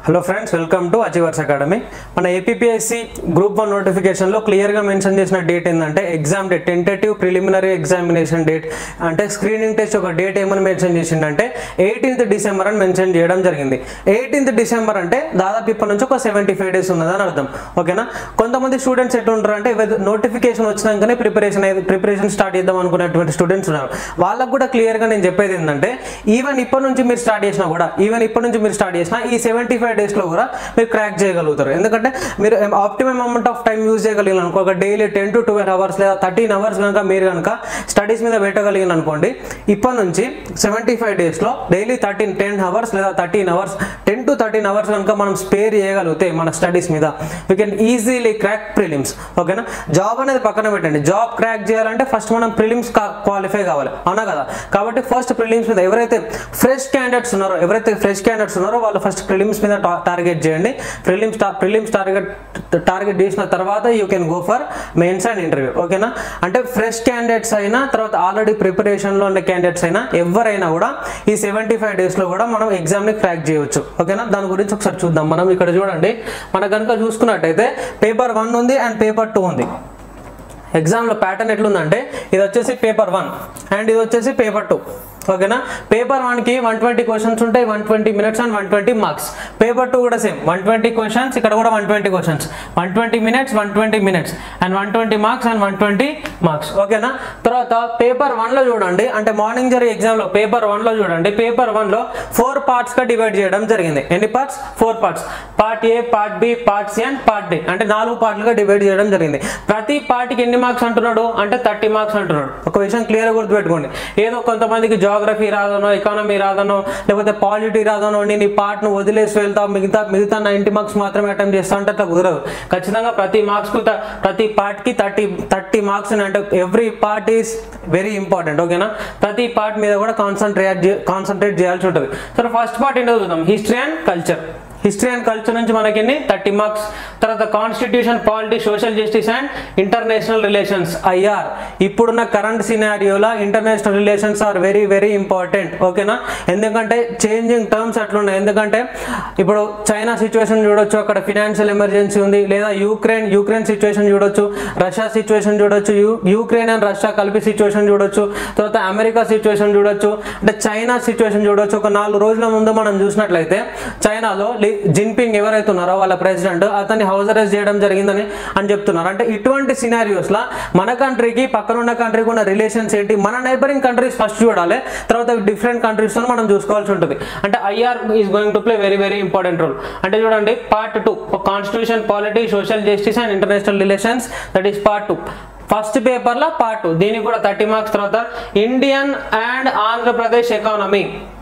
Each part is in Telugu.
Hello friends welcome to achievers academy మన ఏపీఎస్సి గ్రూప్ వన్ నోటిఫికేషన్లో క్లియర్గా మెన్షన్ చేసిన డేట్ ఏంటంటే exam date tentative preliminary examination date అంటే స్క్రీనింగ్ టెస్ట్ ఒక డేట్ ఏమని మెన్షన్ చేసిందంటే ఎయిటీన్త్ డిసెంబర్ అని మెన్షన్ చేయడం జరిగింది ఎయిటీన్త్ డిసెంబర్ అంటే దాదాపు ఇప్పటి నుంచి ఒక సెవెంటీ ఫైవ్ డేస్ ఉన్నదని అర్థం ఓకేనా కొంతమంది స్టూడెంట్స్ ఎట్లుంటారు అంటే నోటిఫికేషన్ వచ్చినాకనే ప్రిపరేషన్ అయితే ప్రిపరేషన్ స్టార్ట్ చేద్దాం అనుకునేటువంటి స్టూడెంట్స్ ఉన్నారు వాళ్ళకు కూడా క్లియర్గా నేను చెప్పేది ఏంటంటే ఈవెన్ ఇప్పటి నుంచి మీరు స్టార్ట్ చేసినా కూడా ఈవెన్ ఇప్పటి నుంచి మీరు స్టార్ట్ చేసినా ఈ సెవెంటీ ఫైవ్ డేస్లో కూడా మీరు క్రాక్ చేయగలుగుతారు ఎందుకంటే మీరు optimum amount of time use చేయగలిగిన అనుకో ఒక daily ten to twelve hours లేదా థర్టీన్ అవర్స్ కనుక మీరు కనుక స్టడీస్ మీద పెట్టగలిగిన అనుకోండి ఇప్పటి నుంచి సెవెంటీ ఫైవ్ డేస్లో డైలీ థర్టీన్ టెన్ అవర్స్ లేదా thirteen hours ten to thirteen hours కనుక మనం స్పేర్ చేయగలిగితే మన స్టడీస్ మీద we can easily crack prelims ఓకేనా జాబ్ అనేది పక్కన పెట్టండి జాబ్ క్రాక్ చేయాలంటే ఫస్ట్ మనం ప్రిలిమ్స్ క్వాలిఫై కావాలి అవునా కదా కాబట్టి ఫస్ట్ ప్రిలిమ్స్ మీద ఎవరైతే ఫ్రెష్ క్యాండిడేట్స్ ఉన్నారో ఎవరైతే ఫ్రెష్ క్యాండిడేట్స్ ఉన్నారో వాళ్ళు ఫస్ట్ ప్రిలిమ్స్ మీద టార్గెట్ చేయండి ప్రిలిమ్స్ ప్రిలిమ్స్ టార్గెట్ టార్గెట్ చేసిన తర్వాత you can go for mains and interview ఓకేనా అంటే ఫ్రెష్ క్యాండిడేట్స్ అయినా తర్వాత ఆల్రెడీ ప్రిపరేషన్లో ఉన్న క్యాండిడేట్స్ అయినా ఎవరైనా కూడా ఈ సెవెంటీ ఫైవ్ డేస్లో కూడా మనం ఎగ్జామ్ని క్రాక్ చేయవచ్చు ఓకేనా దాని గురించి ఒకసారి చూద్దాం మనం ఇక్కడ చూడండి మనకు కనుక చూసుకున్నట్టయితే పేపర్ వన్ ఉంది అండ్ పేపర్ టూ ఉంది ఎగ్జామ్లో ప్యాటర్న్ ఎట్లుందంటే ఇది వచ్చేసి పేపర్ వన్ అండ్ ఇది వచ్చేసి పేపర్ టూ ఓకేనా పేపర్ వన్కి వన్ ట్వంటీ క్వశ్చన్స్ ఉంటాయి one twenty minutes and one twenty marks paper two కూడా సేమ్ వన్ ట్వంటీ క్వశ్చన్స్ ఇక్కడ కూడా one twenty questions one twenty minutes one twenty minutes and one twenty marks and one twenty marks ఓకేనా తర్వాత పేపర్ వన్లో చూడండి అంటే మార్నింగ్ జరిగే ఎగ్జామ్లో పేపర్ వన్లో చూడండి పేపర్ వన్లో ఫోర్ పార్ట్స్గా డివైడ్ చేయడం జరిగింది ఎన్ని parts four parts part A part B part C and part D అంటే నాలుగు పార్ట్లుగా డివైడ్ చేయడం జరిగింది ప్రతి పార్ట్కి ఎన్ని మార్క్స్ అంటున్నాడు అంటే థర్టీ మార్క్స్ అంటున్నాడు ఒక విషయం క్లియర్గా గుర్తుపెట్టుకోండి ఏదో కొంతమందికి జాగ్రఫీ రాదనో ఎకానమీ రాదనో లేకపోతే పాలిటీ రాదనో నేను ఈ పార్ట్ను వదిలేసి వెళ్తావు మిగతా మిగతా నైంటీ మార్క్స్ మాత్రమే అటెంప్ట్ చేస్తా అంటే అట్లా కుదరదు ఖచ్చితంగా ప్రతి మార్క్స్కు ప్రతి పార్ట్కి థర్టీ థర్టీ మార్క్స్ అంటే every part is very important ఓకేనా ప్రతి పార్ట్ మీద కూడా కాన్సన్ట్రేట్ కాన్సన్ట్రేట్ చేయాల్సి ఉంటుంది సో ఫస్ట్ పార్ట్ ఏంటో చూద్దాం history and culture history and culture నుంచి మనకి ఎన్ని థర్టీ మార్క్స్ తర్వాత constitution polity social justice and international relations IR ఇప్పుడున్న కరెంట్ సినారియోలో international relations are very very important ఓకేనా ఎందుకంటే చేంజింగ్ టర్మ్స్ అట్లున్నాయి ఎందుకంటే ఇప్పుడు చైనా సిచ్యువేషన్ చూడొచ్చు అక్కడ ఫినాన్షియల్ ఎమర్జెన్సీ ఉంది లేదా యూక్రెయిన్ యూక్రెయిన్ సిచ్యువేషన్ చూడొచ్చు రష్యా సిచ్యువేషన్ చూడొచ్చు యూ యూక్రెయిన్ అండ్ రష్యా కలిపి సిచ్యువేషన్ చూడొచ్చు తర్వాత అమెరికా సిచ్యువేషన్ చూడొచ్చు అంటే చైనా సిచ్యువేషన్ చూడొచ్చు ఒక నాలుగు రోజుల ముందు మనం చూసినట్లయితే చైనాలో జిన్పింగ్ ఎవరైతే ఉన్నారో వాళ్ళ ప్రెసిడెంట్ అతన్ని హౌస్ అరెస్ట్ చేయడం జరిగిందని అని చెప్తున్నారు అంటే ఇటువంటి సినారియోస్లో మన కంట్రీకి పక్కన ఉన్న కంట్రీకి ఉన్న రిలేషన్స్ ఏంటి మన నైబరింగ్ కంట్రీస్ ఫస్ట్ చూడాలి తర్వాత డిఫరెంట్ కంట్రీస్తో మనం చూసుకోవాల్సి ఉంటుంది అంటే IR is going to play very very important role అంటే చూడండి part two constitution polity social justice and international relations that is part two first పేపర్లో పార్ట్ టూ దీనికి కూడా థర్టీ మార్క్స్ తర్వాత Indian and Andhra Pradesh economy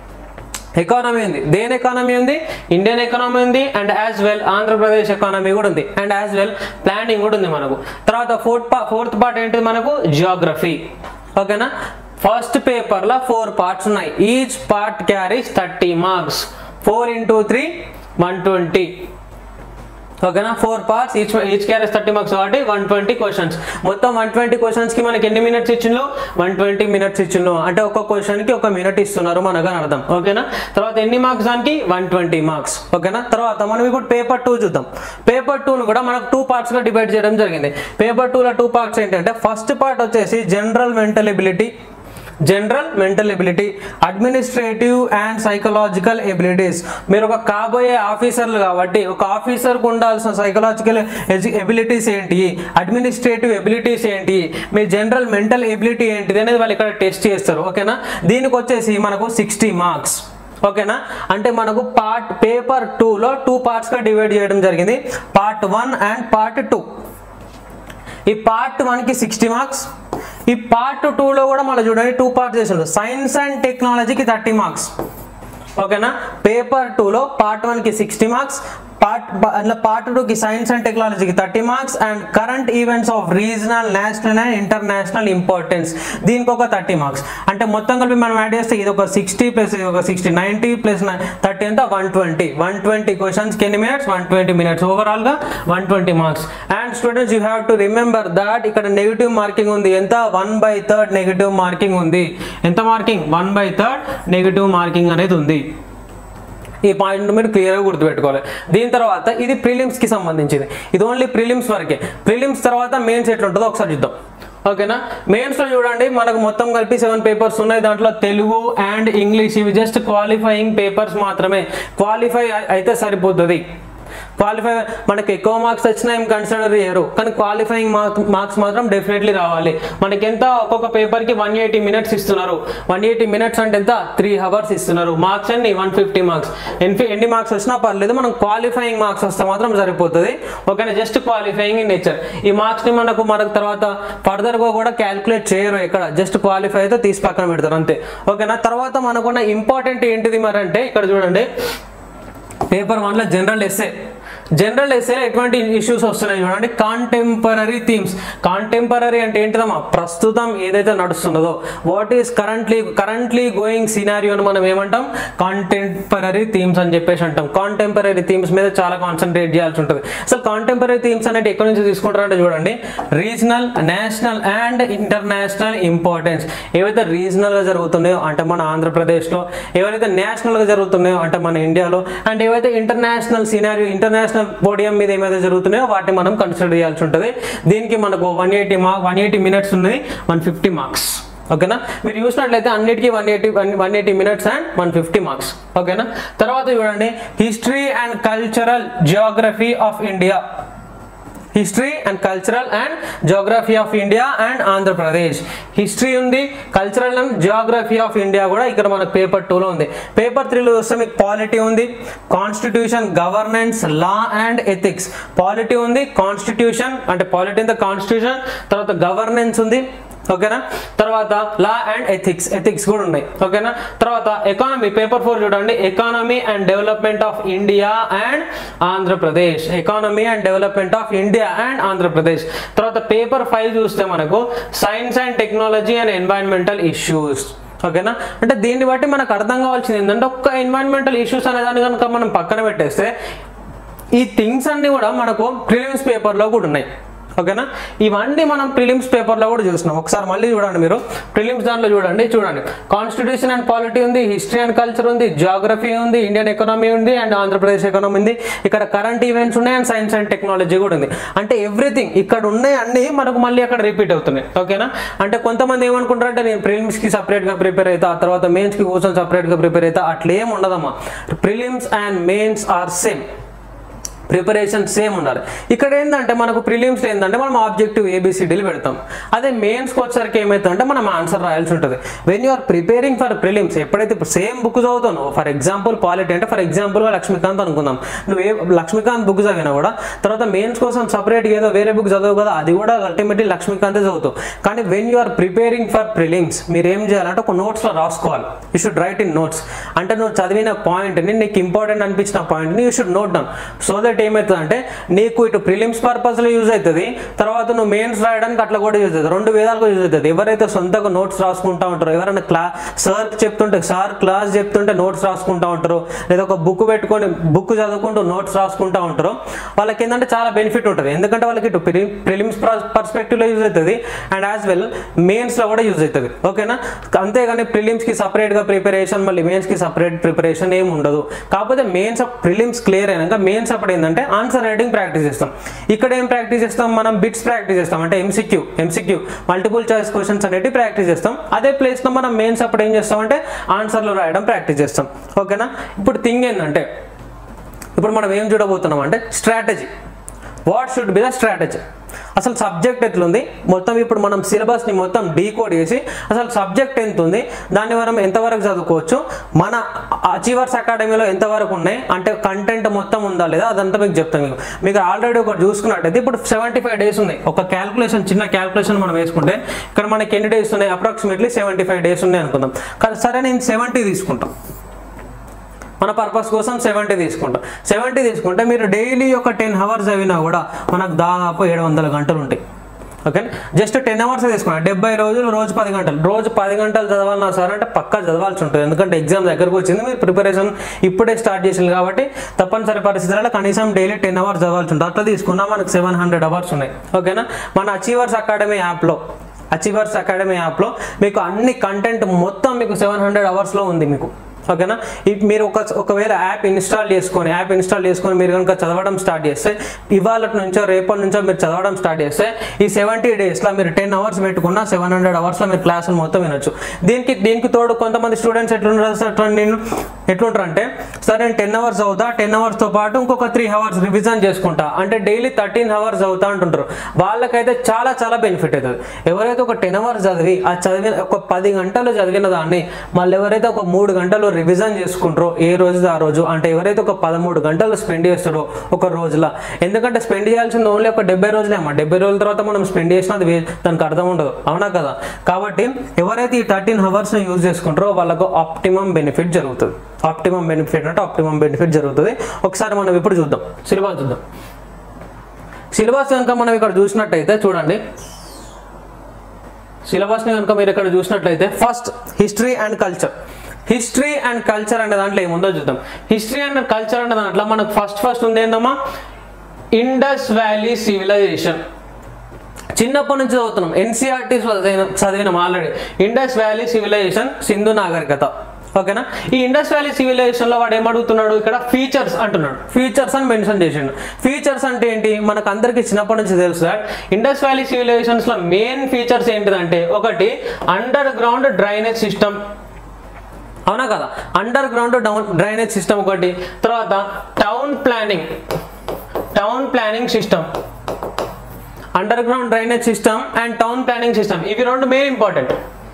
economy ఉంది దేని ఎకానమీ ఉంది ఇండియన్ ఎకానమీ ఉంది and as well Andhra Pradesh economy కూడా ఉంది అండ్ యాజ్ వెల్ ప్లానింగ్ కూడా ఉంది మనకు తర్వాత ఫోర్త్ పా ఫోర్త్ పార్ట్ ఏంటిది మనకు జియోగ్రఫీ ఓకేనా ఫస్ట్ పేపర్లో ఫోర్ పార్ట్స్ ఉన్నాయి each part carries thirty marks four into three one twenty ఓకేనా four parts each each carries thirty marks కాబట్టి వన్ ట్వంటీ క్వశ్చన్స్ మొత్తం వన్ ట్వంటీ క్వశ్చన్స్కి మనకి ఎన్ని మినిట్స్ ఇచ్చిండ్రు వన్ ట్వంటీ మినిట్స్ ఇచ్చిండ్రు అంటే ఒక్క క్వశ్చన్కి ఒక మినిట్ ఇస్తున్నారు మనకు అని అర్థం ఓకేనా తర్వాత ఎన్ని మార్క్స్ దానికి వన్ ట్వంటీ మార్క్స్ ఓకేనా తర్వాత మనం ఇప్పుడు పేపర్ టూ చూద్దాం పేపర్ టూను కూడా మనకు టూ పార్ట్స్గా డివైడ్ చేయడం జరిగింది పేపర్ టూలో టూ పార్ట్స్ ఏంటంటే ఫస్ట్ పార్ట్ వచ్చేసి general mental ability general mental ability administrative and psychological abilities మీరు ఒక కాబోయే ఆఫీసర్లు కాబట్టి ఒక ఆఫీసర్కు ఉండాల్సిన సైకలాజికల్ ఎబిలిటీస్ ఏంటి అడ్మినిస్ట్రేటివ్ ఎబిలిటీస్ ఏంటి మీ జనరల్ మెంటల్ ఎబిలిటీ ఏంటిది అనేది వాళ్ళు ఇక్కడ టెస్ట్ చేస్తారు ఓకేనా దీనికి వచ్చేసి మనకు సిక్స్టీ మార్క్స్ ఓకేనా అంటే మనకు పార్ట్ పేపర్ టూలో టూ పార్ట్స్గా డివైడ్ చేయడం జరిగింది part one and part two ఈ పార్ట్ వన్కి సిక్స్టీ మార్క్స్ ఈ పార్ట్ టూలో కూడా మళ్ళీ చూడండి టూ పార్ట్స్ చేసిండు సైన్స్ అండ్ టెక్నాలజీకి థర్టీ మార్క్స్ ఓకేనా పేపర్ టూలో పార్ట్ వన్కి సిక్స్టీ మార్క్స్ పార్ట్ అట్లా పార్ట్ టూకి సైన్స్ అండ్ టెక్నాలజీకి thirty marks and current events of regional national and international importance దీనికి ఒక థర్టీ మార్క్స్ అంటే మొత్తం కలిపి మనం యాడ్ చేస్తే ఇది ఒక సిక్స్టీ ప్లస్ ఇది ఒక సిక్స్టీ నైంటీ ప్లస్ థర్టీ అంతా వన్ ట్వంటీ వన్ ట్వంటీ క్వశ్చన్స్కి ఎన్ని మినిట్స్ వన్ ట్వంటీ మినిట్స్ ఓవరాల్గా one twenty marks and students you have to remember that ఇక్కడ నెగిటివ్ మార్కింగ్ ఉంది ఎంత one by third negative marking ఉంది ఎంత marking one by third negative marking అనేది ఉంది ఈ పాయింట్ మీరు క్లియర్గా గుర్తుపెట్టుకోవాలి దీని తర్వాత ఇది ప్రిలిమ్స్కి సంబంధించింది ఇది ఓన్లీ ప్రిలిమ్స్ వరకే ప్రిలిమ్స్ తర్వాత మెయిన్స్ ఎట్లా ఉంటుందో ఒకసారి చూద్దాం ఓకేనా మెయిన్స్లో చూడండి మనకు మొత్తం కలిపి సెవెన్ పేపర్స్ ఉన్నాయి దాంట్లో తెలుగు అండ్ ఇంగ్లీష్ ఇవి జస్ట్ క్వాలిఫైయింగ్ పేపర్స్ మాత్రమే క్వాలిఫై అయితే సరిపోతుంది క్వాలిఫై మనకి ఎక్కువ మార్క్స్ వచ్చినా ఏం కన్సిడర్ చేయరు కానీ క్వాలిఫైయింగ్ మార్క్స్ మాత్రం డెఫినెట్లీ రావాలి మనకి ఎంత ఒక్కొక్క పేపర్కి వన్ ఎయిటీ మినిట్స్ ఇస్తున్నారు వన్ ఎయిటీ మినిట్స్ అంటే ఎంత త్రీ అవర్స్ ఇస్తున్నారు మార్క్స్ అన్ని వన్ ఫిఫ్టీ మార్క్స్ ఎన్ని ఎన్ని మార్క్స్ వచ్చినా పర్లేదు మనం క్వాలిఫైయింగ్ మార్క్స్ వస్తే మాత్రం సరిపోతుంది ఓకేనా జస్ట్ క్వాలిఫైయింగ్ ఇన్ నేచర్ ఈ మార్క్స్ని మనకు మనకు తర్వాత ఫర్దర్గా కూడా క్యాలిక్యులేట్ చేయరు ఎక్కడ జస్ట్ క్వాలిఫై అయితే తీసి పక్కన పెడతారు అంతే ఓకేనా తర్వాత మనకున్న ఇంపార్టెంట్ ఏంటిది మరి అంటే ఇక్కడ చూడండి పేపర్ వన్లో జనరల్ ఎస్ఏ జనరల్ ఎస్ఏలో ఎటువంటి ఇష్యూస్ వస్తున్నాయి చూడండి కాంటెంపరీ థీమ్స్ కాంటెంపరీ అంటే ఏంటిదమ్మా ప్రస్తుతం ఏదైతే నడుస్తున్నదో what is currently currently going scenario అని మనం ఏమంటాం కాంటెంపరీ థీమ్స్ అని చెప్పేసి అంటాం కాంటెంపరీ థీమ్స్ మీద చాలా కాన్సన్ట్రేట్ చేయాల్సి ఉంటుంది అసలు కాంటెంపరీ థీమ్స్ అనేది ఎక్కడి నుంచి తీసుకుంటారంటే చూడండి regional national and international importance ఏవైతే రీజనల్గా జరుగుతున్నాయో అంటే మన ఆంధ్రప్రదేశ్లో ఏవైతే నేషనల్గా జరుగుతున్నాయో అంటే మన ఇండియాలో అండ్ ఏవైతే ఇంటర్నేషనల్ సినారియో ఇంటర్నేషనల్ పోడియం మీద ఏమైతే జరుగుతున్నాయో వాటిని మనం కన్సిడర్ చేయాల్సి ఉంటుంది దీనికి మనకు one eighty mark one eighty minutes ఉన్నాయి వన్ ఫిఫ్టీ మార్క్స్ ఓకేనా మీరు చూసినట్లయితే అన్నిటికీ one eighty one eighty minutes and one fifty marks ఓకేనా తర్వాత చూడండి history and cultural geography of India history and cultural and geography of India and Andhra Pradesh history ఉంది cultural and geography of India కూడా ఇక్కడ మనకు పేపర్ టూలో ఉంది పేపర్ త్రీలో చూస్తే మీకు పాలిటీ ఉంది constitution governance law and ethics polity ఉంది కాన్స్టిట్యూషన్ అంటే పాలిటీ ఇన్ ద కాన్స్టిట్యూషన్ తర్వాత గవర్నెన్స్ ఉంది ఓకేనా తర్వాత లా అండ్ ఎథిక్స్ ఎథిక్స్ కూడా ఉన్నాయి ఓకేనా తర్వాత ఎకానమీ పేపర్ ఫోర్ చూడండి economy and development of India and Andhra Pradesh economy and development of India and Andhra Pradesh తర్వాత పేపర్ ఫైవ్ చూస్తే మనకు science and technology and environmental issues ఓకేనా అంటే దీన్ని బట్టి మనకు అర్థం కావాల్సింది ఏంటంటే ఒక్క ఎన్వైరన్మెంటల్ ఇష్యూస్ అనే దాన్ని కనుక మనం పక్కన పెట్టేస్తే ఈ థింగ్స్ అన్ని కూడా మనకు ప్రిలిమ్స్ పేపర్లో కూడా ఉన్నాయి ఓకేనా ఇవన్నీ మనం ప్రిలిమ్స్ పేపర్లో కూడా చూసినాం ఒకసారి మళ్ళీ చూడండి మీరు ప్రిలిమ్స్ దాంట్లో చూడండి చూడండి కాన్స్టిట్యూషన్ అండ్ పాలిటీ ఉంది హిస్టరీ అండ్ కల్చర్ ఉంది జియోగ్రఫీ ఉంది ఇండియన్ ఎకనామీ ఉంది అండ్ ఆంధ్రప్రదేశ్ ఎకనామీ ఉంది ఇక్కడ కరెంట్ ఈవెంట్స్ ఉన్నాయి అండ్ సైన్స్ అండ్ టెక్నాలజీ కూడా ఉంది అంటే ఎవ్రీథింగ్ ఇక్కడ ఉన్నాయి అన్ని మనకు మళ్ళీ అక్కడ రిపీట్ అవుతున్నాయి ఓకేనా అంటే కొంతమంది ఏమనుకుంటారంటే నేను ప్రిలిమ్స్కి సపరేట్గా ప్రిపేర్ అవుతా ఆ తర్వాత మెయిన్స్కి కోసం సపరేట్గా ప్రిపేర్ అవుతా అట్లా ఏం ఉండదమ్మా prelims and mains are same preparation same ఉండాలి ఇక్కడ ఏంటంటే మనకు ప్రిలిమ్స్ ఏంటంటే మనం ఆబ్జెక్టివ్ ఏబిసిడీలు పెడతాం అదే మెయిన్స్కి వచ్చేసరికి ఏమవుతుందంటే మనం ఆన్సర్ రాయాల్సి ఉంటుంది when you are preparing for prelims ఎప్పుడైతే సేమ్ బుక్ చదువుతావు ఫర్ ఎగ్జాంపుల్ పాలిటీ అంటే ఫర్ ఎగ్జాంపుల్గా లక్ష్మీకాంత్ అనుకుందాం నువ్వు ఏ లక్ష్మీకాంత్ బుక్ చదివినా కూడా తర్వాత మెయిన్స్ కోసం సపరేట్ ఏదో వేరే బుక్ చదవవు కదా అది కూడా అల్టిమేట్లీ లక్ష్మీకాంతే చదువుతావు కానీ when you are preparing for prelims మీరు ఏం చేయాలంటే ఒక నోట్స్లో రాసుకోవాలి you should write in notes అంటే నువ్వు చదివిన పాయింట్ని నీకు ఇంపార్టెంట్ అనిపించిన పాయింట్ని you should note down so that ఏమవుతుందంటే నీకు ఇటు ప్రిలిమ్స్ పర్పస్లో యూజ్ అవుతుంది తర్వాత నువ్వు మెయిన్స్ రాయడానికి అట్లా కూడా యూజ్ అవుతుంది రెండు విధాలుగా యూజ్ అవుతుంది ఎవరైతే సొంతంగా నోట్స్ రాసుకుంటా ఉంటారో ఎవరైనా క్లా సార్ చెప్తుంటే సార్ క్లాస్ చెప్తుంటే నోట్స్ రాసుకుంటా ఉంటారు లేదా ఒక బుక్ పెట్టుకొని బుక్ చదువుకుంటూ నోట్స్ రాసుకుంటా ఉంటారు వాళ్ళకి ఏంటంటే చాలా బెనిఫిట్ ఉంటుంది ఎందుకంటే వాళ్ళకి ఇటు ప్రిలిమ్స్ పర్స్పెక్టివ్లో యూజ్ అవుతుంది అండ్ యాజ్ వెల్ మెయిన్స్లో కూడా యూజ్ అవుతుంది ఓకేనా అంతేగాని ప్రిలిమ్స్కి సపరేట్గా ప్రిపరేషన్ మళ్ళీ మెయిన్స్కి సపరేట్ ప్రిపరేషన్ ఏమి ఉండదు కాకపోతే మెయిన్స్ ప్రిలిమ్స్ క్లియర్ అయినాక మెయిన్స్ అప్పుడు ఏంటంటే ఆన్సర్ రైటింగ్ ప్రాక్టీస్ చేస్తాం ఇక్కడ ఏం ప్రాక్టీస్ చేస్తాం మనం బిట్స్ ప్రాక్టీస్ చేస్తాం అంటే MCQ MCQ multiple choice questions అనేవి ప్రాక్టీస్ చేస్తాం అదే ప్లేస్లో మనం మెయిన్స్ అప్పుడు ఏం చేస్తాం అంటే ఆన్సర్లు రాయడం ప్రాక్టీస్ చేస్తాం ఓకేనా ఇప్పుడు థింగ్ ఏంటంటే ఇప్పుడు మనం ఏం చూడబోతున్నాం అంటే strategy what should be the strategy అసలు సబ్జెక్ట్ ఎట్లుంది మొత్తం ఇప్పుడు మనం సిలబస్ని మొత్తం డీకోడ్ చేసి అసలు సబ్జెక్ట్ ఎంత ఉంది దాన్ని మనం ఎంతవరకు చదువుకోవచ్చు మన అచీవర్స్ అకాడమీలో ఎంతవరకు ఉన్నాయి అంటే కంటెంట్ మొత్తం ఉందా లేదా అదంతా మీకు చెప్తాను మీకు మీకు ఆల్రెడీ ఒకటి చూసుకున్నట్టయితే ఇప్పుడు సెవెంటీ ఫైవ్ డేస్ ఉన్నాయి ఒక క్యాల్కులేషన్ చిన్న క్యాల్కులేషన్ మనం వేసుకుంటే ఇక్కడ మనకి ఎన్ని డేస్ ఉన్నాయి అప్రాక్సిమేట్లీ సెవెంటీ ఫైవ్ డేస్ ఉన్నాయి అనుకుందాం కానీ సరే నేను సెవెంటీ తీసుకుంటాం మన పర్పస్ కోసం సెవెంటీ తీసుకుంటాం సెవెంటీ తీసుకుంటే మీరు డైలీ ఒక టెన్ అవర్స్ చదివినా కూడా మనకు దాదాపు ఏడు వందల గంటలు ఉంటాయి ఓకే జస్ట్ టెన్ అవర్స్ తీసుకున్నాం డెబ్బై రోజులు రోజు పది గంటలు రోజు పది గంటలు చదవాలన్నా సార్ అంటే పక్కా చదవాల్సి ఉంటుంది ఎందుకంటే ఎగ్జామ్ దగ్గరకు వచ్చింది మీరు ప్రిపరేషన్ ఇప్పుడే స్టార్ట్ చేసింది కాబట్టి తప్పనిసరి పరిస్థితులలో కనీసం డైలీ టెన్ అవర్స్ చదవాల్సి ఉంటుంది అట్లా తీసుకున్నా మనకు సెవెన్ హండ్రెడ్ అవర్స్ ఉన్నాయి ఓకేనా మన అచీవర్స్ అకాడమీ యాప్లో అచీవర్స్ అకాడమీ యాప్లో మీకు అన్ని కంటెంట్ మొత్తం మీకు సెవెన్ హండ్రెడ్ అవర్స్లో ఉంది మీకు ఓకేనా ఇప్ మీరు ఒక ఒకవేళ యాప్ ఇన్స్టాల్ చేసుకొని యాప్ ఇన్స్టాల్ చేసుకొని మీరు కనుక చదవడం స్టార్ట్ చేస్తే ఇవాళ నుంచో రేపటి నుంచో మీరు చదవడం స్టార్ట్ చేస్తే ఈ సెవెంటీ డేస్లో మీరు టెన్ అవర్స్ పెట్టుకున్న సెవెన్ హండ్రెడ్ అవర్స్లో మీరు క్లాసులు మొత్తం వినొచ్చు దీనికి దీనికి తోడు కొంతమంది స్టూడెంట్స్ ఎట్లుంటారు సార్ నేను ఎట్లుంటారు అంటే సార్ నేను టెన్ అవర్స్ అవుతా టెన్ అవర్స్తో పాటు ఇంకొక త్రీ అవర్స్ రివిజన్ చేసుకుంటా అంటే డైలీ థర్టీన్ అవర్స్ అవుతా అంటుంటారు వాళ్ళకైతే చాలా చాలా బెనిఫిట్ అవుతుంది ఎవరైతే ఒక టెన్ అవర్స్ చదివి ఆ చదివిన ఒక పది గంటలు చదివిన దాన్ని మళ్ళీ ఎవరైతే ఒక మూడు గంటలు రివిజన్ చేసుకుంటారో ఏ రోజు ఆ రోజు అంటే ఎవరైతే ఒక పదమూడు గంటలు స్పెండ్ చేస్తారో ఒక రోజులో ఎందుకంటే స్పెండ్ చేయాల్సింది ఓన్లీ ఒక డెబ్బై రోజులే అమ్మా డెబ్బై రోజుల తర్వాత మనం స్పెండ్ చేసినా అది వే- దానికి అర్థం ఉండదు అవునా కదా కాబట్టి ఎవరైతే ఈ థర్టీన్ అవర్స్ని యూజ్ చేసుకుంటారో వాళ్ళకు ఆప్టిమం బెనిఫిట్ జరుగుతుంది ఆప్టిమం బెనిఫిట్ అంటే ఆప్టిమం బెనిఫిట్ జరుగుతుంది ఒకసారి మనం ఇప్పుడు చూద్దాం సిలబస్ చూద్దాం సిలబస్ కనుక మనం ఇక్కడ చూసినట్టయితే చూడండి సిలబస్ని కనుక మీరు ఇక్కడ చూసినట్లయితే first history and culture history and culture అనే దాంట్లో ఏముందో చూద్దాం హిస్టరీ అండ్ కల్చర్ అనే దాంట్లో మనకు ఫస్ట్ ఫస్ట్ ఉంది ఏందమ్మా ఇండస్ వ్యాలీ సివిలైజేషన్ చిన్నప్పటి నుంచి చదువుతున్నాం ఎన్సీఆర్టీ చదివినాం already Indus valley civilization Sindhu నాగరికత ఓకేనా ఈ ఇండస్ వ్యాలీ సివిలైజేషన్ లో వాడు ఏమడుగుతున్నాడు ఇక్కడ ఫీచర్స్ అంటున్నాడు ఫీచర్స్ అని మెన్షన్ చేసిండు ఫీచర్స్ అంటే ఏంటి మనకు అందరికి చిన్నప్పటి నుంచి తెలుసు that ఇండస్ వ్యాలీ సివిలైజేషన్స్ లో మెయిన్ ఫీచర్స్ ఏంటిదంటే ఒకటి అండర్ గ్రౌండ్ డ్రైనేజ్ సిస్టమ్ అవునా కదా underground down drainage system ఒకటి తర్వాత town planning town planning system underground drainage system and town planning system ఇవి రెండు మెయిన్ ఇంపార్టెంట్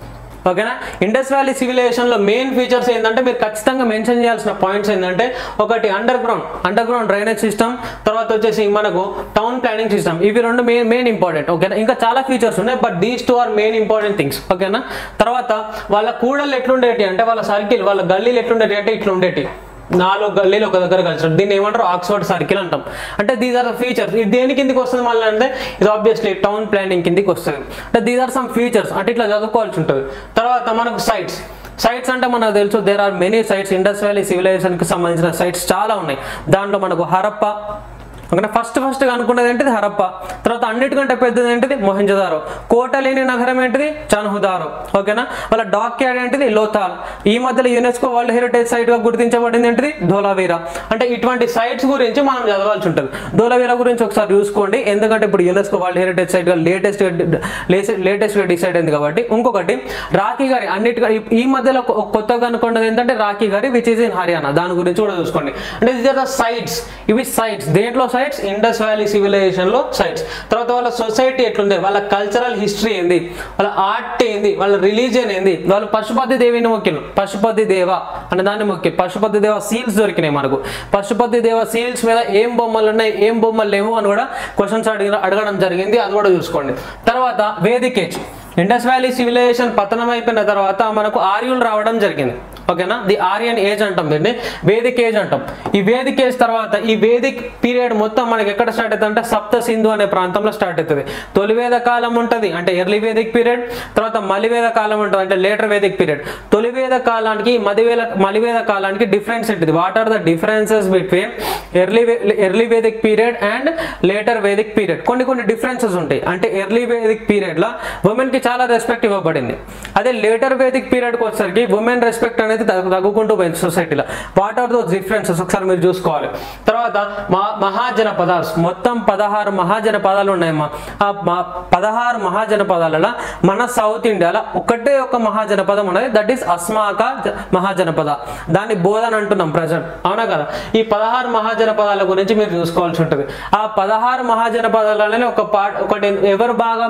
ఓకేనా ఇండస్ వ్యాలీ సివిలైజేషన్లో మెయిన్ ఫీచర్స్ ఏంటంటే మీరు ఖచ్చితంగా మెన్షన్ చేయాల్సిన పాయింట్స్ ఏంటంటే ఒకటి underground underground drainage system తర్వాత వచ్చేసి మనకు టౌన్ ప్లానింగ్ సిస్టమ్ ఇవి రెండు మెయిన్ మెయిన్ ఇంపార్టెంట్ ఓకేనా ఇంకా చాలా ఫీచర్స్ ఉన్నాయి but these two are main important things ఓకేనా తర్వాత వాళ్ళ కూడలు ఎట్లుండేటి అంటే వాళ్ళ సర్కిల్ వాళ్ళ గల్లీలు ఎట్లుండేటి అంటే ఇట్లా ఉండేటి నాలుగు గల్లీలు ఒక దగ్గర కలిసి దీన్ని ఏమంటారు ఆక్స్ఫర్డ్ సర్కిల్ అంటాం అంటే దీస్ ఆర్ ఫీచర్స్ ఇది దేని కిందకి వస్తుంది మళ్ళీ అంటే ఇది ఆబ్వియస్లీ టౌన్ ప్లానింగ్ కిందకి వస్తుంది అంటే దీస్ ఆర్ సమ్ ఫీచర్స్ అంటే ఇట్లా చదువుకోవాల్సి ఉంటుంది తర్వాత మనకు సైట్స్ సైట్స్ అంటే మనకు తెలుసు there are many sites Indus valley సివిలైజేషన్కి సంబంధించిన సైట్స్ చాలా ఉన్నాయి దాంట్లో మనకు హరప్ప ఓకేనా ఫస్ట్ ఫస్ట్ అనుకున్నది ఏంటిది హరప్ప తర్వాత అన్నిటికంటే పెద్దది ఏంటిది మొహంజదారో కోట లేని నగరం ఏంటిది చన్హుదారో ఓకేనా వాళ్ళ డాక్ యార్డ్ ఏంటిది లోథాల్ ఈ మధ్యలో యునెస్కో వరల్డ్ హెరిటేజ్ సైట్ గా గుర్తించబడింది ఏంటిది ధోలావీరా అంటే ఇటువంటి సైట్స్ గురించి మనం చదవాల్సి ఉంటుంది ధోలావీరా గురించి ఒకసారి చూసుకోండి ఎందుకంటే ఇప్పుడు యునెస్కో వరల్డ్ హెరిటేజ్ సైట్ గా లేటెస్ట్ లేటెస్ట్ గా డిసైడ్ అయింది కాబట్టి ఇంకొకటి రాఖీ గారి అన్నిటిగా ఈ మధ్యలో కొ- కొత్తగా అనుకున్నది ఏంటంటే రాఖీ గారి విచ్ ఇస్ ఇన్ హర్యానా దాని గురించి కూడా చూసుకోండి అంటే ఇది ద సైట్స్ ఇవి సైట్స్ దేంట్లో సైట్స్ ఇండస్ వ్యాలీ సివిలైజేషన్ లో సైట్స్ తర్వాత వాళ్ళ సొసైటీ ఎట్లుంది వాళ్ళ కల్చరల్ హిస్టరీ ఏంది వాళ్ళ ఆర్ట్ ఏంది వాళ్ళ రిలీజియన్ ఏంది వాళ్ళు పశుపతి దేవిని మొక్కిలు పశుపతి దేవ అనే దాన్ని మొక్కి పశుపతి దేవ సీల్స్ దొరికినాయి మనకు పశుపతి దేవ సీల్స్ మీద ఏం బొమ్మలు ఉన్నాయి ఏం బొమ్మలు లేవు అని కూడా క్వశ్చన్స్ అడిగిన అడగడం జరిగింది అది కూడా చూసుకోండి తర్వాత Vedic age Indus valley civilization పతనం అయిపోయిన తర్వాత మనకు ఆర్యులు రావడం జరిగింది ఓకేనా ది ఆర్యన్ ఏజ్ అంటాం దీన్ని వేదిక్ ఏజ్ అంటాం ఈ వేదిక్ ఏజ్ తర్వాత ఈ వేదిక్ పీరియడ్ మొత్తం మనకి ఎక్కడ స్టార్ట్ అవుతుంది అంటే సప్త సింధు అనే ప్రాంతంలో స్టార్ట్ అవుతుంది తొలి వేద కాలం ఉంటుంది అంటే ఎర్లీ వేదిక్ పీరియడ్ తర్వాత మలివేద కాలం ఉంటుంది అంటే లేటర్ వేదిక్ పీరియడ్ తొలి వేద కాలానికి మదివేద మలివేద కాలానికి డిఫరెన్స్ ఉంటుంది what are the differences between early early Vedic period and later Vedic period కొన్ని కొన్ని డిఫరెన్సెస్ ఉంటాయి అంటే ఎర్లీ వేదిక్ పీరియడ్ లో ఉమెన్ కి చాలా రెస్పెక్ట్ ఇవ్వబడింది అదే లేటర్ వేదిక్ పీరియడ్ కి వచ్చేసరికి ఉమెన్ రెస్పెక్ట్ అనేది తగ్గు- తగ్గుకుంటూ పోయింది సొసైటీలో వాట్ ఆర్ దోస్ డిఫరెన్సెస్ ఒకసారి మీరు చూసుకోవాలి తర్వాత మా మహాజనపదాలు మొత్తం పదహారు మహాజనపదాలు ఉన్నాయమ్మా ఆ మా- పదహారు మహాజనపదాలలో మన సౌత్ ఇండియాలో ఒకటే ఒక మహాజనపదం ఉన్నది దట్ ఈస్ అస్మాక జ- మహాజనపద దాన్ని బోధన అంటున్నాం ప్రజెంట్ అవునా కదా ఈ పదహారు మహాజనపదాల గురించి మీరు చూసుకోవాల్సి ఉంటుంది ఆ పదహారు మహాజనపదాలలోనే ఒక పాట ఒకటి ఎవరు బాగా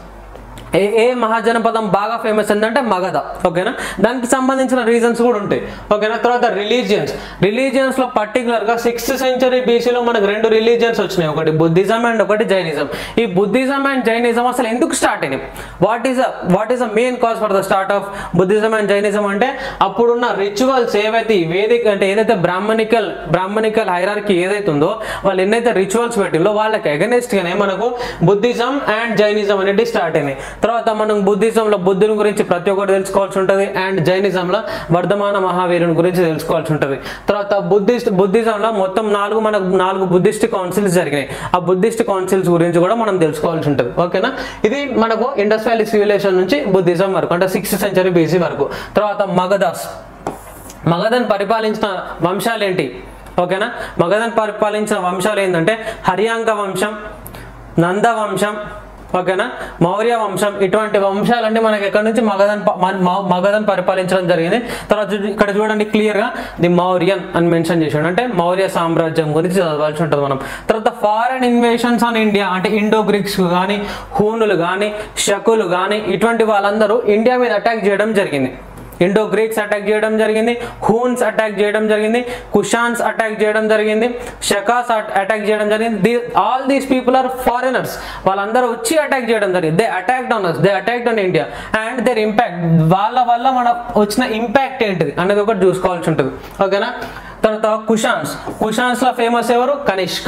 ఏ ఏ మహాజనపదం బాగా ఫేమస్ ఏంటంటే మగధ ఓకేనా దానికి సంబంధించిన రీజన్స్ కూడా ఉంటాయి ఓకేనా తర్వాత రిలీజియన్స్ రిలీజియన్స్ లో పర్టికులర్ గా సిక్స్త్ సెంచరీ బీసీలో మనకు రెండు రిలీజియన్స్ వచ్చినాయి ఒకటి బుద్ధిజం అండ్ ఒకటి జైనిజం ఈ బుద్ధిజం అండ్ జైనిజం అసలు ఎందుకు స్టార్ట్ అయినాయి what is what is the main cause for the start of Buddhism and Jainism అంటే అప్పుడున్న రిచువల్స్ ఏవైతే ఈ వేదిక అంటే ఏదైతే బ్రాహ్మణికల్ బ్రాహ్మణికల్ హైరార్కీ ఏదైతే ఉందో వాళ్ళు ఎన్నైతే రిచువల్స్ పెట్టిందో వాళ్ళకి అగెనెస్ట్ గానే మనకు బుద్ధిజం అండ్ జైనిజం అనేది స్టార్ట్ అయినాయి తర్వాత మనం బుద్ధిజంలో బుద్ధుని గురించి ప్రతి ఒక్కటి తెలుసుకోవాల్సి ఉంటుంది అండ్ జైనిజంలో వర్ధమాన మహావీరుని గురించి తెలుసుకోవాల్సి ఉంటుంది తర్వాత బుద్ధిస్ట్ బుద్ధిజంలో మొత్తం నాలుగు మనకు నాలుగు బుద్ధిస్ట్ కౌన్సిల్స్ జరిగినాయి ఆ బుద్ధిస్ట్ కౌన్సిల్స్ గురించి కూడా మనం తెలుసుకోవాల్సి ఉంటుంది ఓకేనా ఇది మనకు ఇండస్ వ్యాలీ సివిలైజేషన్ నుంచి బుద్ధిజం వరకు అంటే సిక్స్త్ సెంచరీ బీసీ వరకు తర్వాత మగధాస్ మగధన్ పరిపాలించిన వంశాలు ఏంటి ఓకేనా మగధన్ పరిపాలించిన వంశాలు ఏంటంటే హరియాంక వంశం నంద వంశం ఓకేనా మౌర్య వంశం ఇటువంటి వంశాలన్నీ మనకి ఎక్కడి నుంచి మగధన్ ప- మన- మ- మగధన్ పరిపాలించడం జరిగింది తర్వాత చూ- ఇక్కడ చూడండి క్లియర్గా ది మౌర్యన్ అని మెన్షన్ చేసాడు అంటే మౌర్య సామ్రాజ్యం గురించి చదవాల్సి ఉంటుంది మనం తర్వాత ఫారెన్ ఇన్వేషన్స్ ఆన్ ఇండియా అంటే ఇండో గ్రీక్స్ కానీ హూనులు కానీ షకులు కానీ ఇటువంటి వాళ్ళందరూ ఇండియా మీద అటాక్ చేయడం జరిగింది ఇండో గ్రీక్స్ అటాక్ చేయడం జరిగింది హూన్స్ అటాక్ చేయడం జరిగింది కుషాన్స్ అటాక్ చేయడం జరిగింది షకాస్ అటాక్ చేయడం జరిగింది all these people are foreigners వాళ్ళందరూ వచ్చి అటాక్ చేయడం జరిగింది they attacked on us they attacked on India and their impact వాళ్ళ వల్ల మన వచ్చిన ఇంపాక్ట్ ఏంటిది అనేది ఒకటి చూసుకోవాల్సి ఉంటుంది ఓకేనా తర్వాత కుషాన్స్ కుషాన్స్ లో ఫేమస్ ఎవరు కనిష్క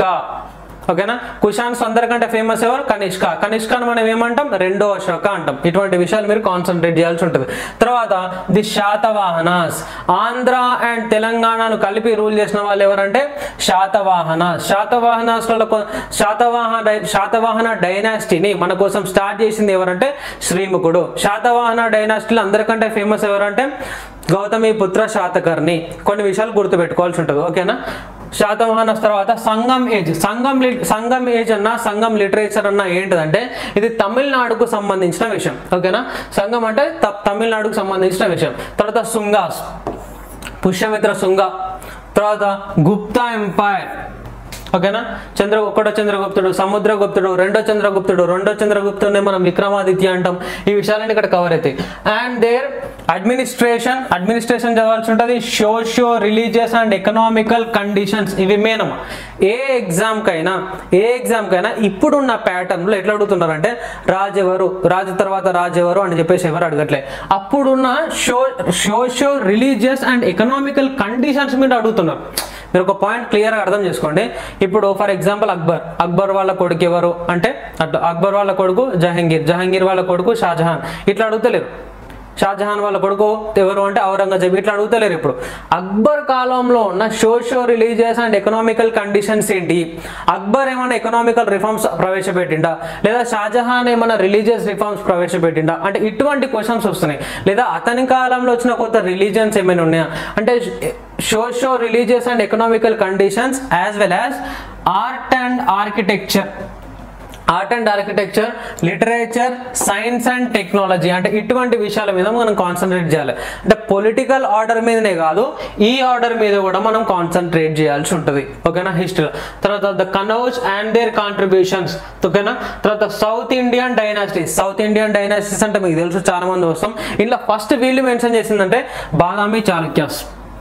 ఓకేనా కుషాన్స్ అందరికంటే ఫేమస్ ఎవరు కనిష్క కనిష్కను మనం ఏమంటాం రెండో అశోక అంటాం ఇటువంటి విషయాలు మీరు కాన్సన్ట్రేట్ చేయాల్సి ఉంటుంది తర్వాత ది శాతవాహనాస్ ఆంధ్ర అండ్ తెలంగాణను కలిపి రూల్ చేసిన వాళ్ళు ఎవరంటే శాతవాహనాస్ శాతవాహనాస్లలో కొ- శాతవాహన శాతవాహన డైనాసిటీని మన కోసం స్టార్ట్ చేసింది ఎవరంటే శ్రీముఖుడు శాతవాహన డైనాసిటీలో అందరికంటే ఫేమస్ ఎవరంటే గౌతమి పుత్ర శాతకర్ణి కొన్ని విషయాలు గుర్తుపెట్టుకోవాల్సి ఉంటుంది ఓకేనా శాతవాహనస్ తర్వాత సంగం ఏజ్ సంగం లి- సంగం ఏజ్ అన్న సంగం లిటరేచర్ అన్న ఏంటిదంటే ఇది తమిళనాడుకు సంబంధించిన విషయం ఓకేనా సంగం అంటే త- తమిళనాడుకు సంబంధించిన విషయం తర్వాత సుంగాస్ పుష్యమిత్ర శుంగ తర్వాత గుప్తా ఎంపైర్ ఓకేనా చంద్ర ఒకటో చంద్రగుప్తుడు సముద్రగుప్తుడు రెండో చంద్రగుప్తుడు రెండో చంద్రగుప్తుడిని మనం విక్రమాదిత్య అంటాం ఈ విషయాలన్నీ ఇక్కడ కవర్ అవుతాయి అండ్ దేర్ అడ్మినిస్ట్రేషన్ అడ్మినిస్ట్రేషన్ చదవాల్సి ఉంటుంది socio religious and economical conditions ఇవి మెయిన్ ఏ ఎగ్జామ్ కైనా ఏ ఎగ్జామ్ కైనా ఇప్పుడున్న ప్యాటర్న్ లో ఎట్లా అడుగుతున్నారంటే రాజెవరు రాజు తర్వాత రాజెవరు అని చెప్పేసి ఎవరు అడగట్లే అప్పుడున్న షో socio religious and economical conditions మీద అడుగుతున్నారు మీరు ఒక పాయింట్ క్లియర్గా అర్థం చేసుకోండి ఇప్పుడు ఫర్ ఎగ్జాంపుల్ అక్బర్ అక్బర్ వాళ్ళ కొడుకు ఎవరు అంటే అట్లా అక్బర్ వాళ్ళ కొడుకు జహంగీర్ జహంగీర్ వాళ్ళ కొడుకు షాజహాన్ ఇట్లా అడుగుతలేరు షాజహాన్ వాళ్ళ కొడుకు ఎవరు అంటే ఔరంగజేబ్ ఇట్లా అడుగుతలేరు ఇప్పుడు అక్బర్ కాలంలో ఉన్న socio religious and economical conditions ఏంటి అక్బర్ ఏమైనా ఎకనామికల్ రిఫార్మ్స్ ప్రవేశపెట్టిండా లేదా షాజహాన్ ఏమైనా రిలీజియస్ రిఫార్మ్స్ ప్రవేశపెట్టిండా అంటే ఇటువంటి క్వశ్చన్స్ వస్తున్నాయి లేదా అతని కాలంలో వచ్చిన కొత్త రిలీజియన్స్ ఏమైనా ఉన్నాయా అంటే socio religious and economical conditions as well as art and architecture art and architecture literature science and technology అంటే ఇటువంటి విషయాల మీద మనం కాన్సన్ట్రేట్ చేయాలి అంటే పొలిటికల్ ఆర్డర్ మీదనే కాదు ఈ ఆర్డర్ మీద కూడా మనం కాన్సన్ట్రేట్ చేయాల్సి ఉంటుంది ఓకేనా హిస్టరీ తర్వాత the Kannauj and their contributions ఓకేనా తర్వాత south Indian dynasties south Indian dynasties అంటే మీకు తెలుసు చాలా మంది వస్తాం ఇంట్లో ఫస్ట్ వీళ్ళు మెన్షన్ చేసిందంటే బాదామి చాళుక్యాస్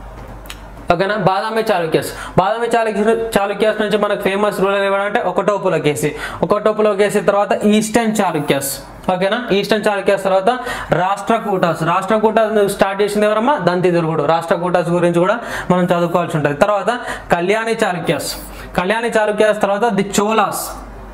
ఓకేనా బాదామి చాళుక్యస్ బాదామి చాళుక్య చాళుక్యస్ నుంచి మనకు ఫేమస్ రూలర్ ఎవరంటే ఒకటో పులకేసి ఒకటో పులకేసి తర్వాత ఈస్టర్న్ చాళుక్యస్ ఓకేనా ఈస్టర్న్ చాళుక్యస్ తర్వాత రాష్ట్రకూటాస్ రాష్ట్రకూటాస్ స్టార్ట్ చేసింది ఎవరమ్మా దంతి దుర్గుడు రాష్ట్రకూటాస్ గురించి కూడా మనం చదువుకోవాల్సి ఉంటుంది తర్వాత కళ్యాణి చాళుక్యస్ కళ్యాణి చాళుక్యస్ తర్వాత ది చోలాస్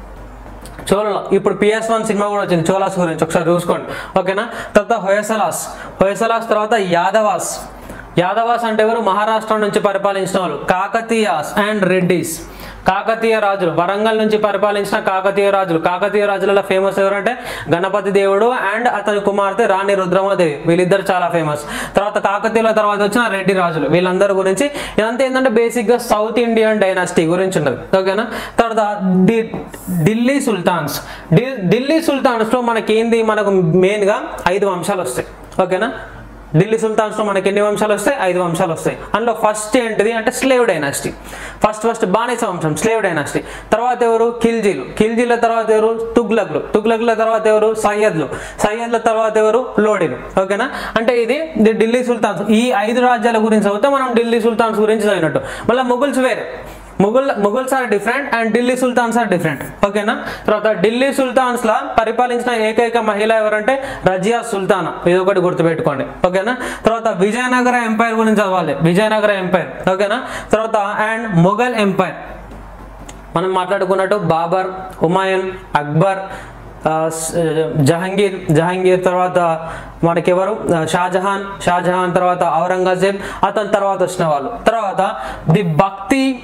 చోళలో ఇప్పుడు పిఎస్ వన్ సినిమా కూడా వచ్చింది చోలాస్ గురించి ఒకసారి చూసుకోండి ఓకేనా తర్వాత హొయసలాస్ హొయసలాస్ తర్వాత యాదవాస్ యాదవాస్ అంటే ఎవరు మహారాష్ట్ర నుంచి పరిపాలించిన వాళ్ళు కాకతీయాస్ అండ్ రెడ్డిస్ కాకతీయ రాజులు వరంగల్ నుంచి పరిపాలించిన కాకతీయ రాజులు కాకతీయ రాజులలో ఫేమస్ ఎవరంటే గణపతి దేవుడు అండ్ అతని కుమార్తె రాణి రుద్రమాదేవి వీళ్ళిద్దరు చాలా ఫేమస్ తర్వాత కాకతీయుల తర్వాత వచ్చిన రెడ్డి రాజులు వీళ్ళందరి గురించి ఇదంతా ఏంటంటే బేసిక్ గా సౌత్ ఇండియన్ డైనాసిటీ గురించి ఉంటుంది ఓకేనా తర్వాత డి ఢిల్లీ సుల్తాన్స్ ఢి- ఢిల్లీ సుల్తాన్స్ లో మనకి ఏంది మనకు మెయిన్ గా ఐదు వంశాలు వస్తాయి ఓకేనా ఢిల్లీ సుల్తాన్స్ లో మనకి ఎన్ని వంశాలు వస్తాయి ఐదు వంశాలు వస్తాయి అందులో ఫస్ట్ ఏంటిది అంటే స్లేవ్ డైనాసిటీ ఫస్ట్ ఫస్ట్ బానిస వంశం స్లేవ్ డైనాసిటీ తర్వాత ఎవరు ఖిల్జీలు ఖిల్జీల తర్వాత ఎవరు తుగ్లక్లు తుగ్లక్ల తర్వాత ఎవరు సయ్యద్లు సయ్యద్ల తర్వాత ఎవరు లోడీలు ఓకేనా అంటే ఇది ఇది ఢిల్లీ సుల్తాన్స్ ఈ ఐదు రాజ్యాల గురించి చదివితే మనం ఢిల్లీ సుల్తాన్స్ గురించి చదివినట్టు మళ్ళీ ముగుల్స్ వేరే Mughal Mughals are different and Delhi sultans are different ఓకేనా తర్వాత ఢిల్లీ సుల్తాన్స్ లా పరిపాలించిన ఏకైక మహిళ ఎవరంటే రజియా సుల్తానా ఇది ఒకటి గుర్తుపెట్టుకోండి ఓకేనా తర్వాత విజయనగర ఎంపైర్ గురించి చదవాలి విజయనగర ఎంపైర్ ఓకేనా తర్వాత అండ్ మొఘల్ ఎంపైర్ మనం మాట్లాడుకున్నట్టు బాబర్ హుమాయూన్ అక్బర్ ఆ, స్- జహంగీర్ జహంగీర్ తర్వాత మనకెవరు ఆ, షాజహాన్ షాజహాన్ తర్వాత ఔరంగజేబ్ అతని తర్వాత వచ్చిన వాళ్ళు తర్వాత ది భక్తి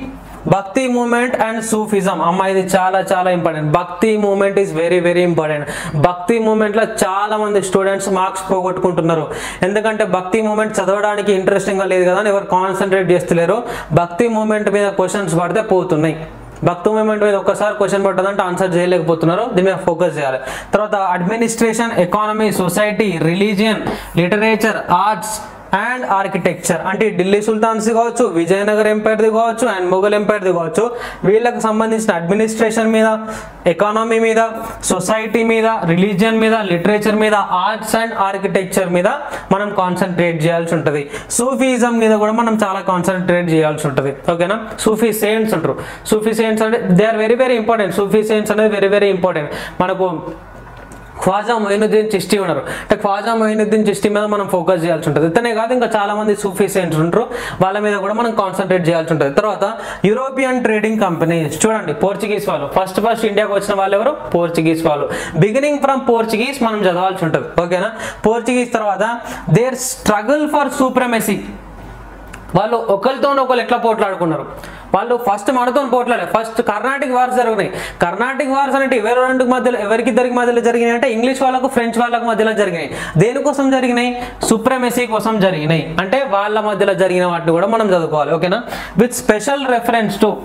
భక్తి మూమెంట్ అండ్ సూఫిజం అమ్మ ఇది చాలా చాలా important bhakti movement is very very important bhakti movement లో చాలా మంది స్టూడెంట్స్ మార్క్స్ పోగొట్టుకుంటున్నారు ఎందుకంటే భక్తి మూమెంట్ చదవడానికి ఇంట్రెస్టింగ్ గా లేదు కదా అని ఎవరు కాన్సన్ట్రేట్ చేస్తలేరు భక్తి మూమెంట్ మీద క్వశ్చన్స్ పడితే పోతున్నాయి భక్తి మూమెంట్ మీద ఒక్కసారి క్వశ్చన్ పడ్డదంటే ఆన్సర్ చేయలేకపోతున్నారు దీని మీద ఫోకస్ చేయాలి తర్వాత administration economy society religion literature arts and architecture అంటే ఢిల్లీ సుల్తాన్స్ కావచ్చు విజయనగర్ ఎంపైర్ది కావచ్చు అండ్ మొఘల్ ఎంపైర్ది కావచ్చు వీళ్ళకి సంబంధించిన అడ్మినిస్ట్రేషన్ మీద ఎకానమీ మీద సొసైటీ మీద రిలీజియన్ మీద లిటరేచర్ మీద ఆర్ట్స్ అండ్ ఆర్కిటెక్చర్ మీద మనం కాన్సన్ట్రేట్ చేయాల్సి ఉంటుంది సూఫీజం మీద కూడా మనం చాలా కాన్సన్ట్రేట్ చేయాల్సి ఉంటుంది ఓకేనా సూఫీ సెయింట్స్ అంటారు సూఫీ సెయింట్స్ అంటే they are very very important Sufi saints అనేది వెరీ వెరీ ఇంపార్టెంట్ మనకు ఖ్వాజా మొయినుద్దీన్ చిష్టి ఉన్నారు అంటే ఖ్వాజా మొయినుద్దీన్ చిష్టి మీద మనం ఫోకస్ చేయాల్సి ఉంటుంది ఇతనే కాదు ఇంకా చాలా మంది సూఫీ సెయింట్స్ ఉంటారు వాళ్ళ మీద కూడా మనం కాన్సన్ట్రేట్ చేయాల్సి ఉంటుంది తర్వాత యూరోపియన్ ట్రేడింగ్ కంపెనీస్ చూడండి పోర్చుగీస్ వాళ్ళు ఫస్ట్ ఫస్ట్ ఇండియాకి వచ్చిన వాళ్ళు ఎవరు పోర్చుగీస్ వాళ్ళు బిగినింగ్ ఫ్రమ్ పోర్చుగీస్ మనం చదవాల్సి ఉంటుంది ఓకేనా పోర్చుగీస్ తర్వాత దేర్ స్ట్రగుల్ ఫర్ సూప్రమెసీ వాళ్ళు ఒకరితో ఒకరు ఎట్లా పోట్లాడుకున్నారు వాళ్ళు ఫస్ట్ మనతో పోట్లాడే ఫస్ట్ కర్ణాటిక్ వార్స్ జరిగినాయి కర్ణాటిక్ వార్స్ అంటే ఎవరి రెండు మధ్యలో ఎవరికి ఇద్దరికి మధ్యలో జరిగినాయి అంటే ఇంగ్లీష్ వాళ్ళకు ఫ్రెంచ్ వాళ్ళకు మధ్యలో జరిగినాయి దేనికోసం జరిగినాయి సుప్రమెసీ కోసం జరిగినాయి అంటే వాళ్ళ మధ్యలో జరిగిన వాటిని కూడా మనం చదువుకోవాలి ఓకేనా విత్ స్పెషల్ రెఫరెన్స్ టు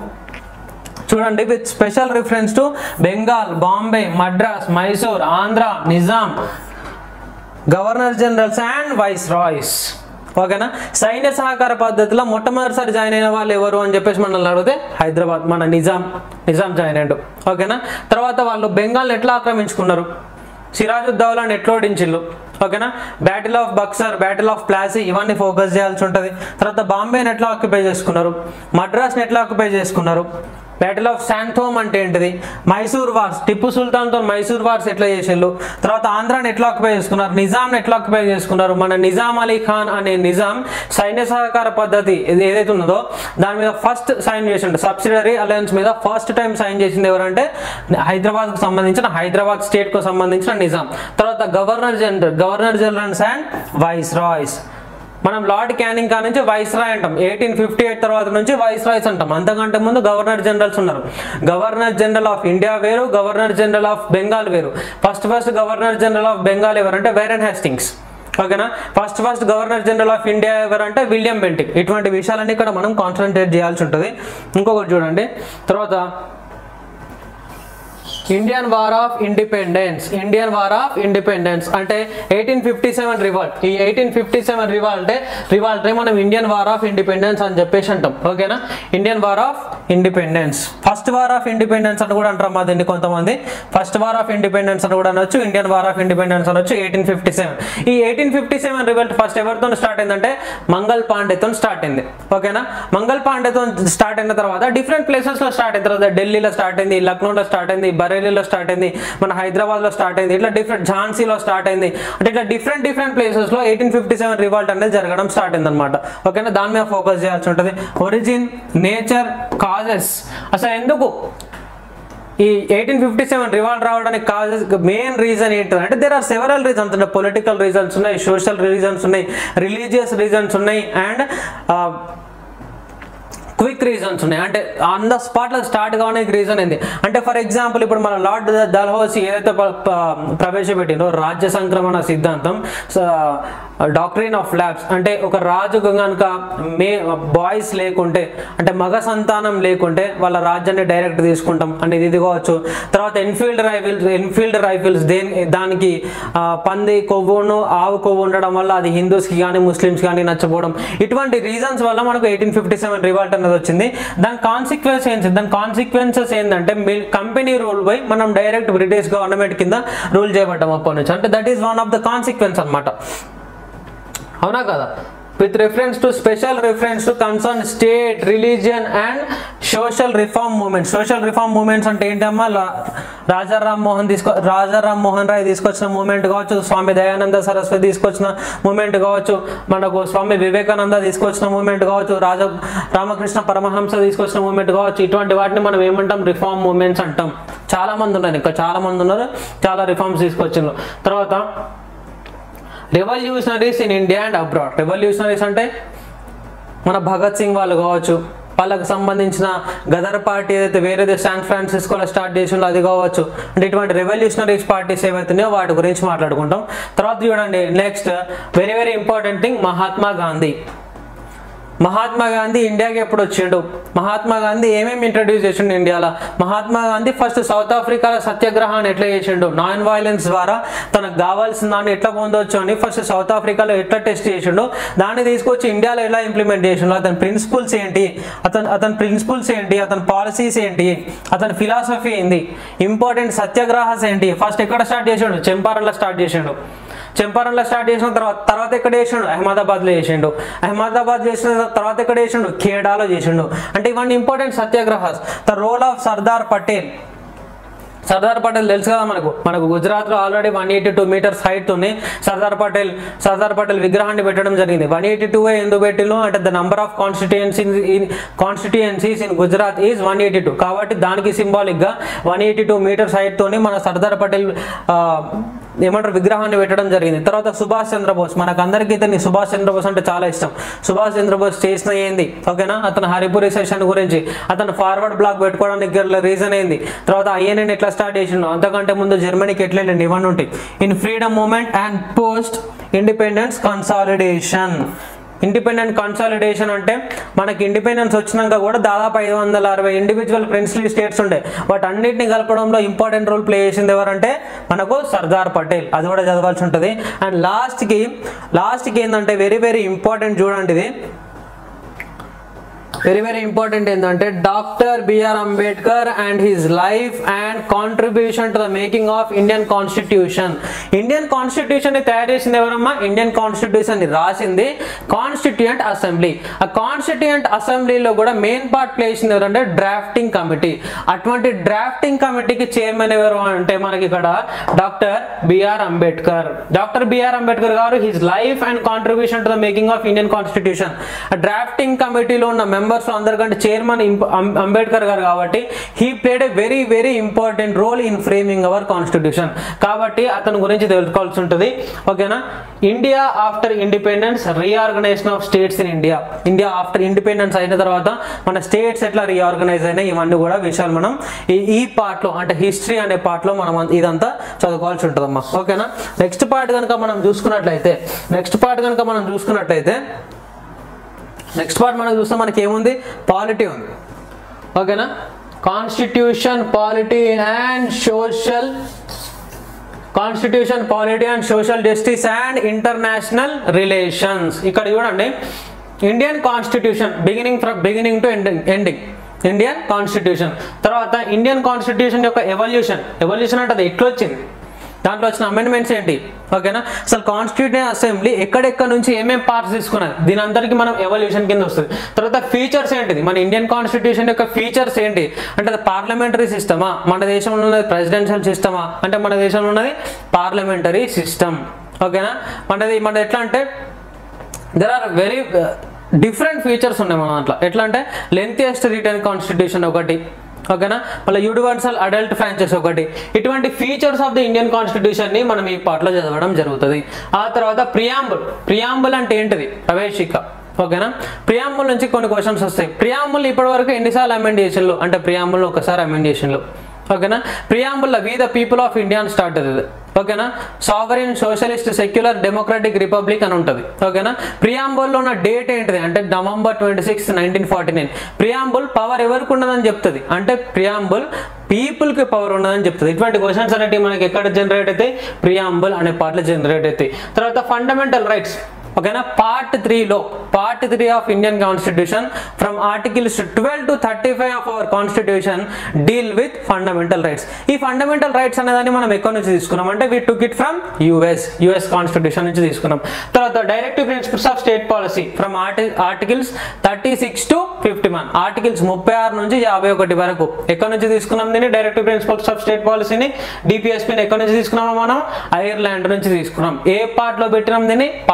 చూడండి with special reference to Bengal Bombay Madras Mysore Andhra Nizam governor generals and viceroys ఓకేనా సైన్య సహకార పద్ధతిలో మొట్టమొదటిసారి జాయిన్ అయిన వాళ్ళు ఎవరు అని చెప్పేసి మనల్ని అడిగితే హైదరాబాద్ మన నిజాం నిజాం జాయిన్ అయ్యాడు ఓకేనా తర్వాత వాళ్ళు బెంగాల్ని ఎట్లా ఆక్రమించుకున్నారు సిరాజుద్దౌలాని ఎట్లా ఓడించిల్లు ఓకేనా battle of Buxar battle of Plassey ఇవన్నీ ఫోకస్ చేయాల్సి ఉంటుంది తర్వాత బాంబేని ఎట్లా ఆక్యుపై చేసుకున్నారు మద్రాస్ని ఎట్లా ఆక్యుపై చేసుకున్నారు బ్యాటిల్ ఆఫ్ శాంథోమ్ అంటే ఏంటిది మైసూర్ వార్స్ టిప్పు సుల్తాన్తో మైసూర్ వార్స్ ఎట్లా చేసిండు తర్వాత ఆంధ్రాని ఎట్లా ఆక్యుపై చేసుకున్నారు నిజాంని ఎట్లా ఆక్యుపై చేసుకున్నారు మన నిజాం అలీ ఖాన్ అనే నిజాం సైన్య సహకార పద్ధతి ఇది ఏదైతే ఉన్నదో దాని మీద ఫస్ట్ సైన్ చేసిండు సబ్సిడరీ అలయన్స్ మీద ఫస్ట్ టైం సైన్ చేసింది ఎవరంటే హైదరాబాద్కు సంబంధించిన హైదరాబాద్ స్టేట్కు సంబంధించిన నిజాం తర్వాత governor general governor generals and viceroys మనం లార్డ్ క్యానింగ్ కా నుంచి వైస్ రాయ్ అంటాం ఎయిటీన్ ఫిఫ్టీ ఎయిట్ తర్వాత నుంచి వైస్ రాయ్స్ అంటాం అంతకంటే ముందు గవర్నర్ జనరల్స్ ఉన్నారు గవర్నర్ జనరల్ ఆఫ్ ఇండియా వేరు గవర్నర్ జనరల్ ఆఫ్ బెంగాల్ వేరు first first governor general of Bengal ఎవరంటే వైరన్ హ్యాస్టింగ్స్ ఓకేనా first first governor general of India ఎవరంటే విలియం బెంటిక్ ఇటువంటి విషయాలన్నీ ఇక్కడ మనం కాన్సన్ట్రేట్ చేయాల్సి ఉంటుంది ఇంకొకటి చూడండి తర్వాత Indian war of independence Indian war of independence అంటే ఎయిటీన్ ఫిఫ్టీ సెవెన్ రివాల్ట్ ఈ ఎయిటీన్ ఫిఫ్టీ సెవెన్ రివాల్టే రివాల్టే మనం ఇండియన్ వార్ ఆఫ్ ఇండిపెండెన్స్ అని చెప్పేసి అంటాం ఓకేనా Indian war of independence first war of independence అని కూడా అంటారు మా దీన్ని కొంతమంది ఫస్ట్ వార్ ఆఫ్ ఇండిపెండెన్స్ అని కూడా అనొచ్చు ఇండియన్ వార్ ఆఫ్ ఇండిపెండెన్స్ అనొచ్చు ఎయిటీన్ ఫిఫ్టీ సెవెన్ ఈ eighteen fifty seven revolt first ఎవరితో స్టార్ట్ అయిందంటే మంగల్ పాండేతో స్టార్ట్ అయింది ఓకేనా మంగల్ పాండేతో స్టార్ట్ అయిన తర్వాత డిఫరెంట్ ప్లేసెస్ లో స్టార్ట్ అయిన తర్వాత ఢిల్లీలో స్టార్ట్ అయింది లక్నోలో స్టార్ట్ అయింది బరేలీలో స్టార్ట్ అయింది మన హైదరాబాద్ లో స్టార్ట్ అయింది ఇట్లా డిఫరెంట్ ఝాన్సీలో స్టార్ట్ అయింది అంటే ఇట్లా డిఫరెంట్ డిఫరెంట్ ప్లేసెస్ లో ఎయిటీన్ ఫిఫ్టీ సెవెన్ రివాల్ట్ అనేది జరగడం స్టార్ట్ అయింది అనమాట ఓకేనా దాని మీద ఫోకస్ చేయాల్సి ఉంటుంది ఒరిజిన్ నేచర్ కాజెస్ అసలు ఎందుకు ఈ ఎయిటీన్ ఫిఫ్టీ సెవెన్ రివాల్ట్ రావడానికి కాజెస్ మెయిన్ రీజన్ ఏంటి అంటే దేర్ ఆర్ సెవరల్ రీజన్స్ అంటే పొలిటికల్ రీజన్స్ ఉన్నాయి సోషల్ రీజన్స్ ఉన్నాయి రిలీజియస్ రీజన్స్ ఉన్నాయి అండ్ క్విక్ రీజన్స్ ఉన్నాయి అంటే ఆన్ ద స్పాట్లో స్టార్ట్ కావడానికి రీజన్ ఏంది అంటే ఫర్ ఎగ్జాంపుల్ ఇప్పుడు మన లార్డ్ దల్హౌసి ఏదైతే ప- ప- ప్రవేశపెట్టిందో రాజ్య సంక్రమణ సిద్ధాంతం డాక్టరీన్ ఆఫ్ ల్యాబ్స్ అంటే ఒక రాజు కనుక మే బాయ్స్ లేకుంటే అంటే మగ సంతానం లేకుంటే వాళ్ళ రాజ్యాన్ని డైరెక్ట్ తీసుకుంటాం అంటే ఇది ఇది కావచ్చు తర్వాత ఎన్ఫీల్డ్ రైఫిల్స్ ఎన్ఫీల్డ్ రైఫిల్స్ దేని దానికి ఆ, పంది కొవ్వును ఆవు కొవ్వు ఉండడం వల్ల అది హిందూస్కి కానీ ముస్లిమ్స్ కానీ నచ్చపోవడం ఇటువంటి రీజన్స్ వల్ల మనకు ఎయిటీన్ ఫిఫ్టీ సెవెన్ రివాల్ట్ అనేది వచ్చింది దాని కాన్సిక్వెన్స్ ఏంటి దాని కాన్సిక్వెన్సెస్ ఏంటంటే కంపెనీ రూల్ బై మనం డైరెక్ట్ బ్రిటిష్ గవర్నమెంట్ కింద రూల్ చేయబడ్డాం అప్పటి నుంచి అంటే that is one of the consequence అన్నమాట అవునా కదా with reference to special reference to concern state religion and social reform movement social reform movements అంటే ఏంటమ్మా లా- రాజారాం మోహన్ తీసుకో రాజారాం మోహన్ రాయ్ తీసుకొచ్చిన మూమెంట్ కావచ్చు స్వామి దయానంద సరస్వతి తీసుకొచ్చిన మూమెంట్ కావచ్చు మనకు స్వామి వివేకానంద తీసుకొచ్చిన మూమెంట్ కావచ్చు రాజ రామకృష్ణ పరమహంస తీసుకొచ్చిన మూమెంట్ కావచ్చు ఇటువంటి వాటిని మనం ఏమంటాం రిఫార్మ్ మూమెంట్స్ అంటాం చాలా మంది ఉన్నారు ఇంకా చాలా మంది ఉన్నారు చాలా రిఫార్మ్స్ తీసుకొచ్చిండ్రు తర్వాత revolutionaries in India and abroad revolutionaries అంటే మన భగత్ సింగ్ వాళ్ళు కావచ్చు వాళ్ళకి సంబంధించిన గదర్ పార్టీ ఏదైతే వేరేది శాన్ ఫ్రాన్సిస్కోలో స్టార్ట్ చేసిందో అది కావచ్చు అంటే ఇటువంటి రెవల్యూషనరీస్ పార్టీస్ ఏవైతున్నాయో వాటి గురించి మాట్లాడుకుంటాం తర్వాత చూడండి next very very important thing Mahatma Gandhi Mahatma Gandhi ఇండియాకి ఎప్పుడు వచ్చిండు మహాత్మా గాంధీ ఏమేమి ఇంట్రడ్యూస్ చేసిండు ఇండియాలో మహాత్మా గాంధీ ఫస్ట్ సౌత్ ఆఫ్రికాలో సత్యాగ్రహాన్ని ఎట్లా చేసిండు నాన్ వైలెన్స్ ద్వారా తనకు కావాల్సిన దాన్ని ఎట్లా పొందొచ్చు అని ఫస్ట్ సౌత్ ఆఫ్రికాలో ఎట్లా టెస్ట్ చేసిండు దాన్ని తీసుకొచ్చి ఇండియాలో ఎలా ఇంప్లిమెంట్ చేసిండు అతని ప్రిన్సిపల్స్ ఏంటి అతని అతని ప్రిన్సిపల్స్ ఏంటి అతని పాలసీస్ ఏంటి అతని ఫిలాసఫీ ఏంది ఇంపార్టెంట్ సత్యాగ్రహాస్ ఏంటి ఫస్ట్ ఎక్కడ స్టార్ట్ చేసిండు చంపారణలో స్టార్ట్ చేసిండు చంపారణలో స్టార్ట్ చేసిన తర్వాత తర్వాత ఎక్కడ చేసిండు అహ్మదాబాద్లో చేసిండు అహ్మదాబాద్ చేసిన తర్వాత ఎక్కడ చేసిండు ఖేడాలో చేసిండు అంటే ఇవన్నీ important satyagrahas the role of Sardar Patel Sardar Patel తెలుసు కదా మనకు మనకు గుజరాత్లో already one eighty two meters height ఉంది సర్దార్ పటేల్ సర్దార్ పటేల్ విగ్రహాన్ని పెట్టడం జరిగింది వన్ ఎయిటీ టూ ఎందుకు పెట్టిలో అంటే the number of constituency in constituencies in Gujarat is one eighty two కాబట్టి దానికి సింబాలిక్గా వన్ ఎయిటీ టూ మీటర్స్ హైట్తోని మన సర్దార్ పటేల్ ఆ, ఏమంటారు విగ్రహాన్ని పెట్టడం జరిగింది తర్వాత సుభాష్ చంద్రబోస్ మనకు అందరికీ ఇతని సుభాష్ చంద్రబోస్ అంటే చాలా ఇష్టం సుభాష్ చంద్రబోస్ చేసిన ఏంది ఓకేనా అతను హరిపురి సెషన్ గురించి అతను ఫార్వర్డ్ బ్లాక్ పెట్టుకోవడానికి గల రీజన్ ఏంది తర్వాత ఐఎన్ఎన్ ఎట్లా స్టార్ట్ చేసిండు అంతకంటే ముందు జర్మనీకి ఎట్లా వెళ్ళండి ఇవన్నీ ఉంటాయి in freedom movement and post independence consolidation independent consolidation అంటే మనకి ఇండిపెండెన్స్ వచ్చినాక కూడా దాదాపు ఐదు వందల అరవై ఇండివిజువల్ ప్రిన్స్లీ స్టేట్స్ ఉండే వాటి అన్నిటిని కలపడంలో ఇంపార్టెంట్ రోల్ ప్లే చేసింది ఎవరంటే మనకు సర్దార్ పటేల్ అది కూడా చదవాల్సి ఉంటుంది అండ్ లాస్ట్కి లాస్ట్కి ఏంటంటే వెరీ వెరీ ఇంపార్టెంట్ చూడండి ఇది వెరీ వెరీ ఇంపార్టెంట్ ఏంటంటే doctor B R Ambedkar and his life and contribution to the making of Indian constitution Indian constitution ని తయారు చేసింది ఎవరమ్మా ఇండియన్ కాన్స్టిట్యూషన్ ని రాసింది కాన్స్టిట్యూయెంట్ అసెంబ్లీ ఆ కాన్స్టిట్యూయెంట్ అసెంబ్లీలో కూడా మెయిన్ పార్ట్ ప్లే చేసింది ఎవరంటే డ్రాఫ్టింగ్ కమిటీ అటువంటి డ్రాఫ్టింగ్ కమిటీకి చైర్మన్ ఎవరు అంటే మనకి ఇక్కడ doctor B R Ambedkar doctor B R Ambedkar garu his life and contribution to the making of Indian constitution drafting కమిటీలో ఉన్న మెంబర్స్ అందరికంటే చైర్మన్ అంబేద్కర్ గారు కాబట్టి he played a very very important role in framing our constitution కాబట్టి అతని గురించి తెలుసుకోవాల్సి ఉంటుంది ఓకేనా India after independence reorganization of states in India India after independence అయిన తర్వాత మన స్టేట్స్ ఎట్లా రీఆర్గనైజ్ అయినాయి ఇవన్నీ కూడా విషయాలు మనం ఈ ఈ part లో అంటే హిస్టరీ అనే part లో మనం అంత- ఇదంతా చదువుకోవాల్సి ఉంటుందమ్మా ఓకేనా నెక్స్ట్ పార్ట్ కనుక మనం చూసుకున్నట్లయితే నెక్స్ట్ పార్ట్ కనుక మనం చూసుకున్నట్లయితే నెక్స్ట్ పార్ట్ మనకు చూస్తే మనకి ఏముంది పాలిటీ ఉంది ఓకేనా constitution polity and social constitution polity and social justice and international relations ఇక్కడ చూడండి Indian constitution beginning from beginning to ending ending Indian constitution తర్వాత ఇండియన్ కాన్స్టిట్యూషన్ యొక్క ఎవల్యూషన్ ఎవల్యూషన్ అంటే అది ఎట్లా వచ్చింది దాంట్లో వచ్చిన అమెండ్మెంట్స్ ఏంటి ఓకేనా అసలు కాన్స్టిట్యూషన్ అసెంబ్లీ ఎక్కడెక్కడ నుంచి ఏమేం పార్ట్స్ తీసుకున్నది దీని అందరికీ మనం ఎవల్యూషన్ కింద వస్తుంది తర్వాత ఫీచర్స్ ఏంటిది మన ఇండియన్ కాన్స్టిట్యూషన్ యొక్క ఫీచర్స్ ఏంటి అంటే అది పార్లమెంటరీ సిస్టమా మన దేశంలో ఉన్నది ప్రెసిడెన్షియల్ సిస్టమా అంటే మన దేశంలో ఉన్నది పార్లమెంటరీ సిస్టమ్ ఓకేనా మనది మనది ఎట్లా అంటే there are very different features ఉన్నాయి మన దాంట్లో ఎట్లా అంటే లెంతియెస్ట్ రిటర్న్ కాన్స్టిట్యూషన్ ఒకటి ఓకేనా మళ్ళీ యూనివర్సల్ అడల్ట్ ఫ్రాంచైజ్ ఒకటి ఇటువంటి features of the Indian constitution ని మనం ఈ పాటలో చదవడం జరుగుతుంది ఆ తర్వాత ప్రియాంబుల్ ప్రియాంబుల్ అంటే ఏంటిది ప్రవేశిక ఓకేనా ప్రియాంబుల్ నుంచి కొన్ని క్వశ్చన్స్ వస్తాయి ప్రియాంబుల్ ఇప్పటి వరకు ఎన్నిసార్లు అమెండ్ చేసిండ్రు అంటే ప్రియాంబుల్ ఒకసారి అమెండ్ చేసిండ్రు ఓకేనా preamble we the people of India అని స్టార్ట్ అవుతుంది ఓకేనా sovereign socialist secular democratic republic అని ఉంటుంది ఓకేనా ప్రియాంబుల్లో ఉన్న డేట్ ఏంటిది అంటే November twenty six nineteen forty nine preamble power ఎవరికి ఉన్నదని చెప్తుంది అంటే ప్రియాంబుల్ పీపుల్ కి పవర్ ఉన్నదని చెప్తుంది ఇటువంటి క్వశ్చన్స్ అనేవి మనకి ఎక్కడ జనరేట్ అవుతాయి ప్రియాంబుల్ అనే పాటలు జనరేట్ అవుతాయి తర్వాత ఫండమెంటల్ రైట్స్ ఓకేనా పార్ట్ త్రీలో part three of Indian constitution from articles twelve to thirty five of our constitution deal with fundamental rights ఈ ఫండమెంటల్ రైట్స్ అనేదాన్ని మనం ఎక్కడి నుంచి తీసుకున్నాం అంటే we took it from US US constitution నుంచి తీసుకున్నాం తర్వాత directive principles of state policy from articles thirty six to fifty one articles ముప్పై ఆరు నుంచి యాభై ఒకటి వరకు ఎక్కడి నుంచి తీసుకున్నాం దీన్ని డైరెక్టివ్ ప్రిన్సిపల్స్ ఆఫ్ స్టేట్ పాలసీని డిపిఎస్పీని ఎక్కడి నుంచి తీసుకున్నామో మనం ఐర్లాండ్ నుంచి తీసుకున్నాం ఏ పార్ట్ లో పెట్టినాం దీన్ని పార్ట్ ఫోర్ లో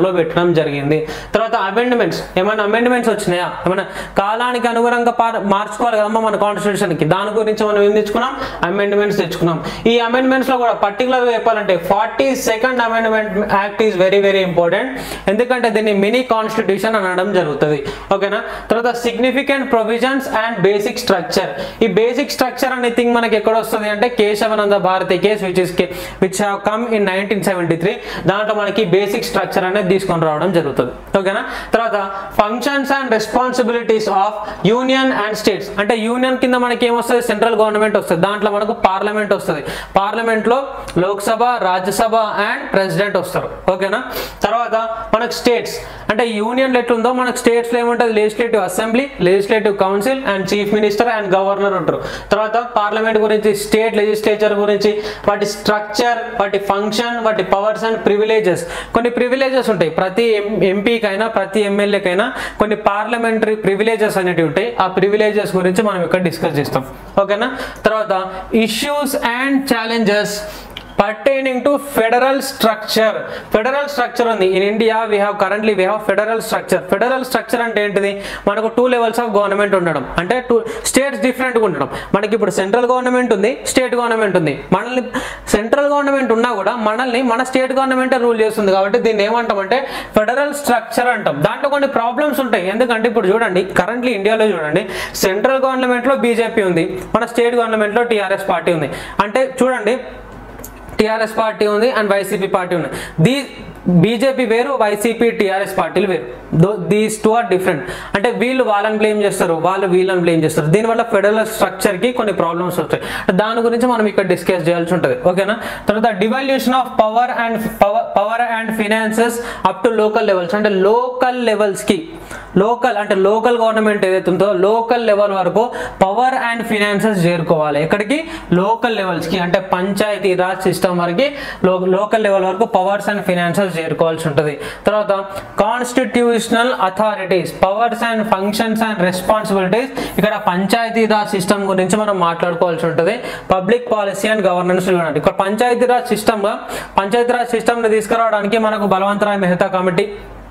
కోడ్లో పెట్టడం జరిగింది తర్వాత అమెండ్మెంట్స్ ఏమైనా అమెండ్మెంట్స్ వచ్చినాయా ఏమైనా కాలానికి అనుగుణంగా పా- మార్చుకోవాలి కదమ్మా మన కాన్స్టిట్యూషన్కి దాని గురించి మనం ఏం తెచ్చుకున్నాం అమెండ్మెంట్స్ తెచ్చుకున్నాం ఈ అమెండ్మెంట్స్ లో కూడా పర్టికులర్గా చెప్పాలంటే forty second amendment act is very very important ఎందుకంటే దీన్ని మినీ కాన్స్టిట్యూషన్ అనడం జరుగుతుంది ఓకేనా తర్వాత significant provisions and basic structure ఈ బేసిక్ స్ట్రక్చర్ అనే థింగ్ మనకి ఎక్కడ వస్తుంది అంటే Kesavananda Bharati case which is which have come in nineteen seventy three దాంట్లో మనకి బేసిక్ స్ట్రక్చర్ అనేది తీసుకొని రావడం జరుగుతుంది ఓకేనా తర్వాత functions and responsibilities of union and states అంటే యూనియన్ కింద మనకి ఏమొస్తుంది సెంట్రల్ గవర్నమెంట్ వస్తుంది దాంట్లో మనకు పార్లమెంట్ వస్తుంది పార్లమెంట్ లో లోక్సభ రాజ్యసభ అండ్ ప్రెసిడెంట్ వస్తారు ఓకేనా తర్వాత మనకు స్టేట్స్ అంటే యూనియన్ ఎట్లుందో మనకు స్టేట్స్ లో ఏముంటుంది legislative assembly legislative council and chief minister and governor ఉంటారు తర్వాత పార్లమెంట్ గురించి స్టేట్ లెజిస్లేచర్ గురించి వాటి స్ట్రక్చర్ వాటి ఫంక్షన్ వాటి పవర్స్ అండ్ ప్రివిలేజెస్ కొన్ని ప్రివిలేజెస్ ఉంటాయి ప్రతి ఎంపీకైనా ప్రతి ఎమ్మెల్యేకైనా కొన్ని పార్లమెంటరీ ప్రివిలేజెస్ అనేటివి ఉంటాయి ఆ ప్రివిలేజెస్ గురించి మనం ఇక్కడ డిస్కస్ చేస్తాం ఓకేనా తర్వాత issues and challenges pertaining to federal structure federal structure ఉంది in India we have currently we have federal structure federal structure అంటే ఏంటిది మనకు టూ లెవెల్స్ ఆఫ్ గవర్నమెంట్ ఉండడం అంటే టూ స్టేట్స్ డిఫరెంట్గా ఉండడం మనకి ఇప్పుడు సెంట్రల్ గవర్నమెంట్ ఉంది స్టేట్ గవర్నమెంట్ ఉంది మనల్ని సెంట్రల్ గవర్నమెంట్ ఉన్నా కూడా మనల్ని మన స్టేట్ గవర్నమెంట్ రూల్ చేస్తుంది కాబట్టి దీన్ని ఏమంటామంటే ఫెడరల్ స్ట్రక్చర్ అంటాం దాంట్లో కొన్ని ప్రాబ్లమ్స్ ఉంటాయి ఎందుకంటే ఇప్పుడు చూడండి కరెంట్లీ ఇండియాలో చూడండి సెంట్రల్ గవర్నమెంట్లో బీజేపీ ఉంది మన స్టేట్ గవర్నమెంట్లో టీఆర్ఎస్ పార్టీ ఉంది అంటే చూడండి టిఆర్ఎస్ పార్టీ ఉంది అండ్ వైసీపీ పార్టీ ఉంది దీ బీజేపీ వేరు వైసీపీ టీఆర్ఎస్ పార్టీలు వేరు దీస్ టూ ఆర్ డిఫరెంట్ అంటే వీళ్ళు వాళ్ళని బ్లేమ్ చేస్తారు వాళ్ళు వీళ్ళని బ్లేమ్ చేస్తారు దీనివల్ల ఫెడరల్ స్ట్రక్చర్ కి కొన్ని ప్రాబ్లమ్స్ వస్తాయి దాని గురించి మనం ఇక్కడ డిస్కస్ చేయాల్సి ఉంటుంది ఓకేనా తర్వాత devolution of power and power power and finances up to local levels అంటే లోకల్ లెవెల్స్ కి లోకల్ అంటే లోకల్ గవర్నమెంట్ ఏదైతే ఉందో లోకల్ లెవెల్ వరకు పవర్ అండ్ ఫినాన్సెస్ చేరుకోవాలి ఎక్కడికి లోకల్ లెవెల్స్ కి అంటే పంచాయతీ రాజ్ సిస్టమ్ వరకు లోకల్ లెవెల్ వరకు పవర్స్ అండ్ ఫినాన్సెస్ చేరుకోవాల్సి ఉంటుంది తర్వాత constitutional authorities powers and functions and responsibilities ఇక్కడ పంచాయతీ రాజ్ సిస్టమ్ గురించి మనం మాట్లాడుకోవాల్సి ఉంటుంది పబ్లిక్ పాలసీ అండ్ గవర్నెన్స్ చూడండి ఇక్కడ పంచాయతీ రాజ్ సిస్టమ్ పంచాయతీ రాజ్ సిస్టమ్ తీసుకురావడానికి మనకు బలవంతరాయ్ మెహతా కమిటీ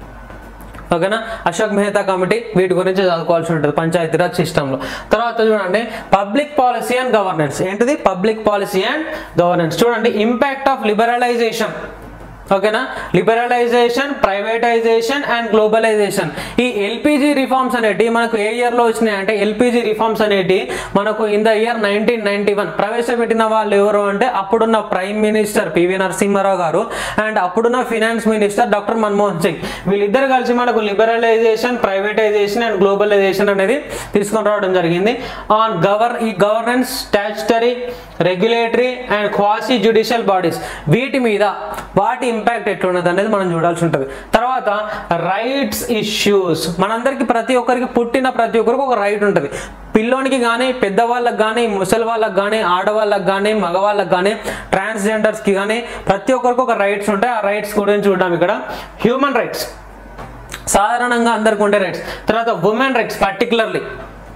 ఓకేనా అశోక్ మెహతా కమిటీ వీటి గురించి చదువుకోవాల్సి ఉంటుంది పంచాయతీరాజ్ సిస్టంలో తర్వాత చూడండి పబ్లిక్ పాలసీ అండ్ గవర్నెన్స్ ఏంటిది పబ్లిక్ పాలసీ అండ్ గవర్నెన్స్ చూడండి ఇంపాక్ట్ ఆఫ్ లిబరలైజేషన్ ఓకేనా లిబరలైజేషన్ ప్రైవేటైజేషన్ అండ్ గ్లోబలైజేషన్ ఈ ఎల్పిజి రిఫార్మ్స్ అనేటి మనకు ఏ ఇయర్ లో వచ్చినాయి అంటే ఎల్పిజి రిఫార్మ్స్ అనేటి మనకు in the year nineteen ninety one ప్రవేశపెట్టిన వాళ్ళు ఎవరు అంటే అప్పుడున్న ప్రైమ్ మినిస్టర్ పివి నరసింహారావు గారు అండ్ అప్పుడున్న finance minister doctor Manmohan Singh వీళ్ళిద్దరు కలిసి మనకు లిబరలైజేషన్ ప్రైవేటైజేషన్ అండ్ గ్లోబలైజేషన్ అనేది తీసుకొని రావడం జరిగింది ఆన్ గవర్ e governance statutory regulatory and quasi judicial bodies వీటి మీద వాటి ఇంపాక్ట్ ఎట్లున్నది అనేది మనం చూడాల్సి ఉంటుంది తర్వాత రైట్స్ ఇష్యూస్ మనందరికి ప్రతి ఒక్కరికి పుట్టిన ప్రతి ఒక్కరికి ఒక రైట్ ఉంటుంది పిల్లోనికి కానీ పెద్దవాళ్ళకి కానీ ముసలి వాళ్ళకి కానీ ఆడవాళ్ళకి కానీ మగవాళ్ళకి కానీ ట్రాన్స్జెండర్స్కి కానీ ప్రతి ఒక్కరికి ఒక రైట్స్ ఉంటాయి ఆ రైట్స్ గురించి చూద్దాం ఇక్కడ హ్యూమన్ రైట్స్ సాధారణంగా అందరికి ఉండే రైట్స్ తర్వాత women rights particularly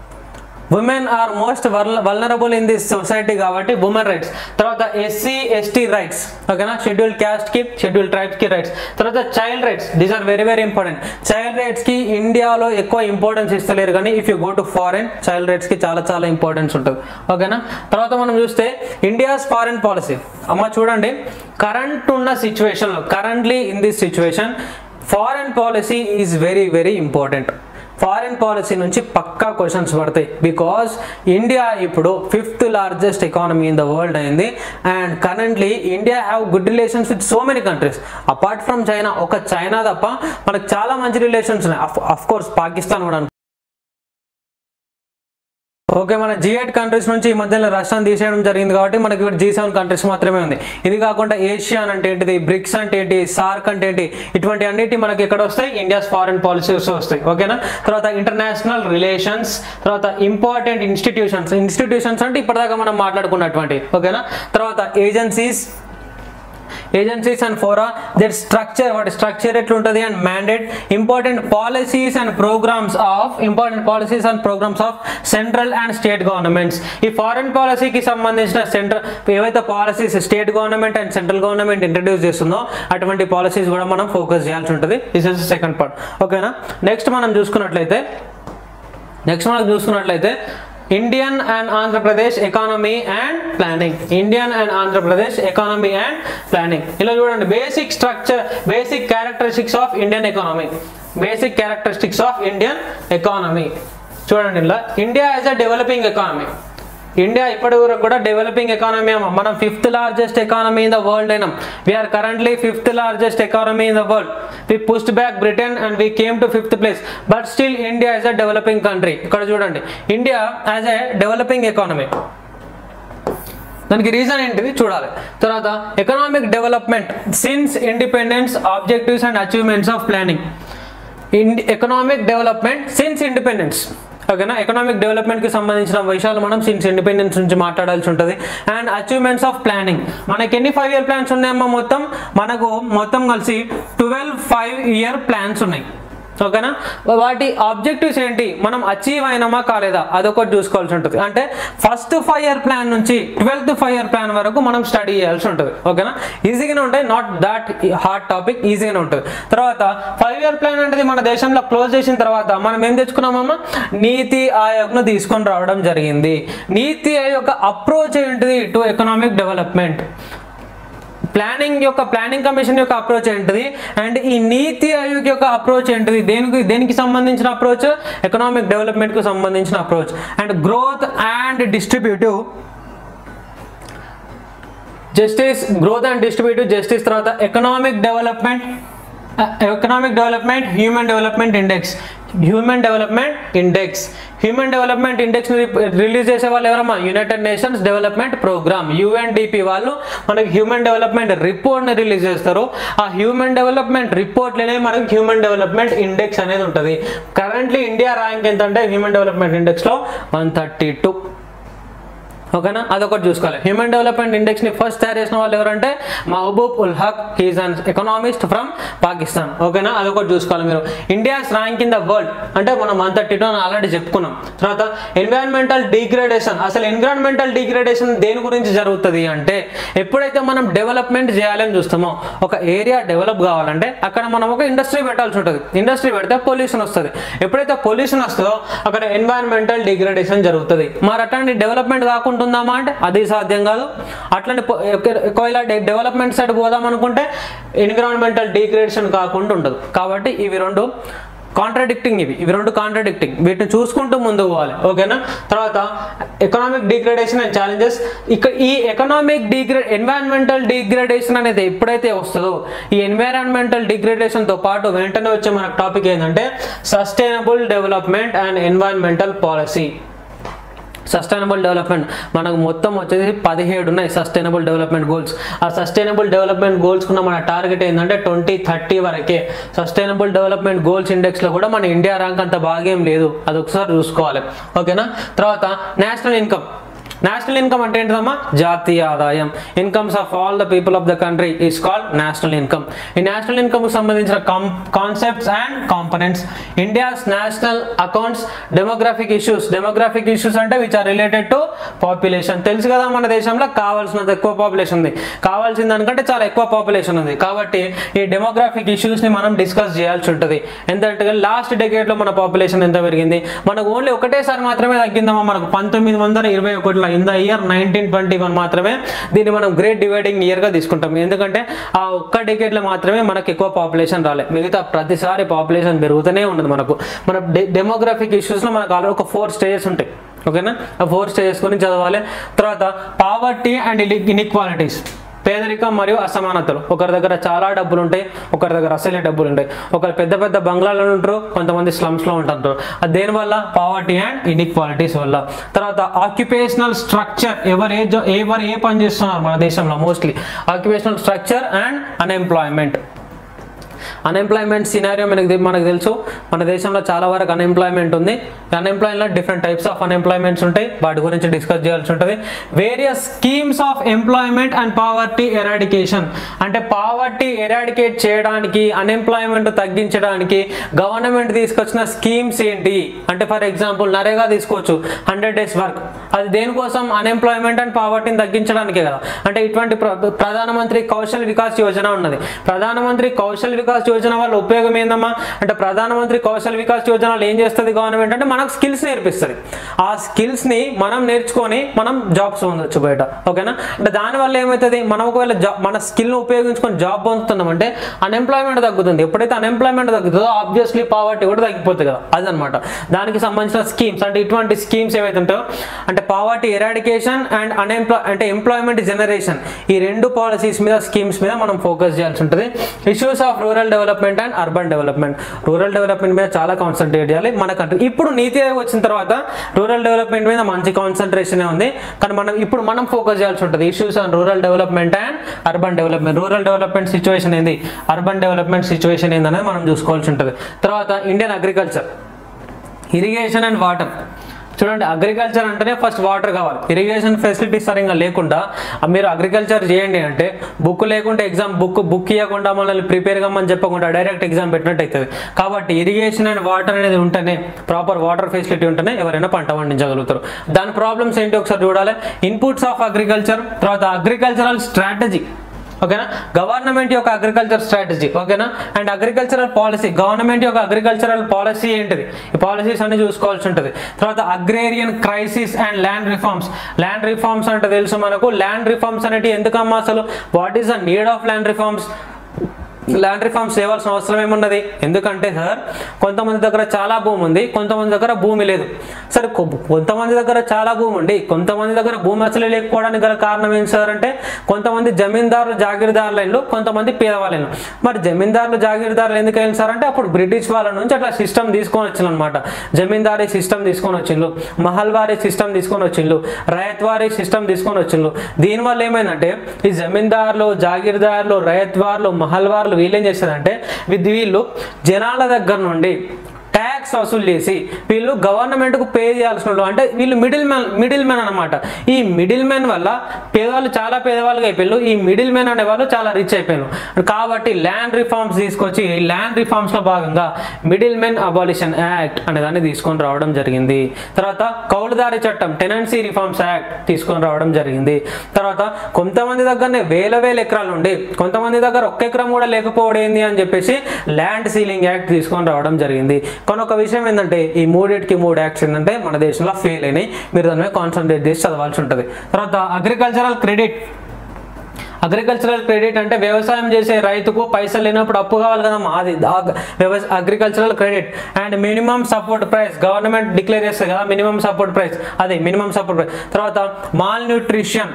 women are most vulnerable in this society కాబట్టి ఉమెన్ రైట్స్ తర్వాత ఎస్సీ ఎస్టీ రైట్స్ ఓకేనా షెడ్యూల్ క్యాస్ట్ కి షెడ్యూల్ ట్రైబ్స్ కి రైట్స్ తర్వాత child rights these are very very important child rights కి ఇండియాలో ఎక్కువ ఇంపార్టెన్స్ ఇస్తలేరు కానీ if you go to foreign child rights కి చాలా చాలా ఇంపార్టెన్స్ ఉంటుంది ఓకేనా తర్వాత మనం చూస్తే ఇండియాస్ ఫారెన్ పాలసీ అమ్మ చూడండి కరెంట్ ఉన్న సిచ్యువేషన్లో currently in this situation foreign policy is very very important foreign policy నుంచి పక్కా క్వశ్చన్స్ పడతాయి బికాస్ ఇండియా ఇప్పుడు fifth largest economy in the world అయింది and currently India have good relations with so many countries apart from China ఒక చైనా తప్ప మనకు చాలా మంచి రిలేషన్స్ ఉన్నాయి అఫ్ కోర్స్ పాకిస్తాన్ కూడా అనుకో. ఓకే మన జీ ఎయిట్ కంట్రీస్ నుంచి ఈ మధ్యలో రష్యాను తీసేయడం జరిగింది కాబట్టి మనకి ఇక్కడ జీ సెవెన్ కంట్రీస్ మాత్రమే ఉంది ఇది కాకుండా ఏషియన్ అంటే ఏంటిది బ్రిక్స్ అంటే ఏంటి సార్క్ అంటే ఏంటి ఇటువంటి అన్నిటి మనకి ఎక్కడ వస్తాయి ఇండియాస్ ఫారెన్ పాలసీస్ వస్తాయి ఓకేనా తర్వాత ఇంటర్నేషనల్ రిలేషన్స్ తర్వాత ఇంపార్టెంట్ ఇన్స్టిట్యూషన్స్ ఇన్స్టిట్యూషన్స్ అంటే ఇప్పటిదాకా మనం మాట్లాడుకున్నటువంటి ఓకేనా తర్వాత agencies agencies and fora that structure వాటి స్ట్రక్చర్ ఎట్లుంటుంది and mandate important policies and programmes of important policies and programmes of central and state governments ఈ ఫారెన్ పాలసీకి సంబంధించిన సెంట్రల్ ఏవైతే policies state government and central government introduce చేస్తుందో అటువంటి పాలసీస్ కూడా మనం ఫోకస్ చేయాల్సి ఉంటుంది దిస్ ఇస్ సెకండ్ పార్ట్ ఓకేనా నెక్స్ట్ మనం చూసుకున్నట్లయితే నెక్స్ట్ మనం చూసుకున్నట్లయితే Indian and Andhra Pradesh economy and planning Indian and Andhra Pradesh economy and planning ఇలా చూడండి basic structure basic characteristics of Indian economy basic characteristics of Indian economy చూడండి ఇలా India as a developing economy India ఇప్పటి వరకు కూడా డెవలపింగ్ ఎకానమీ అమ్మ మనం fifth largest economy in the world అయినాం we are currently fifth largest economy in the world we pushed back Britain and we came to fifth place but still India as a developing country ఇక్కడ చూడండి India as a developing economy దానికి రీజన్ ఏంటిది చూడాలి తర్వాత economic development since independence objectives and achievements of planning ఇండి ఎకనామిక్ డెవలప్మెంట్ సిన్స్ ఇండిపెండెన్స్ ఓకేనా ఎకనామిక్ డెవలప్మెంట్కి సంబంధించిన విషయాలు మనం సిన్స్ ఇండిపెండెన్స్ నుంచి మాట్లాడాల్సి ఉంటుంది అండ్ అచీవ్మెంట్స్ ఆఫ్ ప్లానింగ్ మనకి ఎన్ని ఫైవ్ ఇయర్ ప్లాన్స్ ఉన్నాయమ్మా మొత్తం మనకు మొత్తం కలిసి ట్వెల్వ్ ఫైవ్ ఇయర్ ప్లాన్స్ ఉన్నాయి ఓకేనా వాటి ఆబ్జెక్టివ్స్ ఏంటి మనం అచీవ్ అయినామా కాలేదా అదొకటి చూసుకోవాల్సి ఉంటుంది అంటే ఫస్ట్ ఫైవ్ ఇయర్ ప్లాన్ నుంచి ట్వెల్త్ ఫైవ్ ఇయర్ ప్లాన్ వరకు మనం స్టడీ చేయాల్సి ఉంటుంది ఓకేనా ఈజీగానే ఉంటాయి నాట్ దాట్ హార్డ్ టాపిక్ ఈజీగానే ఉంటుంది తర్వాత ఫైవ్ ఇయర్ ప్లాన్ అనేది మన దేశంలో క్లోజ్ చేసిన తర్వాత మనం ఏం తెచ్చుకున్నామమ్మా నీతి ఆయోగ్ను తీసుకొని రావడం జరిగింది నీతి ఆయోగ్ అప్రోచ్ ఏంటిది టు ఎకనామిక్ డెవలప్మెంట్ ప్లానింగ్ యొక్క ప్లానింగ్ కమిషన్ యొక్క అప్రోచ్ ఏంటిది అండ్ ఈ నీతి ఆయోగ్ యొక్క అప్రోచ్ ఏంటిది దేనికి దేనికి సంబంధించిన అప్రోచ్ ఎకనామిక్ డెవలప్మెంట్ కు సంబంధించిన approach and growth and distributive justice growth and distributive justice తర్వాత economic development economic development human development index human development index human development index release చేసే వాళ్ళు ఎవరమ్మా United Nations development programme UNDP వాళ్ళు మనకి హ్యూమన్ డెవలప్మెంట్ రిపోర్ట్ని రిలీజ్ చేస్తారు ఆ హ్యూమన్ డెవలప్మెంట్ రిపోర్ట్లోనే మనకి హ్యూమన్ డెవలప్మెంట్ ఇండెక్స్ అనేది ఉంటుంది కరెంట్లీ ఇండియా ర్యాంక్ ఎంత అంటే హ్యూమన్ డెవలప్మెంట్ ఇండెక్స్లో వన్ థర్టీ టూ ఓకేనా అదొకటి చూసుకోవాలి హ్యూమన్ డెవలప్మెంట్ ఇండెక్స్ ని ఫస్ట్ తయారు చేసిన వాళ్ళు ఎవరంటే Mahbub ul Haq he's an economist from Pakistan ఓకేనా అదొకటి చూసుకోవాలి మీరు India's rank in the world అంటే మనం వన్ థర్టీ టూ ఆల్రెడీ చెప్పుకున్నాం తర్వాత ఎన్విరాన్మెంటల్ డిగ్రేడేషన్ అసలు ఎన్విరాన్మెంటల్ డిగ్రేడేషన్ దేని గురించి జరుగుతుంది అంటే ఎప్పుడైతే మనం డెవలప్మెంట్ చేయాలని చూస్తామో ఒక ఏరియా డెవలప్ కావాలంటే అక్కడ మనం ఒక ఇండస్ట్రీ పెట్టాల్సి ఉంటుంది ఇండస్ట్రీ పెడితే పొల్యూషన్ వస్తుంది ఎప్పుడైతే పొల్యూషన్ వస్తుందో అక్కడ ఎన్విరాన్మెంటల్ డిగ్రేడేషన్ జరుగుతుంది మరి అట్లాంటి డెవలప్మెంట్ కాకుండా ఉంటుందామా అంటే అది సాధ్యం కాదు అట్లాంటి పొ- ఒక- ఒకవేళ డెవలప్మెంట్ సైడ్ పోదాం అనుకుంటే ఎన్విరాన్మెంటల్ డిగ్రేడేషన్ కాకుండా ఉండదు కాబట్టి ఇవి రెండు కాంట్రాడిక్టింగ్ ఇవి ఇవి రెండు కాంట్రాడిక్టింగ్ వీటిని చూసుకుంటూ ముందుకు పోవాలి ఓకేనా తర్వాత ఎకనామిక్ డిగ్రేడేషన్ అండ్ ఛాలెంజెస్ ఇక్కడ ఈ ఎకనామిక్ డిగ్రే ఎన్వైరన్మెంటల్ డిగ్రేడేషన్ అనేది ఎప్పుడైతే వస్తుందో ఈ ఎన్వైరన్మెంటల్ డిగ్రేడేషన్ తో పాటు వెంటనే వచ్చే మనకు టాపిక్ ఏంటంటే sustainable development and environmental policy sustainable development మనకు మొత్తం వచ్చేసి పదిహేడు ఉన్నాయి సస్టైనబుల్ డెవలప్మెంట్ గోల్స్ ఆ సస్టైనబుల్ డెవలప్మెంట్ గోల్స్ కున్న మన టార్గెట్ ఏంటంటే ట్వంటీ థర్టీ వరకే సస్టైనబుల్ డెవలప్మెంట్ గోల్స్ ఇండెక్స్లో కూడా మన ఇండియా ర్యాంక్ అంత బాగేం లేదు అది ఒకసారి చూసుకోవాలి ఓకేనా తర్వాత నేషనల్ ఇన్కమ్ నేషనల్ ఇన్కమ్ అంటే ఏంటిదమ్మా జాతీయ ఆదాయం incomes of all the people of the country is called national income ఈ నేషనల్ ఇన్కమ్ కు సంబంధించిన concepts and components India's national accounts demographic issues demographic issues అంటే which are related to population తెలుసు కదా మన దేశంలో కావాల్సినంత ఎక్కువ పాపులేషన్ ఉంది కావాల్సిన దానికంటే చాలా ఎక్కువ పాపులేషన్ ఉంది కాబట్టి ఈ డెమోగ్రాఫిక్ ఇష్యూస్ ని మనం డిస్కస్ చేయాల్సి ఉంటుంది ఎందుకంటే లాస్ట్ డెకేడ్ లో మన పాపులేషన్ ఎంత పెరిగింది మనకు ఓన్లీ ఒకటేసారి మాత్రమే తగ్గిందమ్మా మనకు పంతొమ్మిది వందల ఇరవై ఒకటిలో in the year nineteen twenty one మాత్రమే దీన్ని మనం గ్రేట్ డివైడింగ్ ఇయర్ గా తీసుకుంటాం ఎందుకంటే ఆ ఒక్క డెకేడ్ లో మాత్రమే మనకు ఎక్కువ పాపులేషన్ రాలే మిగతా ప్రతిసారి పాపులేషన్ పెరుగుతూనే ఉండదు మనకు మన డెమోగ్రాఫిక్ ఇష్యూస్ లో మనకు ఆల్రెడీ ఒక ఫోర్ స్టేజెస్ ఉంటాయి ఓకేనా ఆ ఫోర్ స్టేజెస్ గురించి చదవాలి తర్వాత పావర్టీ అండ్ ఇన్ఈక్వాలిటీస్ పేదరికం మరియు అసమానతలు ఒకరి దగ్గర చాలా డబ్బులు ఉంటాయి ఒకరి దగ్గర అసలే డబ్బులు ఉంటాయి ఒకరు పెద్ద పెద్ద బంగ్లాలో ఉంటారు కొంతమంది slums లో ఉంటారు అది దేనివల్ల పావర్టీ అండ్ ఇన్ఈక్వాలిటీస్ వల్ల తర్వాత ఆక్యుపేషనల్ స్ట్రక్చర్ ఎవరు ఏ జా- ఎవరు ఏ పని చేస్తున్నారు మన దేశంలో mostly occupational structure and unemployment unemployment scenario మనకి మనకు తెలుసు మన దేశంలో చాలా వరకు అన్ఎంప్లాయ్మెంట్ ఉంది అన్ఎంప్లాయ్మెంట్లో డిఫరెంట్ టైప్స్ ఆఫ్ అన్ఎంప్లాయ్మెంట్స్ ఉంటాయి వాటి గురించి డిస్కస్ చేయాల్సి ఉంటుంది various schemes of employment and poverty eradication అంటే పావర్టీ ఎరాడికేట్ చేయడానికి అన్ఎంప్లాయ్మెంట్ తగ్గించడానికి గవర్నమెంట్ తీసుకొచ్చిన స్కీమ్స్ ఏంటి అంటే ఫర్ ఎగ్జాంపుల్ నరేగా తీసుకోవచ్చు హండ్రెడ్ డేస్ వర్క్ అది దేనికోసం అన్ఎంప్లాయ్మెంట్ అండ్ పావర్టీని తగ్గించడానికే కదా అంటే ఇటువంటి ప్ర- ప్రధానమంత్రి కౌశల్ వికాస్ యోజన ఉన్నది ప్రధానమంత్రి కౌశల్ వికాస్ యోజన వల్ల ఉపయోగం ఏందమ్మా అంటే ప్రధానమంత్రి కౌశల్ వికాస్ యోజనలో ఏం చేస్తుంది గవర్నమెంట్ అంటే మనకు స్కిల్స్ నేర్పిస్తుంది ఆ స్కిల్స్ ని మనం నేర్చుకొని మనం జాబ్స్ పొందొచ్చు బయట ఓకేనా అంటే దానివల్ల ఏమవుతుంది మనం ఒకవేళ జాబ్ మన స్కిల్ ని ఉపయోగించుకొని జాబ్ పొందుతున్నాం అంటే అన్ఎంప్లాయ్మెంట్ తగ్గుతుంది ఎప్పుడైతే అన్ఎంప్లాయ్మెంట్ తగ్గుతుందో ఆబ్వియస్లీ పావర్టీ కూడా తగ్గిపోతుంది కదా అదనమాట దానికి సంబంధించిన స్కీమ్స్ అంటే ఇటువంటి స్కీమ్స్ ఏవైతే ఉంటాయో అంటే పావర్టీ ఎరాడికేషన్ అండ్ అన్ఎంప్లాయ్ అంటే ఎంప్లాయ్మెంట్ జనరేషన్ ఈ రెండు పాలసీస్ మీద స్కీమ్స్ మీద మనం ఫోకస్ చేయాల్సి ఉంటుంది issues of rural development and urban development rural development మీద చాలా కాన్సన్ట్రేట్ చేయాలి మన కంట్రీ ఇప్పుడు నీతి ఆయోగ్ వచ్చిన తర్వాత రూరల్ డెవలప్మెంట్ మీద మంచి కాన్సన్ట్రేషన్ ఉంది కానీ మనం ఇప్పుడు మనం ఫోకస్ చేయాల్సి ఉంటుంది issues on rural development and urban development rural development situation ఏంది అర్బన్ డెవలప్మెంట్ సిచ్యువేషన్ ఏంది అనేది మనం చూసుకోవాల్సి ఉంటుంది తర్వాత Indian agriculture irrigation and water చూడండి అగ్రికల్చర్ అంటేనే ఫస్ట్ వాటర్ కావాలి ఇరిగేషన్ ఫెసిలిటీస్ సరిగ్గా లేకుండా ఆ మీరు అగ్రికల్చర్ చేయండి అంటే బుక్ లేకుంటే ఎగ్జామ్ బుక్ బుక్ ఇవ్వకుండా మనల్ని ప్రిపేర్ కమ్మని చెప్పకుండా డైరెక్ట్ ఎగ్జామ్ పెట్టినట్టు అవుతుంది కాబట్టి ఇరిగేషన్ అండ్ వాటర్ అనేది ఉంటేనే ప్రాపర్ వాటర్ ఫెసిలిటీ ఉంటేనే ఎవరైనా పంట పండించగలుగుతారు దాని ప్రాబ్లమ్స్ ఏంటి ఒకసారి చూడాలి ఇన్పుట్స్ ఆఫ్ అగ్రికల్చర్ తర్వాత అగ్రికల్చరల్ స్ట్రాటజీ ఓకేనా గవర్నమెంట్ యొక్క అగ్రికల్చర్ స్ట్రాటజీ ఓకేనా అండ్ అగ్రికల్చరల్ పాలసీ గవర్నమెంట్ యొక్క అగ్రికల్చరల్ పాలసీ ఏంటిది ఈ పాలసీస్ అన్ని చూసుకోవాల్సి ఉంటుంది తర్వాత agrarian crisis and land reforms land reforms అంటే తెలుసు మనకు ల్యాండ్ రిఫార్మ్స్ అనేవి ఎందుకమ్మా అసలు what is the need of land reforms land reforms చేయవలసిన అవసరం ఏమున్నది ఎందుకంటే సార్ కొంతమంది దగ్గర చాలా భూమి ఉంది కొంతమంది దగ్గర భూమి లేదు సరే కొ- కొంతమంది దగ్గర చాలా భూమి ఉంది కొంతమంది దగ్గర భూమి అసలు లేకపోవడానికి గల కారణం ఏంటి సార్ అంటే కొంతమంది జమీందారులు జాగీర్దారులు అయిన కొంతమంది పేదవాళ్ళు మరి జమీందారులు జాగీర్దారులు ఎందుకు అయింది సార్ అంటే అప్పుడు బ్రిటిష్ వాళ్ళ నుంచి అట్లా సిస్టమ్ తీసుకొని వచ్చింది అనమాట జమీందారీ సిస్టమ్ తీసుకొని వచ్చిండ్రు మహల్వారీ సిస్టమ్ తీసుకొని వచ్చిండ్రు రయత్వారీ సిస్టమ్ తీసుకొని వచ్చిండ్రు దీనివల్ల ఏమైందంటే ఈ జమీందారులు జాగీర్దారులు రయత్వార్లు మహల్వార్లు వీళ్ళు ఏం చేస్తారంటే వీళ్ళు వీళ్ళు జనాల దగ్గర నుండి ట్యాక్స్ వసూలు చేసి వీళ్ళు గవర్నమెంట్ కు పే చేయాల్సిన వాళ్ళు అంటే వీళ్ళు మిడిల్ మ్యాన్ మిడిల్ మ్యాన్ అనమాట ఈ మిడిల్ మ్యాన్ వల్ల పేదవాళ్ళు చాలా పేదవాళ్ళుగా అయిపోయారు ఈ మిడిల్ మ్యాన్ అనే వాళ్ళు చాలా రిచ్ అయిపోయారు కాబట్టి ల్యాండ్ రిఫార్మ్స్ తీసుకొచ్చి ఈ ల్యాండ్ రిఫార్మ్స్ లో భాగంగా మిడిల్ మ్యాన్ అబాలిషన్ యాక్ట్ అనే దాన్ని తీసుకొని రావడం జరిగింది తర్వాత కౌలుదారి చట్టం టెనెన్సీ రిఫార్మ్స్ యాక్ట్ తీసుకొని రావడం జరిగింది తర్వాత కొంతమంది దగ్గరనే వేల వేల ఎకరాలు ఉండి కొంతమంది దగ్గర ఒక్క ఎకరం కూడా లేకపోవడం ఏంది అని చెప్పేసి ల్యాండ్ సీలింగ్ యాక్ట్ తీసుకొని రావడం జరిగింది కానీ ఒక విషయం ఏంటంటే ఈ మూడింటికి మూడు యాక్ట్స్ ఏంటంటే మన దేశంలో ఫెయిల్ అయినాయి మీరు దాని మీద కాన్సన్ట్రేట్ చేసి చదవాల్సి ఉంటుంది తర్వాత అగ్రికల్చరల్ క్రెడిట్ అగ్రికల్చరల్ క్రెడిట్ అంటే వ్యవసాయం చేసే రైతుకు పైసలు లేనప్పుడు అప్పు కావాలి కదా అది agricultural credit and minimum support price government declare చేస్తుంది కదా మినిమం సపోర్ట్ ప్రైస్ అదే మినిమం సపోర్ట్ ప్రైస్ తర్వాత మాల్ న్యూట్రిషన్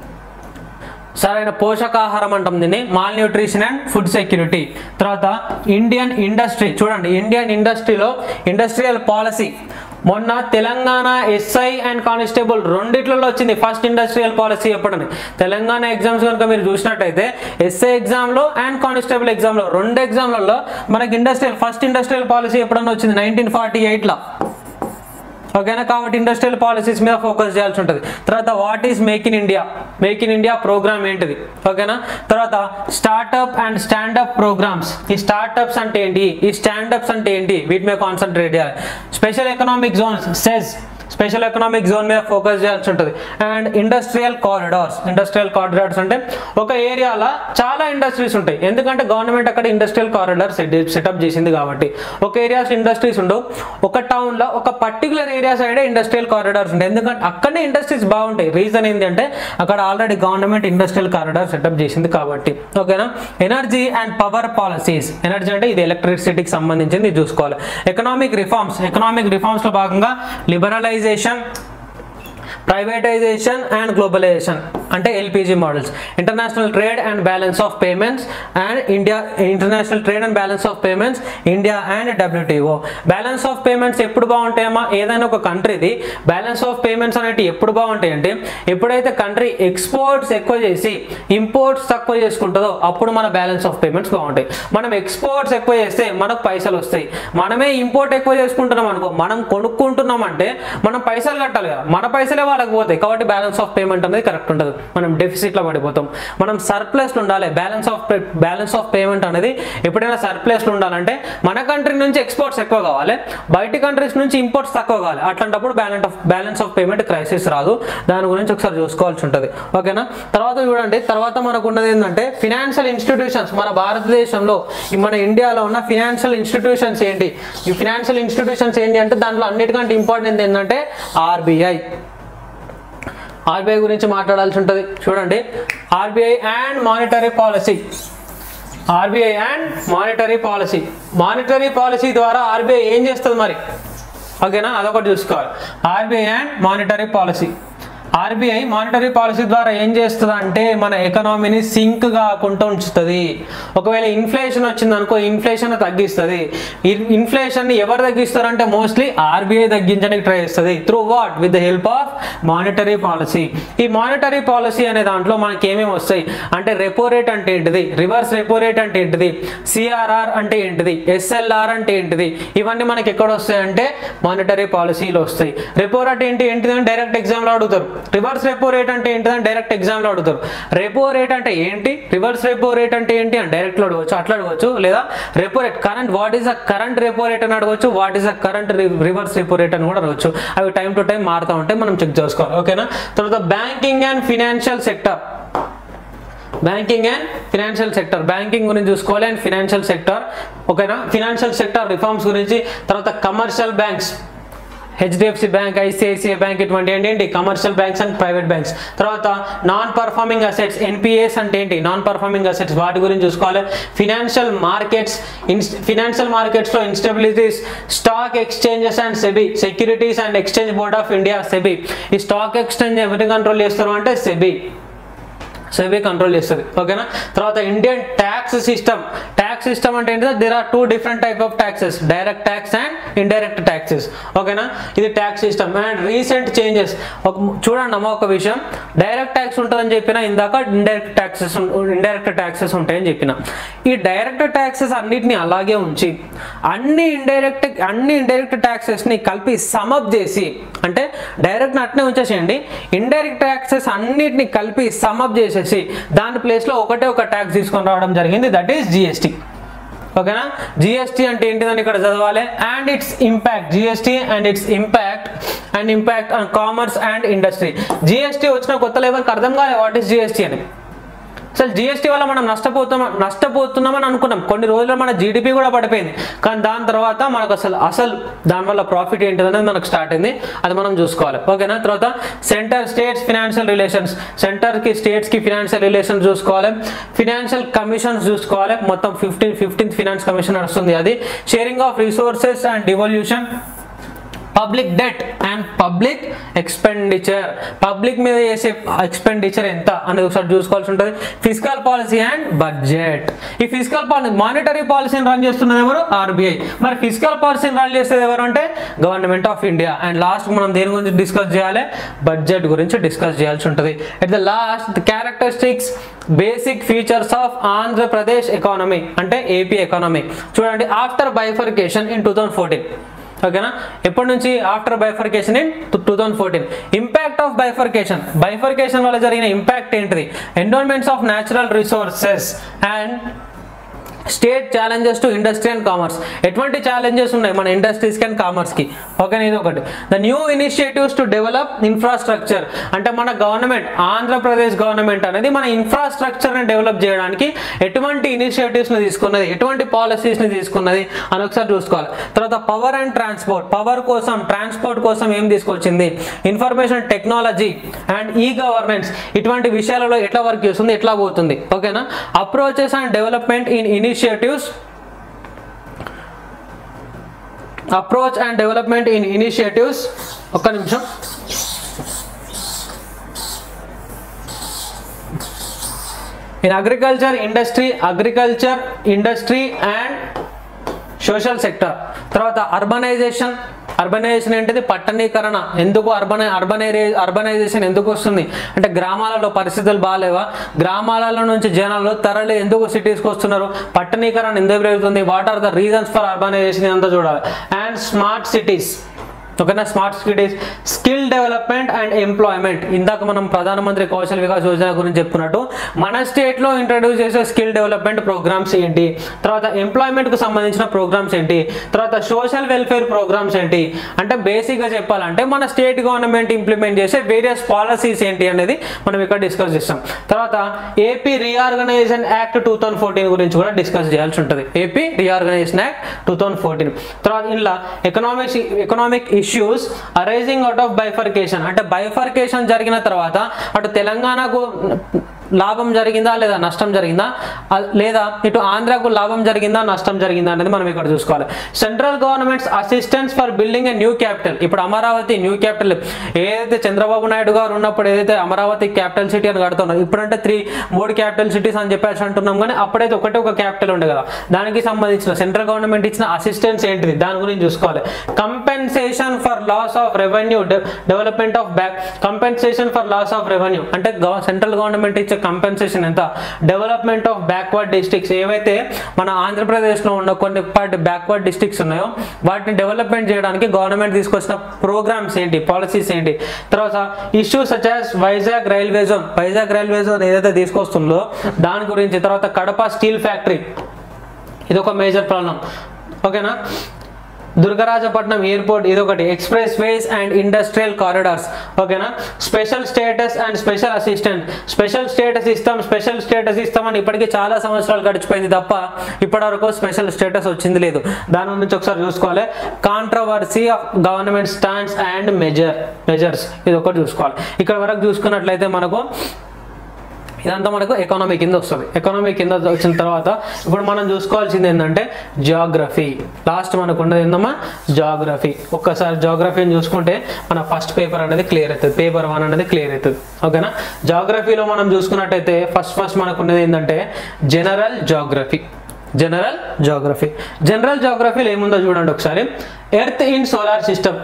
సరైన పోషకాహారం అంటాం దీన్ని malnutrition and food security తర్వాత ఇండియన్ ఇండస్ట్రీ చూడండి ఇండియన్ ఇండస్ట్రీలో ఇండస్ట్రియల్ పాలసీ మొన్న తెలంగాణ ఎస్ఐ అండ్ కానిస్టేబుల్ రెండిట్లలో వచ్చింది ఫస్ట్ ఇండస్ట్రియల్ పాలసీ చెప్పడం తెలంగాణ ఎగ్జామ్స్ కనుక మీరు చూసినట్టయితే ఎస్ఐ ఎగ్జామ్లో అండ్ కానిస్టేబుల్ ఎగ్జామ్లో రెండు ఎగ్జామ్లలో మనకి ఇండస్ట్రియల్ ఫస్ట్ ఇండస్ట్రియల్ పాలసీ ఎప్పుడన్నా వచ్చింది నైన్టీన్ ఫార్టీ ఎయిట్లో ఓకేనా కాబట్టి ఇండస్ట్రియల్ పాలసీస్ మీద ఫోకస్ చేయాల్సి ఉంటుంది తర్వాత what is make in India make in India programme ఏంటిది ఓకేనా తర్వాత స్టార్ట్అప్ అండ్ స్టాండప్ ప్రోగ్రామ్స్ ఈ స్టార్ట్అప్స్ అంటే ఏంటి ఈ స్టాండప్స్ అంటే ఏంటి వీటి మీద కాన్సన్ట్రేట్ చేయాలి special economic zones SEZ special economic zone మీద ఫోకస్ చేయాల్సి ఉంటుంది and industrial corridors industrial corridors అంటే ఒక ఏరియాలో చాలా ఇండస్ట్రీస్ ఉంటాయి ఎందుకంటే గవర్నమెంట్ అక్కడ ఇండస్ట్రియల్ కారిడార్ సెటప్ చేసింది కాబట్టి ఒక ఏరియాస్ ఇండస్ట్రీస్ ఉండవు ఒక టౌన్ లో ఒక పర్టికులర్ ఏరియా సైడే ఇండస్ట్రియల్ కారిడార్స్ ఉంటాయి ఎందుకంటే అక్కడనే ఇండస్ట్రీస్ బాగుంటాయి రీజన్ ఏంటంటే అక్కడ already government industrial corridor setup చేసింది కాబట్టి ఓకేనా energy and power policies energy అంటే ఇది ఎలక్ట్రిసిటీకి సంబంధించింది ఇది చూసుకోవాలి ఎకనామిక్ రిఫార్మ్స్ ఎకనామిక్ రిఫార్మ్స్ లో భాగంగా లిబరలైజేషన్ ప్రైవేటైజేషన్ అండ్ గ్లోబలైజేషన్ అంటే LPG models international trade and balance of payments and India international trade and balance of payments India and WTO balance of payments ఎప్పుడు బాగుంటాయమ్మా ఏదైనా ఒక కంట్రీది బ్యాలెన్స్ ఆఫ్ పేమెంట్స్ అనేవి ఎప్పుడు బాగుంటాయి అంటే ఎప్పుడైతే కంట్రీ ఎక్స్పోర్ట్స్ ఎక్కువ చేసి ఇంపోర్ట్స్ తక్కువ చేసుకుంటుందో అప్పుడు మన బ్యాలెన్స్ ఆఫ్ పేమెంట్స్ బాగుంటాయి మనం ఎక్స్పోర్ట్స్ ఎక్కువ చేస్తే మనకు పైసలు వస్తాయి మనమే ఇంపోర్ట్ ఎక్కువ చేసుకుంటున్నాం అనుకో మనం కొనుక్కుంటున్నాం అంటే మనం పైసలు కట్టాలి కదా మన పైసలే వాళ్ళకి పోతాయి కాబట్టి బ్యాలెన్స్ ఆఫ్ పేమెంట్ అనేది కరెక్ట్ ఉంటుంది మనం డెఫిసిట్లో పడిపోతాం మనం సర్ప్లస్లో ఉండాలి balance of balance of payment అనేది ఎప్పుడైనా సర్ప్లస్లో ఉండాలంటే మన కంట్రీ నుంచి ఎక్స్పోర్ట్స్ ఎక్కువ కావాలి బయట కంట్రీస్ నుంచి ఇంపోర్ట్స్ తక్కువ కావాలి అట్లాంటప్పుడు balance of balance of payment crisis రాదు దాని గురించి ఒకసారి చూసుకోవాల్సి ఉంటుంది ఓకేనా తర్వాత చూడండి తర్వాత మనకు ఉన్నది ఏంటంటే ఫినాన్షియల్ ఇన్స్టిట్యూషన్స్ మన భారతదేశంలో ఈ మన ఇండియాలో ఉన్న ఫినాన్షియల్ ఇన్స్టిట్యూషన్స్ ఏంటి ఈ ఫినాన్షియల్ ఇన్స్టిట్యూషన్స్ ఏంటి అంటే దాంట్లో అన్నిటికంటే ఇంపార్టెంట్ ఏంటంటే ఆర్బీఐ ఆర్బీఐ గురించి మాట్లాడాల్సి ఉంటుంది చూడండి RBI and monetary policy RBI and monetary policy monetary policy ద్వారా ఆర్బీఐ ఏం చేస్తుంది మరి ఓకేనా అదొకటి చూసుకోవాలి RBI and monetary policy RBI monetary policy ద్వారా ఏం చేస్తుంది అంటే మన ఎకనామీని సింక్ కాకుండా ఉంచుతుంది ఒకవేళ ఇన్ఫ్లేషన్ వచ్చింది అనుకో ఇన్ఫ్లేషన్ తగ్గిస్తుంది ఇన్ఫ్లేషన్ ఎవరు తగ్గిస్తారు అంటే మోస్ట్లీ ఆర్బీఐ తగ్గించడానికి ట్రై చేస్తుంది through what with the help of monetary policy ఈ మానిటరీ పాలసీ అనే దాంట్లో మనకి ఏమేమి వస్తాయి అంటే రెపో రేట్ అంటే ఏంటిది రివర్స్ రెపో రేట్ అంటే ఏంటిది సిఆర్ఆర్ అంటే ఏంటిది ఎస్ఎల్ఆర్ అంటే ఏంటిది ఇవన్నీ మనకి ఎక్కడ వస్తాయి అంటే మానిటరీ పాలసీలో వస్తాయి రెపో రేట్ ఏంటి ఏంటిది అని డైరెక్ట్ ఎగ్జామ్లో అడుగుతారు రివర్స్ రెపో రేట్ అంటే ఏంటిదని డైరెక్ట్ ఎగ్జామ్లో అడుగుతారు రెపో రేట్ అంటే ఏంటి రివర్స్ రెపో రేట్ అంటే ఏంటి అని డైరెక్ట్లో అడగవచ్చు అట్లా అడగవచ్చు లేదా repo rate current what is the current repo rate అని అడగవచ్చు what is the current reverse repo rate అని కూడా అడగవచ్చు అవి టైం టు టైం మారుతూ ఉంటే మనం చెక్ చేసుకోవాలి ఓకేనా తర్వాత banking and financial sector banking and financial sector banking గురించి చూసుకోవాలి అండ్ ఫినాన్షియల్ సెక్టర్ ఓకేనా ఫినాన్షియల్ సెక్టర్ రిఫార్మ్స్ గురించి తర్వాత commercial banks HDFC bank ICICI bank ఇటువంటి ఏంటి ఏంటి commercial banks and private banks తర్వాత నాన్ పర్ఫార్మింగ్ అసెట్స్ ఎన్పిఎస్ అంటే ఏంటి నాన్ పర్ఫార్మింగ్ అసెట్స్ వాటి గురించి చూసుకోవాలి ఫినాన్షియల్ మార్కెట్స్ ఫినాన్షియల్ మార్కెట్స్లో instabilities stock exchanges and SEBI securities and exchange board of India SEBI ఈ స్టాక్ ఎక్స్చేంజ్ ఎవరిని కంట్రోల్ చేస్తారు అంటే సెబీ సెబీ కంట్రోల్ చేస్తుంది ఓకేనా తర్వాత Indian tax system tax system అంటే ఏంటంటే there are two different type of taxes direct tax and indirect taxes ఓకేనా ఇది tax system and recent changes ఒక చూడండి అమ్మ ఒక విషయం డైరెక్ట్ ట్యాక్స్ ఉంటుందని చెప్పిన ఇందాక ఇండైరెక్ట్ ట్యాక్సెస్ ఇండైరెక్ట్ ట్యాక్సెస్ ఉంటాయని చెప్పిన ఈ డైరెక్ట్ ట్యాక్సెస్ అన్నిటిని అలాగే ఉంచి అన్ని ఇండైరెక్ట్ అన్ని ఇండైరెక్ట్ ట్యాక్సెస్ని కలిపి సమప్ చేసి అంటే డైరెక్ట్ అట్నే ఉంచేసేయండి ఇండైరెక్ట్ ట్యాక్సెస్ అన్నిటిని కలిపి సమప్ చేసేసి దాని ప్లేస్లో ఒకటే ఒక ట్యాక్స్ తీసుకొని రావడం జరిగింది దట్ ఈస్ జిఎస్టీ ఓకేనా జిఎస్టీ అంటే ఏంటిదని ఇక్కడ చదవాలి and its impact GST and its impact and impact on commerce and industry GST వచ్చిన కొత్త లెవెల్కి అర్థం కాలే వాట్ ఈస్ జిఎస్టీ అని అసలు జిఎస్టీ వల్ల మనం నష్టపోతున్నాం నష్టపోతున్నామని అనుకున్నాం కొన్ని రోజులు మన జీడిపి కూడా పడిపోయింది కానీ దాని తర్వాత మనకు అసలు అసలు దానివల్ల ప్రాఫిట్ ఏంటిది అనేది మనకు స్టార్ట్ అయింది అది మనం చూసుకోవాలి ఓకేనా తర్వాత సెంటర్ స్టేట్స్ ఫినాన్షియల్ రిలేషన్స్ సెంటర్కి స్టేట్స్కి ఫినాన్షియల్ రిలేషన్స్ చూసుకోవాలి ఫినాన్షియల్ కమిషన్స్ చూసుకోవాలి మొత్తం ఫిఫ్టీన్ ఫిఫ్టీన్త్ ఫినాన్స్ కమిషన్ వస్తుంది అది sharing of resources and devolution public debt and public expenditure public మీద చేసే ఎక్స్పెండిచర్ ఎంత అనేది ఒకసారి చూసుకోవాల్సి ఉంటుంది ఫిజికల్ పాలసీ అండ్ బడ్జెట్ ఈ ఫిజికల్ పాలసీ మానిటరీ పాలసీని రన్ చేస్తున్నది ఎవరు ఆర్బీఐ మరి ఫిజికల్ పాలసీని రన్ చేసేది ఎవరు అంటే government of India and last మనం దేని గురించి డిస్కస్ చేయాలి బడ్జెట్ గురించి డిస్కస్ చేయాల్సి ఉంటుంది at the last characteristics basic features of Andhra Pradesh economy అంటే ఏపీ ఎకానమీ చూడండి after bifurcation in two thousand fourteen ఓకేనా ఎప్పటి నుంచి after bifurcation in two thousand fourteen impact of bifurcation bifurcation వల్ల జరిగిన ఇంపాక్ట్ ఏంటిది endowments of natural resources and state challenges to industry and commerce ఎటువంటి ఛాలెంజెస్ ఉన్నాయి మన ఇండస్ట్రీస్కి అండ్ కామర్స్కి ఓకేనా ఇది ఒకటి the new initiatives to develop infrastructure అంటే మన గవర్నమెంట్ ఆంధ్రప్రదేశ్ గవర్నమెంట్ అనేది మన ఇన్ఫ్రాస్ట్రక్చర్ని డెవలప్ చేయడానికి ఎటువంటి ఇనిషియేటివ్స్ని తీసుకున్నది ఎటువంటి పాలసీస్ని తీసుకున్నది అని ఒకసారి చూసుకోవాలి తర్వాత పవర్ అండ్ ట్రాన్స్పోర్ట్ పవర్ కోసం ట్రాన్స్పోర్ట్ కోసం ఏం తీసుకొచ్చింది information technology and e governance ఇటువంటి విషయాలలో ఎట్లా వర్క్ చేస్తుంది ఎట్లా పోతుంది ఓకేనా approaches and development in initiatives approach and development in initiatives ఒక్క నిమిషం in agriculture industry agriculture industry and social sector తర్వాత అర్బనైజేషన్ అర్బనైజేషన్ ఏంటిది పట్టణీకరణ ఎందుకు అర్బనై అర్బనై అర్బనైజేషన్ ఎందుకు వస్తుంది అంటే గ్రామాలలో పరిస్థితులు బాగాలేవా గ్రామాలలో నుంచి జనాలు తరలి ఎందుకు సిటీస్కి వస్తున్నారు పట్టణీకరణ ఎందుకు పెరుగుతుంది what are the reasons for urbanisation అంతా చూడాలి అండ్ స్మార్ట్ సిటీస్ ఓకేనా smart cities skill development and employment ఇందాక మనం ప్రధానమంత్రి కౌశల్ వికాస్ యోజన గురించి చెప్పుకున్నట్టు మన స్టేట్లో ఇంట్రడ్యూస్ చేసే స్కిల్ డెవలప్మెంట్ ప్రోగ్రామ్స్ ఏంటి తర్వాత ఎంప్లాయ్మెంట్కు సంబంధించిన ప్రోగ్రామ్స్ ఏంటి తర్వాత సోషల్ వెల్ఫేర్ ప్రోగ్రామ్స్ ఏంటి అంటే బేసిక్గా చెప్పాలంటే మన స్టేట్ గవర్నమెంట్ ఇంప్లిమెంట్ చేసే వేరియస్ పాలసీస్ ఏంటి అనేది మనం ఇక్కడ డిస్కస్ చేస్తాం తర్వాత AP reorganisation act two thousand fourteen గురించి కూడా డిస్కస్ చేయాల్సి ఉంటుంది AP reorganisation act two thousand fourteen తర్వాత ఇందులో economics economic issues arising out of bifurcation అంటే బైఫర్కేషన్ జరిగిన తర్వాత అటు తెలంగాణకు లాభం జరిగిందా లేదా నష్టం జరిగిందా ఆ, లేదా ఇటు ఆంధ్రాకు లాభం జరిగిందా నష్టం జరిగిందా అనేది మనం ఇక్కడ చూసుకోవాలి central governments assistance for building a new capital ఇప్పుడు అమరావతి న్యూ క్యాపిటల్ ఏదైతే చంద్రబాబు నాయుడు గారు ఉన్నప్పుడు ఏదైతే అమరావతి క్యాపిటల్ సిటీ అని కడుతున్నారు ఇప్పుడంటే త్రీ మూడు క్యాపిటల్ సిటీస్ అని చెప్పేసి అంటున్నాం కానీ అప్పుడైతే ఒకటే ఒక క్యాపిటల్ ఉండే కదా దానికి సంబంధించిన సెంట్రల్ గవర్నమెంట్ ఇచ్చిన అసిస్టెన్స్ ఏంటిది దాని గురించి చూసుకోవాలి compensation for loss of revenue development of back compensation for loss of revenue అంటే సెంట్రల్ గవర్నమెంట్ ఇచ్చే కంపెన్సేషన్ ఎంత డెవలప్మెంట్ ఆఫ్ బ్యాక్వర్డ్ డిస్ట్రిక్ట్స్ ఏవైతే మన ఆంధ్రప్రదేశ్లో ఉన్న కొన్ని పార్టీ బ్యాక్వర్డ్ డిస్ట్రిక్ట్స్ ఉన్నాయో వాటిని డెవలప్మెంట్ చేయడానికి గవర్నమెంట్ తీసుకొచ్చిన ప్రోగ్రామ్స్ ఏంటి పాలసీస్ ఏంటి తర్వాత issues such as Vizag railway zone Vizag railway zone ఏదైతే తీసుకొస్తుందో దాని గురించి తర్వాత కడప స్టీల్ ఫ్యాక్టరీ ఇది ఒక మేజర్ ప్రాబ్లం ఓకేనా దుర్గరాజపట్నం ఎయిర్పోర్ట్ ఇది ఒకటి express ways and industrial corridors ఓకేనా special status and special assistant special status ఇస్తాం స్పెషల్ స్టేటస్ ఇస్తామని ఇప్పటికీ చాలా సంవత్సరాలు గడిచిపోయింది తప్ప ఇప్పటివరకు స్పెషల్ స్టేటస్ వచ్చింది లేదు దాని గురించి ఒకసారి చూసుకోవాలి controversy of government stands and measure measures ఇది ఒకటి చూసుకోవాలి ఇక్కడ వరకు చూసుకున్నట్లయితే మనకు ఇదంతా మనకు ఎకానమీ కింద వస్తుంది ఎకానమీ కింద వచ్చిన తర్వాత ఇప్పుడు మనం చూసుకోవాల్సింది ఏంటంటే జాగ్రఫీ లాస్ట్ మనకు ఉన్నది ఏందమ్మా జాగ్రఫీ ఒక్కసారి జాగ్రఫీని చూసుకుంటే మన ఫస్ట్ పేపర్ అనేది క్లియర్ అవుతుంది పేపర్ వన్ అనేది క్లియర్ అవుతుంది ఓకేనా జాగ్రఫీలో మనం చూసుకున్నట్టయితే ఫస్ట్ ఫస్ట్ మనకు ఉన్నది ఏంటంటే general geography general geography general జాగ్రఫీలో ఏముందో చూడండి ఒకసారి earth in solar system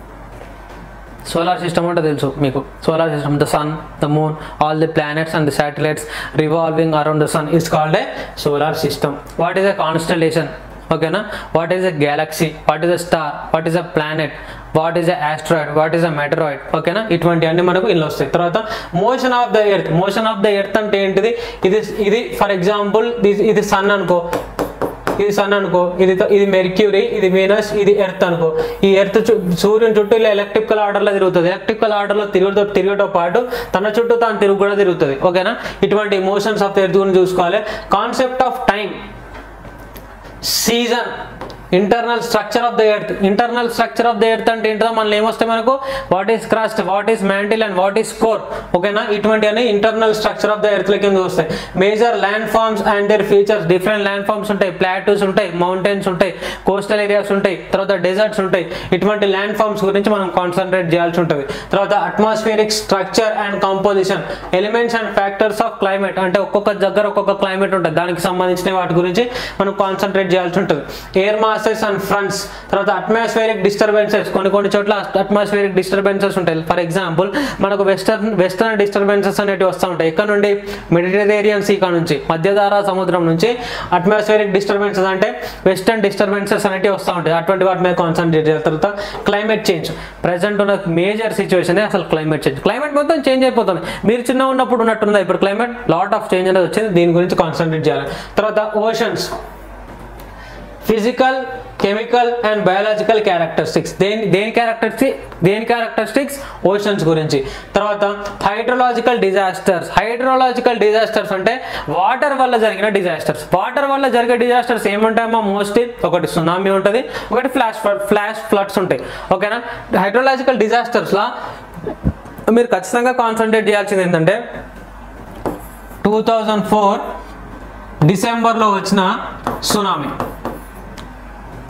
solar system అంటే తెలుసు మీకు solar system the sun the moon all the planets and the satellites revolving around the sun is called a solar system what is a constellation ఓకేనా what is a galaxy what is a star what is a planet what is a asteroid what is a meteoroid ఓకేనా ఇటువంటి అన్ని మనకు ఇల్లు వస్తాయి తర్వాత motion of the earth motion of the earth అంటే ఏంటిది ఇది ఇది ఫర్ ఎగ్జాంపుల్ ఇది సన్ అనుకో ఇది సన్ అనుకో ఇది ఇది మెర్క్యూరీ ఇది వీనస్ ఇది ఎర్త్ అనుకో ఈ ఎర్త్ చు- సూర్యుని చుట్టూ ఇలా ఎలక్ట్రికల్ ఆర్డర్లో తిరుగుతుంది ఎలక్ట్రికల్ ఆర్డర్లో తిరుగుతో తిరగతో పాటు తన చుట్టూ తాను తిరుగు కూడా తిరుగుతుంది ఓకేనా ఇటువంటి మోషన్స్ ఆఫ్ ద ఎర్త్ గురించి చూసుకోవాలి concept of time season internal structure of the earth internal structure of the earth అంటే ఏంటో మనల్ని ఏమొస్తాయి మనకు what is crust what is mantle and what is core ఓకేనా ఇటువంటి అన్ని internal structure of the earth కింద వస్తాయి major land forms and their features different land forms ఉంటాయి ప్లాటూస్ ఉంటాయి మౌంటైన్స్ ఉంటాయి కోస్టల్ ఏరియాస్ ఉంటాయి తర్వాత డెజర్ట్స్ ఉంటాయి ఇటువంటి ల్యాండ్ ఫార్మ్స్ గురించి మనం కాన్సన్ట్రేట్ చేయాల్సి ఉంటుంది తర్వాత atmospheric structure and composition elements and factors of climate అంటే ఒక్కొక్క దగ్గర ఒక్కొక్క క్లైమేట్ ఉంటుంది దానికి సంబంధించిన వాటి గురించి మనం కాన్సన్ట్రేట్ చేయాల్సి ఉంటుంది ఎయిర్ మాసెస్ అండ్ ఫ్రంట్స్ తర్వాత అట్మాస్ఫియరిక్ డిస్టర్బెన్సెస్ కొన్ని కొన్ని చోట్ల అట్మాస్ఫియరిక్ డిస్టర్బెన్సెస్ ఉంటాయి ఫర్ ఎగ్జాంపుల్ మనకు వెస్టర్న్ వెస్టర్న్ డిస్టర్బెన్సెస్ అనేవి వస్తూ ఉంటాయి ఇక్కడ నుండి మెడిటరేనియన్ సీ నుంచి మధ్యధారా సముద్రం నుంచి అట్మాస్ఫియరిక్ డిస్టర్బెన్సెస్ అంటే వెస్టర్న్ డిస్టర్బెన్సెస్ అనేవి వస్తూ ఉంటాయి అటువంటి వాటి మీద కాన్సన్ట్రేట్ చేయాలి తర్వాత క్లైమేట్ చేంజ్ ప్రజెంట్ ఉన్న మేజర్ సిచ్యువేషన్ అసలు క్లైమేట్ చేంజ్ క్లైమేట్ మొత్తం చేంజ్ అయిపోతుంది మీరు చిన్న ఉన్నప్పుడు ఉన్నట్టుందా ఇప్పుడు క్లైమేట్ లాట్ ఆఫ్ చేంజ్ అనేది వచ్చింది దీని గురించి కాన్సన్ట్రేట్ చేయాలి తర్వాత oceans physical chemical and biological characteristics దేని దేని క్యారెక్టరిస్టిక్ దేని క్యారెక్టరిస్టిక్స్ ఓషన్స్ గురించి తర్వాత హైడ్రోలాజికల్ డిజాస్టర్స్ హైడ్రోలాజికల్ డిజాస్టర్స్ అంటే వాటర్ వల్ల జరిగిన డిజాస్టర్స్ వాటర్ వల్ల జరిగే డిజాస్టర్స్ ఏముంటాయమ్మా మోస్ట్లీ ఒకటి సునామీ ఉంటుంది ఒకటి ఫ్లాష్ ఫ్లాష్ ఫ్లడ్స్ ఉంటాయి ఓకేనా హైడ్రోలాజికల్ డిజాస్టర్స్లా మీరు ఖచ్చితంగా కాన్సన్ట్రేట్ చేయాల్సింది ఏంటంటే టూ థౌజండ్ ఫోర్ డిసెంబర్లో వచ్చిన సునామీ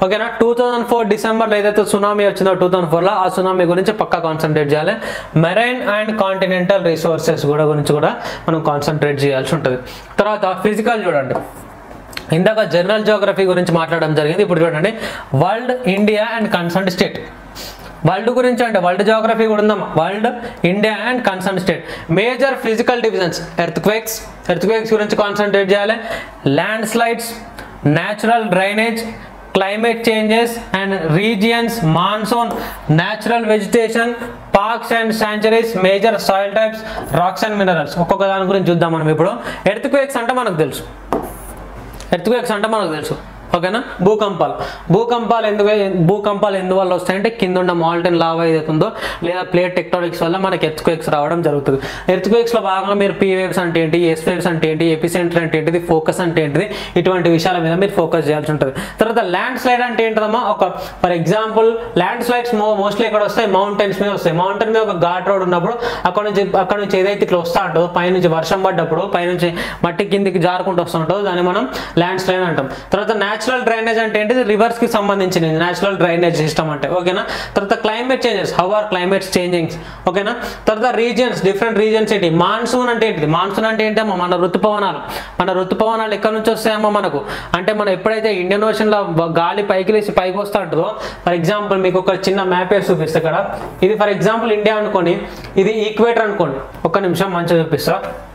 ఓకేనా టూ థౌజండ్ ఫోర్ డిసెంబర్లో ఏదైతే సునామీ వచ్చిందో టూ థౌజండ్ ఫోర్లో ఆ సునామీ గురించి పక్కా కాన్సన్ట్రేట్ చేయాలి మెరైన్ అండ్ కాంటినెంటల్ రిసోర్సెస్ కూడా గురించి కూడా మనం కాన్సన్ట్రేట్ చేయాల్సి ఉంటుంది తర్వాత ఫిజికల్ చూడండి ఇందాక జనరల్ జియోగ్రఫీ గురించి మాట్లాడడం జరిగింది ఇప్పుడు చూడండి world India and concern state world గురించి అంటే వరల్డ్ జియోగ్రఫీ కూడా ఉందాం world India and concern state major physical divisions earthquakes earthquakes గురించి కాన్సన్ట్రేట్ చేయాలి landslides natural drainage climate changes and regions monsoon natural vegetation parks and sanctuaries major soil types rocks and minerals ఒక్కొక్క దాని గురించి చూద్దాం మనం ఇప్పుడు ఎర్త్ క్వేక్స్ అంటే మనకు తెలుసు ఎర్త్క్వేక్స్ అంటే మనకు తెలుసు ఓకేనా భూకంపాలు భూకంపాలు ఎందుకు భూకంపాలు ఎందువల్ల వస్తాయంటే కింద ఉన్న మాల్టన్ లావా ఏదైతే ఉందో లేదా ప్లేట్ టెక్టానిక్స్ వల్ల మనకి ఎర్త్క్వేక్స్ రావడం జరుగుతుంది ఎర్త్క్వేక్స్ లో భాగంగా మీరు పీ వేవ్స్ అంటే ఏంటి ఎస్ వేవ్స్ అంటే ఏంటి ఎపిసెంటర్ అంటే ఏంటిది ఫోకస్ అంటే ఏంటిది ఇటువంటి విషయాల మీద మీరు ఫోకస్ చేయాల్సి ఉంటుంది తర్వాత ల్యాండ్ స్లైడ్ అంటే ఏంటదమ్మా ఒక for example landslides mostly ఎక్కడ వస్తాయి మౌంటైన్స్ మీద వస్తాయి మౌంటైన్ మీద ఒక ఘాట్ రోడ్ ఉన్నప్పుడు అక్కడ నుంచి అక్కడ నుంచి ఏదైతే ఇట్లా వస్తా ఉంటుందో పైనుంచి వర్షం పడ్డప్పుడు పైనుంచి మట్టి కిందికి జారుకుంటూ వస్తుంటుందో దాన్ని మనం ల్యాండ్ స్లైడ్ అంటాం తర్వాత న్యాచురల్ డ్రైనేజ్ అంటే ఏంటిది రివర్స్ కి సంబంధించినది న్యాచురల్ డ్రైనేజ్ సిస్టమ్ అంటే ఓకేనా తర్వాత climate changes how are climate changings ఓకేనా తర్వాత రీజియన్స్ డిఫరెంట్ రీజియన్స్ ఏంటి మాన్సూన్ అంటే ఏంటిది మాన్సూన్ అంటే ఏంటమ్మా మన ఋతుపవనాలు మన ఋతుపవనాలు ఎక్కడి నుంచి వస్తాయమ్మా మనకు అంటే మనం ఎప్పుడైతే ఇండియన్ ఓషన్ లో గాలి పైకి లేసి పైకి వస్తా ఉంటుందో ఫర్ ఎగ్జాంపుల్ మీకు ఒక చిన్న మ్యాప్ వేసి చూపిస్తే ఇక్కడ ఇది ఫర్ ఎగ్జాంపుల్ ఇండియా అనుకోండి ఇది ఈక్వేటర్ అనుకోండి ఒక్క నిమిషం మంచిగా చూపిస్తా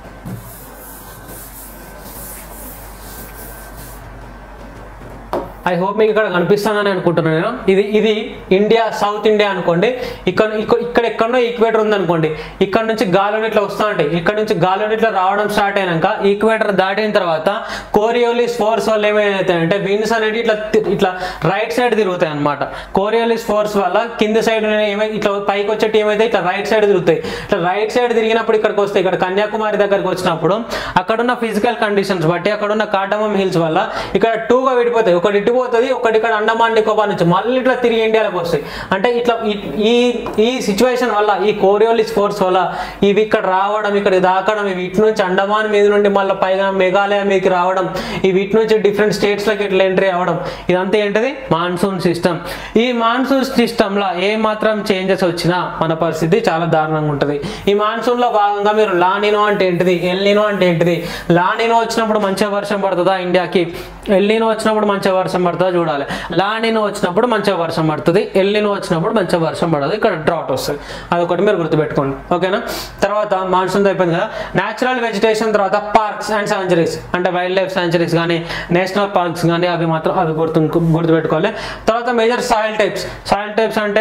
ఐ హోప్ మీకు ఇక్కడ కనిపిస్తానని అనుకుంటున్నాను నేను ఇది ఇది ఇండియా సౌత్ ఇండియా అనుకోండి ఇక్కడ ఇక్కడ ఇక్కడ ఎక్కడో ఈక్వేటర్ ఉందనుకోండి ఇక్కడ నుంచి గాలి ఇట్లా వస్తూ ఉంటాయి ఇక్కడ నుంచి గాలి ఇట్లా రావడం స్టార్ట్ అయినాక ఈక్వేటర్ దాటిన తర్వాత కోరియోలిస్ ఫోర్స్ వల్ల ఏమైతాయంటే విండ్స్ అనేది ఇట్లా తి- ఇట్లా రైట్ సైడ్ తిరుగుతాయి అనమాట కోరియోలిస్ ఫోర్స్ వల్ల కింద సైడ్ ఏమైతే ఇట్లా పైకి వచ్చేటి ఏమైతే ఇట్లా రైట్ సైడ్ తిరుగుతాయి ఇట్లా రైట్ సైడ్ తిరిగినప్పుడు ఇక్కడికి వస్తాయి ఇక్కడ కన్యాకుమారి దగ్గరికి వచ్చినప్పుడు అక్కడున్న ఫిజికల్ కండిషన్స్ బట్టి అక్కడున్న కాటమం హిల్స్ వల్ల ఇక్కడ టూగా విడిపోతాయి ఒకటి ఇటు పోతుంది ఒకటి ఇక్కడ అండమాన్ నికోబార్ నుంచి మళ్ళీ ఇట్లా తిరిగి ఇండియాలోకి వస్తాయి అంటే ఇట్లా ఈ- ఈ ఈ సిచ్యువేషన్ వల్ల ఈ కోరియోలిస్ ఫోర్స్ వల్ల ఇవి ఇక్కడ రావడం ఇక్కడ దాకడం ఇవి ఇటు నుంచి అండమాన్ మీద నుండి మళ్ళీ పైగా మేఘాలయ మీదకి రావడం ఇవి ఇటు నుంచి డిఫరెంట్ స్టేట్స్లోకి ఇట్లా ఎంట్రీ అవ్వడం ఇదంతా ఏంటిది మాన్సూన్ సిస్టమ్ ఈ మాన్సూన్ సిస్టంలో ఏ మాత్రం చేంజెస్ వచ్చినా మన పరిస్థితి చాలా దారుణంగా ఉంటుంది ఈ మాన్సూన్ లో భాగంగా మీరు లానినో అంటే ఏంటిది ఎల్నినో అంటే ఏంటిది లానినో వచ్చినప్పుడు మంచిగా వర్షం పడుతుందా ఇండియాకి ఎల్నినో వచ్చినప్పుడు మంచిగా వర్షం పడుతుందా చూడాలి లానినో వచ్చినప్పుడు మంచిగా వర్షం పడుతుంది ఎల్నినో వచ్చినప్పుడు మంచిగా వర్షం పడదు ఇక్కడ డ్రాట్ వస్తుంది అదొకటి మీరు గుర్తుపెట్టుకోండి ఓకేనా తర్వాత మాన్సూన్ అయిపోయింది కదా న్యాచురల్ వెజిటేషన్ తర్వాత పార్క్స్ అండ్ సాంచరీస్ అంటే వైల్డ్ లైఫ్ సాంచరీస్ కానీ నేషనల్ పార్క్స్ కానీ అవి మాత్రం అవి గుర్తు గుర్తుపెట్టుకోవాలి తర్వాత major soil types soil types అంటే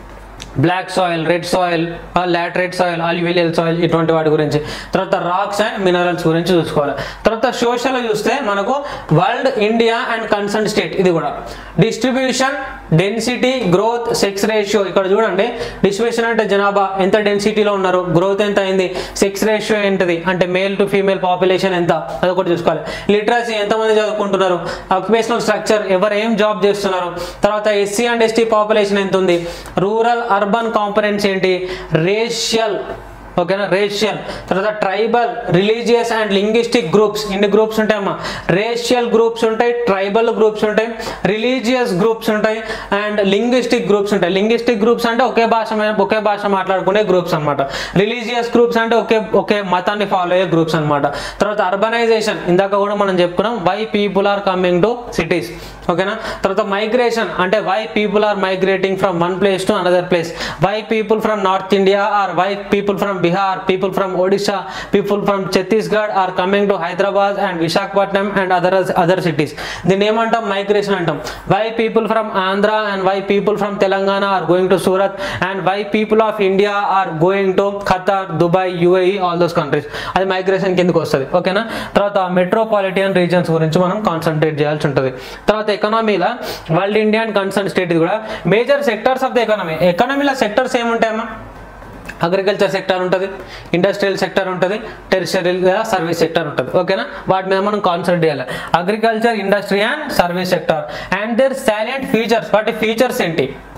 black soil red soil laterite soil alluvial soil ఇటువంటి వాటి గురించి తర్వాత రాక్స్ అండ్ మినరల్స్ గురించి చూసుకోవాలి తర్వాత సోషల్ చూస్తే మనకు world India and concern state ఇది కూడా distribution density growth sex ratio ఇక్కడ చూడండి డిస్ట్రిబ్యూషన్ అంటే జనాభా ఎంత డెన్సిటీలో ఉన్నారు గ్రోత్ ఎంత అయింది సెక్స్ రేషియో ఏంటిది అంటే మేల్ టు ఫీమేల్ పాపులేషన్ ఎంత అదొకటి చూసుకోవాలి లిటరసీ ఎంతమంది చదువుకుంటున్నారు ఆక్యుపేషనల్ స్ట్రక్చర్ ఎవరు ఏం జాబ్ చేస్తున్నారు తర్వాత ఎస్సీ అండ్ ఎస్టీ పాపులేషన్ ఎంత ఉంది రూరల్ అర్బన్ కాంపనెంట్స్ ఏంటి రేషియల్ ఓకేనా రేషియల్ తర్వాత tribal religious and linguistic groups ఇన్ని గ్రూప్స్ ఉంటాయమ్మా రేషియల్ గ్రూప్స్ ఉంటాయి ట్రైబల్ గ్రూప్స్ ఉంటాయి రిలీజియస్ గ్రూప్స్ ఉంటాయి అండ్ లింగ్విస్టిక్ గ్రూప్స్ ఉంటాయి లింగ్విస్టిక్ గ్రూప్స్ అంటే ఒకే భాష మీద ఒకే భాష మాట్లాడుకునే గ్రూప్స్ అన్నమాట రిలీజియస్ గ్రూప్స్ అంటే ఒకే ఒకే మతాన్ని ఫాలో అయ్యే గ్రూప్స్ అన్నమాట తర్వాత అర్బనైజేషన్ ఇందాక కూడా మనం చెప్పుకున్నాం why people are coming to cities ఓకేనా తర్వాత మైగ్రేషన్ అంటే why people are migrating from one place to another place why people from north India are why people from Bihar people from Odisha people from Chhattisgarh are coming to Hyderabad and Visakhapatnam and other other cities దీన్ని ఏమంటాం మైగ్రేషన్ అంటాం why people from Andhra and why people from Telangana are going to Surat and why people of India are going to Qatar Dubai UAE all those countries అది మైగ్రేషన్ కిందకి వస్తుంది ఓకేనా తర్వాత మెట్రోపాలిటియన్ రీజన్స్ గురించి మనం కాన్సన్ట్రేట్ చేయాల్సి ఉంటుంది తర్వాత ఎకనామీలో వరల్డ్ ఇండియన్ కన్సర్న్ స్టేట్ ఇది కూడా major sectors of the economy ఎకనామీలో సెక్టర్స్ ఏముంటాయమ్మా అగ్రికల్చర్ సెక్టర్ ఉంటుంది ఇండస్ట్రియల్ సెక్టర్ ఉంటుంది టెరిషరియల్ సర్వీస్ సెక్టర్ ఉంటుంది ఓకేనా వాటి మీద మనం కాన్సన్ట్రేట్ చేయాలి agriculture industry and service sector and their salient features వాటి ఫీచర్స్ ఏంటి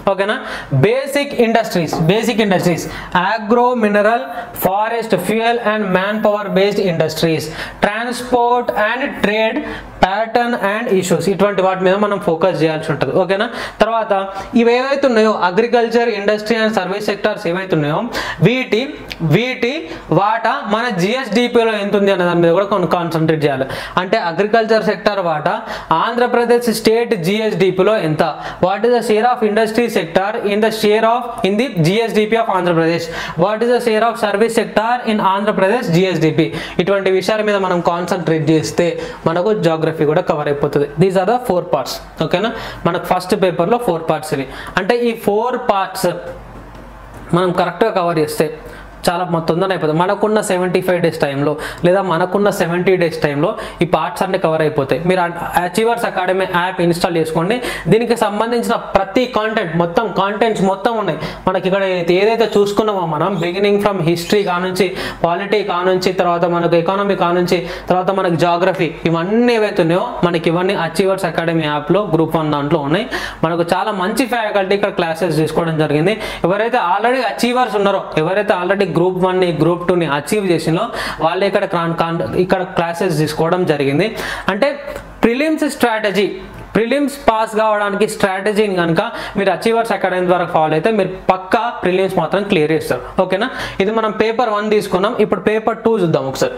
ఓకేనా basic industries basic industries agro mineral forest fuel and man power based industries transport and trade pattern and issues ఇటువంటి వాటి మీద మనం ఫోకస్ చేయాల్సి ఉంటుంది ఓకేనా తర్వాత ఇవి ఏవైతే ఉన్నాయో agriculture industry and service sectors ఏవైతే ఉన్నాయో వీటి వీటి వాటా మన జిఎస్డిపిలో ఎంత ఉంది అనే దాని మీద కూడా కొన్ని కాన్సన్ట్రేట్ చేయాలి అంటే అగ్రికల్చర్ సెక్టార్ వాటా ఆంధ్రప్రదేశ్ స్టేట్ జిఎస్డిపిలో ఎంత what is the share of industry sector in the share of in the GSDP of Andhra Pradesh what is the share of service sector in Andhra Pradesh GSDP ఇటువంటి విషయాల మీద మనం కాన్సన్ట్రేట్ చేస్తే మనకు జాగ్రఫీ కూడా కవర్ అయిపోతుంది these are the four parts ఓకేనా మనకు ఫస్ట్ పేపర్లో ఫోర్ పార్ట్స్ ఇవి అంటే ఈ ఫోర్ పార్ట్స్ మనం కరెక్ట్గా కవర్ చేస్తే చాలా మొ- తొందరగా అయిపోతుంది మనకున్న సెవెంటీ ఫైవ్ డేస్ టైంలో లేదా మనకున్న సెవెంటీ డేస్ టైంలో ఈ పార్ట్స్ అన్ని కవర్ అయిపోతాయి మీరు అచీవర్స్ అకాడమీ యాప్ ఇన్స్టాల్ చేసుకోండి దీనికి సంబంధించిన ప్రతి కాంటెంట్ మొత్తం కాంటెంట్స్ మొత్తం ఉన్నాయి మనకి ఇక్కడ ఏదైతే చూసుకున్నామో మనం బిగినింగ్ ఫ్రమ్ హిస్టరీ కానుంచి పాలిటీ కానుంచి తర్వాత మనకు ఎకానమీ కానుంచి తర్వాత మనకు జాగ్రఫీ ఇవన్నీ ఏవైతే ఉన్నాయో మనకి ఇవన్నీ అచీవర్స్ అకాడమీ యాప్లో గ్రూప్ వన్ దాంట్లో ఉన్నాయి మనకు చాలా మంచి ఫ్యాకల్టీ ఇక్కడ క్లాసెస్ తీసుకోవడం జరిగింది ఎవరైతే ఆల్రెడీ అచీవర్స్ ఉన్నారో ఎవరైతే ఆల్రెడీ గ్రూప్ వన్ని గ్రూప్ టూని అచీవ్ చేసినో వాళ్ళే ఇక్కడ కాన్- కాన్- ఇక్కడ క్లాసెస్ తీసుకోవడం జరిగింది అంటే ప్రిలిమ్స్ స్ట్రాటజీ ప్రిలిమ్స్ పాస్ కావడానికి స్ట్రాటజీని కనుక మీరు అచీవర్స్ అకాడమీ ద్వారా ఫాలో అయితే మీరు పక్కా ప్రిలిమ్స్ మాత్రం క్లియర్ చేస్తారు ఓకేనా ఇది మనం పేపర్ వన్ తీసుకున్నాం ఇప్పుడు పేపర్ టూ చూద్దాం ఒకసారి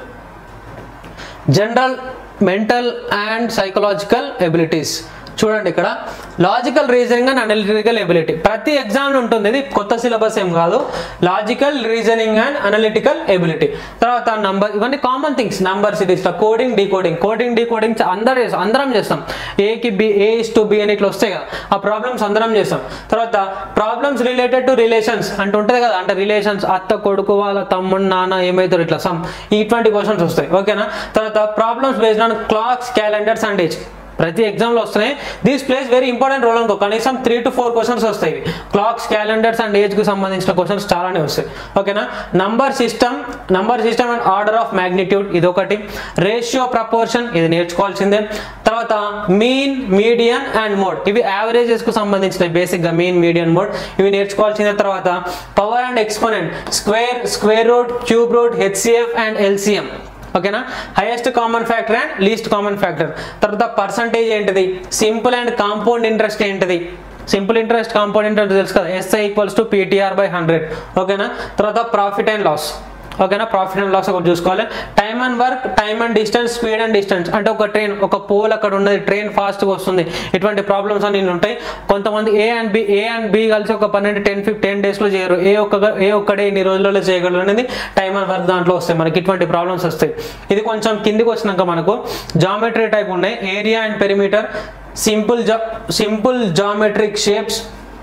general mental and psychological abilities చూడండి ఇక్కడ logical reasoning and analytical ability ప్రతి ఎగ్జామ్ ఉంటుంది ఇది కొత్త సిలబస్ ఏం కాదు logical reasoning and analytical ability తర్వాత నంబర్ ఇవన్నీ common things number series coding decoding coding decoding అందరూ చేస్తాం అందరం చేస్తాం ఏకి B A is to B అని ఇట్లా వస్తాయి కదా ఆ ప్రాబ్లమ్స్ అందరం చేస్తాం తర్వాత ప్రాబ్లమ్స్ రిలేటెడ్ టు రిలేషన్స్ అంటే ఉంటుంది కదా అంటే రిలేషన్స్ అత్త కొడుకు వాళ్ళ తమ్ముడు నాన్న ఏమవుతారు ఇట్లా సమ్ ఇటువంటి క్వశ్చన్స్ వస్తాయి ఓకేనా తర్వాత problems based on clocks calendars and age ప్రతి ఎగ్జామ్లో వస్తున్నాయి these plays very important role అనుకో కనీసం త్రీ టు ఫోర్ క్వశ్చన్స్ వస్తాయి క్లాక్స్ క్యాలెండర్స్ అండ్ ఏజ్కి సంబంధించిన క్వశ్చన్స్ చాలానే వస్తాయి ఓకేనా number system number system and order of magnitude ఇది ఒకటి రేషియో ప్రపోర్షన్ ఇది నేర్చుకోవాల్సిందే తర్వాత మీన్ మీడియన్ అండ్ మోడ్ ఇవి యావరేజెస్కు సంబంధించిన బేసిక్గా మీన్ మీడియన్ మోడ్ ఇవి నేర్చుకోవాల్సిన తర్వాత power and exponent square square root cube root HCF and LCM ఓకేనా highest common factor and least common factor తర్వాత పర్సంటేజ్ ఏంటిది సింపుల్ అండ్ కాంపౌండ్ ఇంట్రెస్ట్ ఏంటిది సింపుల్ ఇంట్రెస్ట్ కాంపౌండ్ ఇంట్రెస్ట్ తెలుసు కదా SI equals to PTR by hundred ఓకేనా తర్వాత ప్రాఫిట్ అండ్ లాస్ ఓకేనా ప్రాఫిట్ అండ్ లాస్ ఒకటి చూసుకోవాలి time and work time and distance speed and distance అంటే ఒక ట్రైన్ ఒక పోల్ అక్కడ ఉన్నది ట్రైన్ ఫాస్ట్గా వస్తుంది ఇటువంటి ప్రాబ్లమ్స్ అన్ని ఉంటాయి కొంతమంది A and B A and B కలిసి ఒక పన్నెండు టెన్ ఫిఫ్ టెన్ డేస్లో చేయరు ఏ ఒక్క ఏ ఒక్కడే ఇన్ని రోజులలో చేయగలరు అనేది టైమ్ అండ్ వర్క్ దాంట్లో వస్తాయి మనకి ఇటువంటి ప్రాబ్లమ్స్ వస్తాయి ఇది కొంచెం కిందికి వచ్చినాక మనకు జామెట్రీ టైప్ ఉన్నాయి ఏరియా అండ్ పెరిమీటర్ సింపుల్ జా simple geometric shapes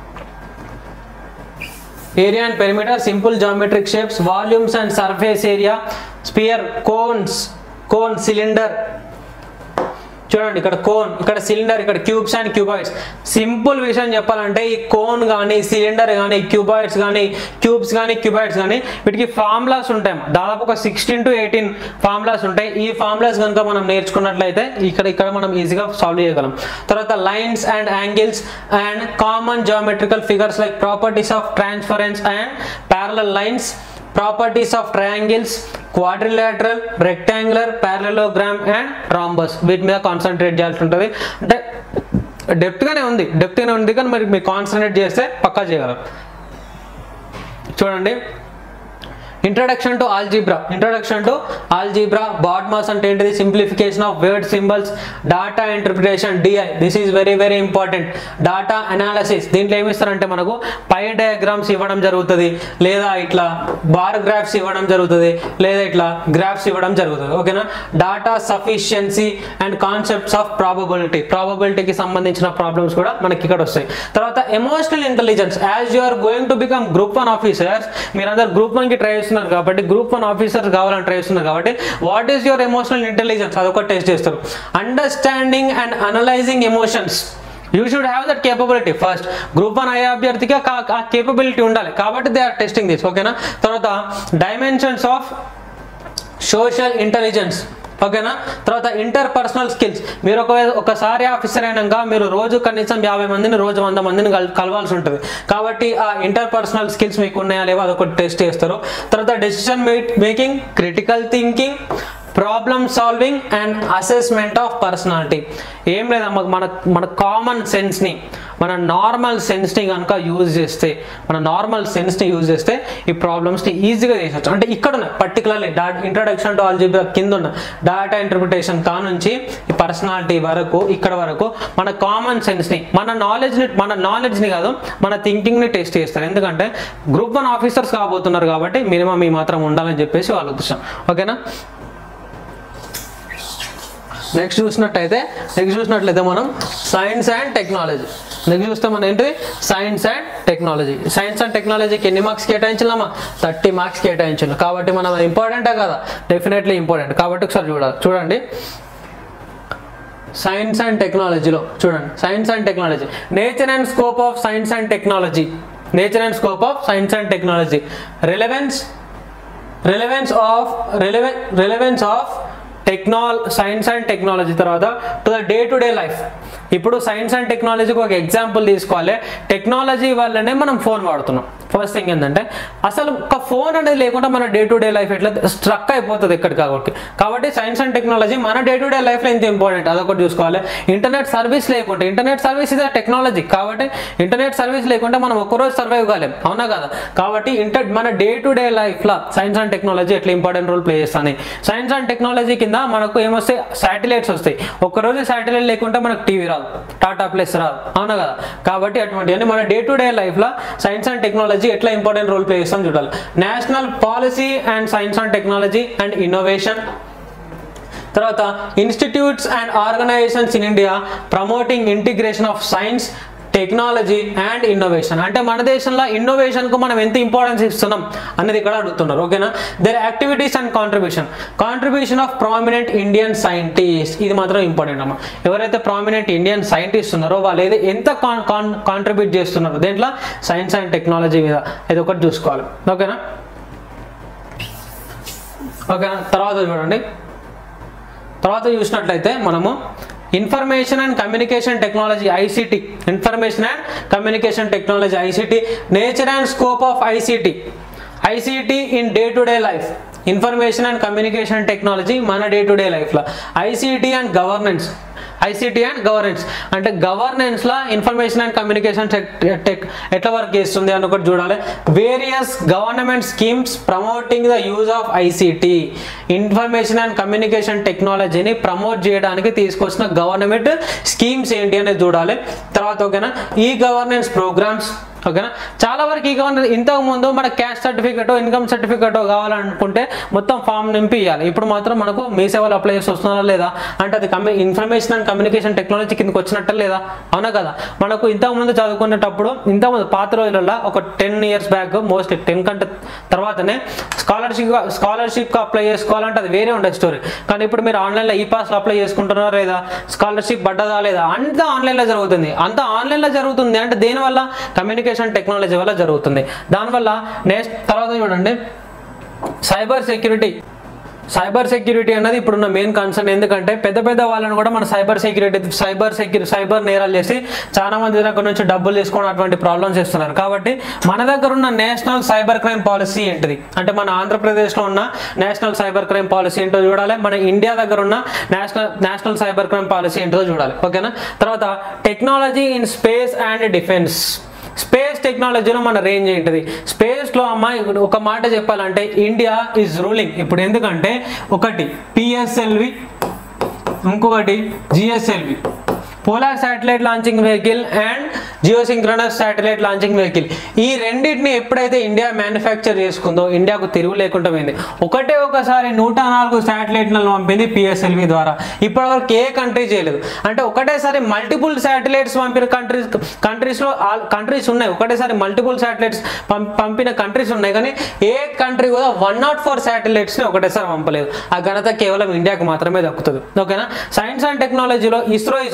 area and perimeter simple geometric shapes volumes and surface area sphere cones cone cylinder చూడండి ఇక్కడ కోన్ ఇక్కడ సిలిండర్ ఇక్కడ క్యూబ్స్ అండ్ క్యూబాయిడ్స్ సింపుల్ విషయం చెప్పాలంటే ఈ కోన్ కానీ సిలిండర్ కానీ క్యూబాయిడ్స్ కానీ క్యూబ్స్ కానీ క్యూబాయిడ్స్ కానీ వీటికి ఫార్ములాస్ ఉంటాయి దాదాపు ఒక సిక్స్టీన్ టు ఎయిటీన్ ఫార్ములాస్ ఉంటాయి ఈ ఫార్ములాస్ కనుక మనం నేర్చుకున్నట్లయితే ఇక్కడ ఇక్కడ మనం ఈజీగా సాల్వ్ చేయగలం తర్వాత lines and angles and common geometrical figures like properties of transversals and parallel lines properties of triangles quadrilateral rectangular parallelogram and rhombus వీటి మీద కాన్సన్ట్రేట్ చేయాల్సి ఉంటుంది అంటే డెప్త్గానే ఉంది డెప్త్గానే ఉంది కానీ మరి మీరు కాన్సన్ట్రేట్ చేస్తే పక్కా చేయగలరు చూడండి introduction to algebra introduction to algebra BODMAS అంటే ఏంటిది simplification of word symbols data interpretation DI this is very very important data analysis దీంట్లో ఏమి ఇస్తారంటే మనకు పై డయాగ్రామ్స్ ఇవ్వడం జరుగుతుంది లేదా ఇట్లా బార్ గ్రాఫ్స్ ఇవ్వడం జరుగుతుంది లేదా ఇట్లా గ్రాఫ్స్ ఇవ్వడం జరుగుతుంది ఓకేనా data sufficiency and concepts of probability ప్రాబబిలిటీకి సంబంధించిన ప్రాబ్లమ్స్ కూడా మనకి ఇక్కడ వస్తాయి తర్వాత emotional intelligence as you are going to become group one officers మీరందరూ గ్రూప్ వన్ కి ట్రై చేస్తున్నారు కాబట్టి గ్రూప్ వన్ ఆఫీసర్స్ కావాలని ట్రై చేస్తున్నారు కాబట్టి what is your emotional intelligence అదొక టెస్ట్ చేస్తారు understanding and analysing emotions you should have that capability first group one అయ్యే అభ్యర్థికి ఆ- ఆ కేపబిలిటీ ఉండాలి కాబట్టి దే ఆర్ టెస్టింగ్ దిస్ ఓకేనా తర్వాత డైమెన్షన్స్ ఆఫ్ సోషల్ ఇంటెలిజెన్స్ ఓకేనా తర్వాత ఇంటర్ పర్సనల్ స్కిల్స్ మీరు ఒక ఒకసారి ఆఫీసర్ అయినాక మీరు రోజు కనీసం యాభై మందిని రోజు వంద మందిని కల్ కలవాల్సి ఉంటుంది కాబట్టి ఆ ఇంటర్ పర్సనల్ స్కిల్స్ మీకు ఉన్నాయా లేవో అదొకటి టెస్ట్ చేస్తారు తర్వాత decision making critical thinking problem solving and assessment of personality ఏం లేదమ్మా మన మన కామన్ సెన్స్ని మన నార్మల్ సెన్స్ని కనుక యూజ్ చేస్తే మన నార్మల్ సెన్స్ని యూజ్ చేస్తే ఈ ప్రాబ్లమ్స్ని ఈజీగా చేసచ్చు అంటే ఇక్కడ ఉన్న పర్టికులర్లీ డా ఇంట్రడక్షన్ టు ఆల్జీబ్రా కింద ఉన్న డేటా ఇంటర్ప్రిటేషన్ కా నుంచి ఈ పర్సనాలిటీ వరకు ఇక్కడ వరకు మన కామన్ సెన్స్ని మన నాలెడ్జ్ని మన నాలెడ్జ్ని కాదు మన థింకింగ్ని టెస్ట్ చేస్తారు ఎందుకంటే గ్రూప్ వన్ ఆఫీసర్స్ కాబోతున్నారు కాబట్టి మినిమం ఈ మాత్రం ఉండాలని చెప్పేసి వాళ్ళ ఉద్దేశం ఓకేనా నెక్స్ట్ చూసినట్టయితే నెక్స్ట్ చూసినట్లయితే మనం సైన్స్ అండ్ టెక్నాలజీ నెక్స్ట్ చూస్తే మనం ఏంటి science and technology science and టెక్నాలజీకి ఎన్ని మార్క్స్ కేటాయించాలమ్మా థర్టీ మార్క్స్ కేటాయించాలి కాబట్టి మనం ఇంపార్టెంటే కదా డెఫినెట్లీ ఇంపార్టెంట్ కాబట్టి ఒకసారి చూడాలి చూడండి సైన్స్ అండ్ టెక్నాలజీలో చూడండి science and technology nature and scope of science and technology nature and scope of science and technology relevance relevance of relevance relevance of technology science and technology తర్వాత to the day to day life ఇప్పుడు సైన్స్ అండ్ టెక్నాలజీకి ఒక ఎగ్జాంపుల్ తీసుకోవాలి టెక్నాలజీ వల్లనే మనం ఫోన్ వాడుతున్నాం ఫస్ట్ థింగ్ ఏంటంటే అసలు ఒక ఫోన్ అనేది లేకుండా మన డే టు డే లైఫ్ ఎట్లా స్ట్రక్ అయిపోతుంది ఎక్కడి కాబట్టి కాబట్టి సైన్స్ అండ్ టెక్నాలజీ మన డే టు డే లైఫ్లో ఎంత ఇంపార్టెంట్ అదొకటి చూసుకోవాలి ఇంటర్నెట్ సర్వీస్ లేకుంటే ఇంటర్నెట్ సర్వీస్ ఇదే టెక్నాలజీ కాబట్టి ఇంటర్నెట్ సర్వీస్ లేకుంటే మనం ఒక్కరోజు సర్వైవ్ కాలేం అవునా కదా కాబట్టి ఇంటర్ మన డే టు డే లైఫ్లో సైన్స్ అండ్ టెక్నాలజీ ఎట్లా ఇంపార్టెంట్ రోల్ ప్లే చేస్తాయి సైన్స్ అండ్ టెక్నాలజీ కింద మనకు ఏమొస్తాయి శాటిలైట్స్ వస్తాయి ఒక్కరోజు శాటిలైట్ లేకుంటే మనకు టీవీ రాదు టాటా ప్లేస్ రాదు అవునా కదా కాబట్టి అటువంటి అన్ని మన డే టు డే లైఫ్లో సైన్స్ అండ్ టెక్నాలజీ ఎట్లా ఇంపార్టెంట్ రోల్ ప్లే చేస్తాం చూడాలి national policy and science and technology and innovation తర్వాత institutes and organisations in India promoting integration of science technology and innovation అంటే మన దేశంలో ఇన్నోవేషన్కు మనం ఎంత ఇంపార్టెన్స్ ఇస్తున్నాం అనేది ఇక్కడ అడుగుతున్నారు ఓకేనా their activities and contribution contribution of prominent Indian scientist ఇది మాత్రం ఇంపార్టెంట్ అమ్మా ఎవరైతే ప్రామినెంట్ ఇండియన్ సైంటిస్ట్ ఉన్నారో వాళ్ళు ఏది ఎంత కాంట్రిబ్యూట్ చేస్తున్నారు దేంట్లో సైన్స్ అండ్ టెక్నాలజీ మీద ఇది ఒకటి చూసుకోవాలి ఓకేనా ఓకేనా తర్వాత చూడండి తర్వాత చూసినట్లయితే మనము information and communication technology ICT information and communication technology ICT nature and scope of ICT ICT in day to day life information and communication technology మన డే టు డే లైఫ్లో ICT and governance ICT and governance అంటే గవర్నెన్స్లో ఇన్ఫర్మేషన్ అండ్ కమ్యూనికేషన్ టెక్ ఎట్లా వర్క్ చేస్తుంది అని ఒకటి చూడాలి various government schemes promoting the use of ICT information and communication టెక్నాలజీని ప్రమోట్ చేయడానికి తీసుకొచ్చిన గవర్నమెంట్ స్కీమ్స్ ఏంటి అనేది చూడాలి తర్వాత ఓకేనా ఈ గవర్నెన్స్ ప్రోగ్రామ్స్ ఓకేనా చాలా వరకు ఈ గవర్నమెంట్ ఇంతకు ముందు మన క్యాస్ట్ సర్టిఫికేట్ ఇన్కమ్ సర్టిఫికేట్ కావాలనుకుంటే మొత్తం ఫామ్ నింపి ఇవ్వాలి ఇప్పుడు మాత్రం మనకు మీ సేవలు అప్లై చేసి వస్తున్నారా లేదా అంటే అది కమ్యూ ఇన్ఫర్మేషన్ అండ్ కమ్యూనికేషన్ టెక్నాలజీ కిందకి వచ్చినట్ట లేదా అవునా కదా మనకు ఇంతకు ముందు చదువుకునేటప్పుడు ఇంతకుముందు పాత రోజులలో ఒక ten years back mostly ten కంటే తర్వాతనే స్కాలర్షిప్ స్కాలర్షిప్ అప్లై చేసుకోవాలంటే అది వేరే ఉండే స్టోరీ కానీ ఇప్పుడు మీరు ఆన్లైన్లో ఈ పాస్లో అప్లై చేసుకుంటున్నారా లేదా స్కాలర్షిప్ పడ్డదా లేదా అంతా ఆన్లైన్లో జరుగుతుంది అంతా ఆన్లైన్లో జరుగుతుంది అంటే దేనివల్ల కమ్యూనికేషన్ టెక్నాలజీ వల్ల జరుగుతుంది దానివల్ల నెక్స్ట్ తర్వాత చూడండి సైబర్ సెక్యూరిటీ సైబర్ సెక్యూరిటీ అనేది ఇప్పుడున్న మెయిన్ కన్సర్న్ ఎందుకంటే పెద్ద పెద్ద వాళ్ళని కూడా మన cyber security cyber security cyber నేరాలు చేసి చాలా మంది దగ్గర నుంచి డబ్బులు తీసుకొని అటువంటి ప్రాబ్లమ్స్ ఇస్తున్నారు కాబట్టి మన దగ్గర ఉన్న నేషనల్ సైబర్ క్రైమ్ పాలసీ ఏంటిది అంటే మన ఆంధ్రప్రదేశ్లో ఉన్న నేషనల్ సైబర్ క్రైమ్ పాలసీ ఏంటో చూడాలి మన ఇండియా దగ్గర ఉన్న national national cyber crime policy ఏంటో చూడాలి ఓకేనా తర్వాత technology in space and defence space టెక్నాలజీలో మన రేంజ్ ఏంటిది స్పేస్లో అమ్మ ఇప్పుడు ఒక మాట చెప్పాలంటే ఇండియా ఈజ్ రూలింగ్ ఇప్పుడు ఎందుకంటే ఒకటి పిఎస్ఎల్వి ఇంకొకటి GSLV polar satellite launching vehicle and geosynchronous satellite launching vehicle ఈ రెండింటిని ఎప్పుడైతే ఇండియా మ్యానుఫ్యాక్చర్ చేసుకుందో ఇండియాకు తిరుగు లేకుండా పోయింది ఒకటే ఒకసారి నూట నాలుగు శాటిలైట్లను పంపింది పిఎస్ఎల్వి ద్వారా ఇప్పటివరకు ఏ కంట్రీ చేయలేదు అంటే ఒకటేసారి మల్టిపుల్ శాటిలైట్స్ పంపిన కంట్రీస్ కంట్రీస్లో కంట్రీస్ ఉన్నాయి ఒకటేసారి మల్టిపుల్ శాటిలైట్స్ పంపిన కంట్రీస్ ఉన్నాయి కానీ ఏ కంట్రీ కూడా వన్ నాట్ ఫోర్ శాటిలైట్స్ని ఒకటేసారి పంపలేదు ఆ ఘనత కేవలం ఇండియాకు మాత్రమే దక్కుతుంది ఓకేనా సైన్స్ అండ్ టెక్నాలజీలో ఇస్రో ఇస్ రూలింగ్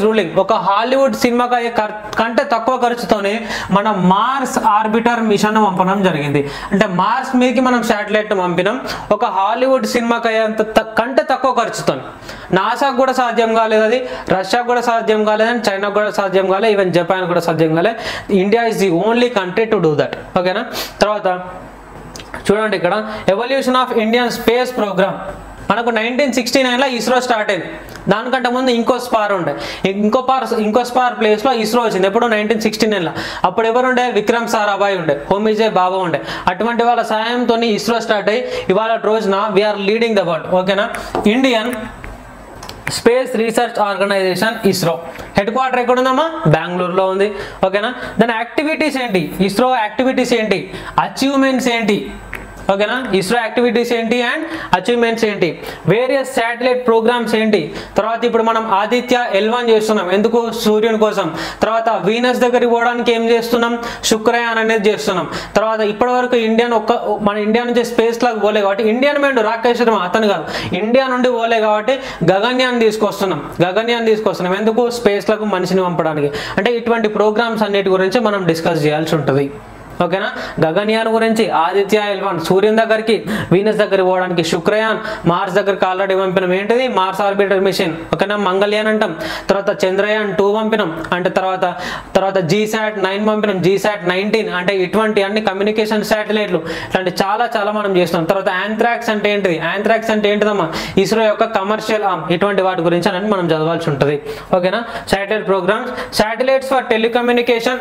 ఒక హాలీవుడ్ సినిమాకి అయ్యే ఖర్- కంటే తక్కువ ఖర్చుతోనే మన మార్స్ ఆర్బిటర్ మిషన్ పంపడం జరిగింది అంటే మార్స్ మీదకి మనం శాటిలైట్ పంపినాం ఒక హాలీవుడ్ సినిమాకి అయ్యేంత త- కంటే తక్కువ ఖర్చుతో నాసాకు కూడా సాధ్యం కాలేదు అది రష్యాకు కూడా సాధ్యం కాలేదు అండ్ చైనాకు కూడా సాధ్యం కాలేదు ఈవెన్ జపాన్ కూడా సాధ్యం కాలేదు India is the only country to do that ఓకేనా తర్వాత చూడండి ఇక్కడ evolution of Indian space programme మనకు నైన్టీన్ సిక్స్టీ నైన్లో ఇస్రో స్టార్ట్ అయింది దానికంటే ముందు ఇంకో స్పార్ ఉండే ఇంకో పార్ ఇంకో స్పార్ ప్లేస్లో ఇస్రో వచ్చింది ఎప్పుడు నైన్టీన్ సిక్స్టీ నైన్లో అప్పుడు ఎవరు ఉండే విక్రమ్ సారాభాయ్ ఉండే హోమిజే బాబా ఉండే అటువంటి వాళ్ళ సహాయంతో ఇస్రో స్టార్ట్ అయ్యి ఇవాళ రోజున వీఆర్ లీడింగ్ ద వరల్డ్ ఓకేనా Indian space research organisation ISRO head quarter ఎక్కడ ఉందమ్మా బెంగళూరులో ఉంది ఓకేనా దాని యాక్టివిటీస్ ఏంటి ఇస్రో యాక్టివిటీస్ ఏంటి అచీవ్మెంట్స్ ఏంటి ఓకేనా ఇస్రో యాక్టివిటీస్ ఏంటి అండ్ అచీవ్మెంట్స్ ఏంటి వేరియస్ శాటిలైట్ ప్రోగ్రామ్స్ ఏంటి తర్వాత ఇప్పుడు మనం ఆదిత్య ఎల్వన్ చేస్తున్నాం ఎందుకు సూర్యుని కోసం తర్వాత వీనస్ దగ్గరికి పోవడానికి ఏం చేస్తున్నాం శుక్రయాన్ అనేది చేస్తున్నాం తర్వాత ఇప్పటి వరకు ఇండియన్ ఒక్క మన ఇండియా నుంచి స్పేస్ లాగా పోలే కాబట్టి ఇండియన్ మెండు రాకేష్ శర్మ అతను కాదు ఇండియా నుండి పోలే కాబట్టి గగన్యాన్ తీసుకొస్తున్నాం గగన్యాన్ తీసుకొస్తున్నాం ఎందుకు స్పేస్ లకు మనిషిని పంపడానికి అంటే ఇటువంటి ప్రోగ్రామ్స్ అన్నిటి గురించి మనం డిస్కస్ చేయాల్సి ఉంటుంది ఓకేనా గగన్యాన్ గురించి ఆదిత్య ఎల్వన్ సూర్యుని దగ్గరికి వీనస్ దగ్గరికి పోవడానికి శుక్రయాన్ మార్స్ దగ్గరికి ఆల్రెడీ పంపినాం ఏంటిది మార్స్ ఆర్బిటర్ మిషన్ ఓకేనా మంగళయాన్ అంటాం తర్వాత చంద్రయాన్ టూ పంపినాం అంటే తర్వాత తర్వాత జీసాట్ నైన్ పంపినాం జీసాట్ నైన్టీన్ అంటే ఇటువంటి అన్ని కమ్యూనికేషన్ శాటిలైట్లు ఇట్లాంటి చాలా చాలా మనం చేస్తున్నాం తర్వాత యాంథ్రాక్స్ అంటే ఏంటిది యాంథ్రాక్స్ అంటే ఏంటిదమ్మా ఇస్రో యొక్క కమర్షియల్ ఆర్మ్ ఇటువంటి వాటి గురించి అని మనం చదవాల్సి ఉంటుంది ఓకేనా satellite programmes satellites for telecommunication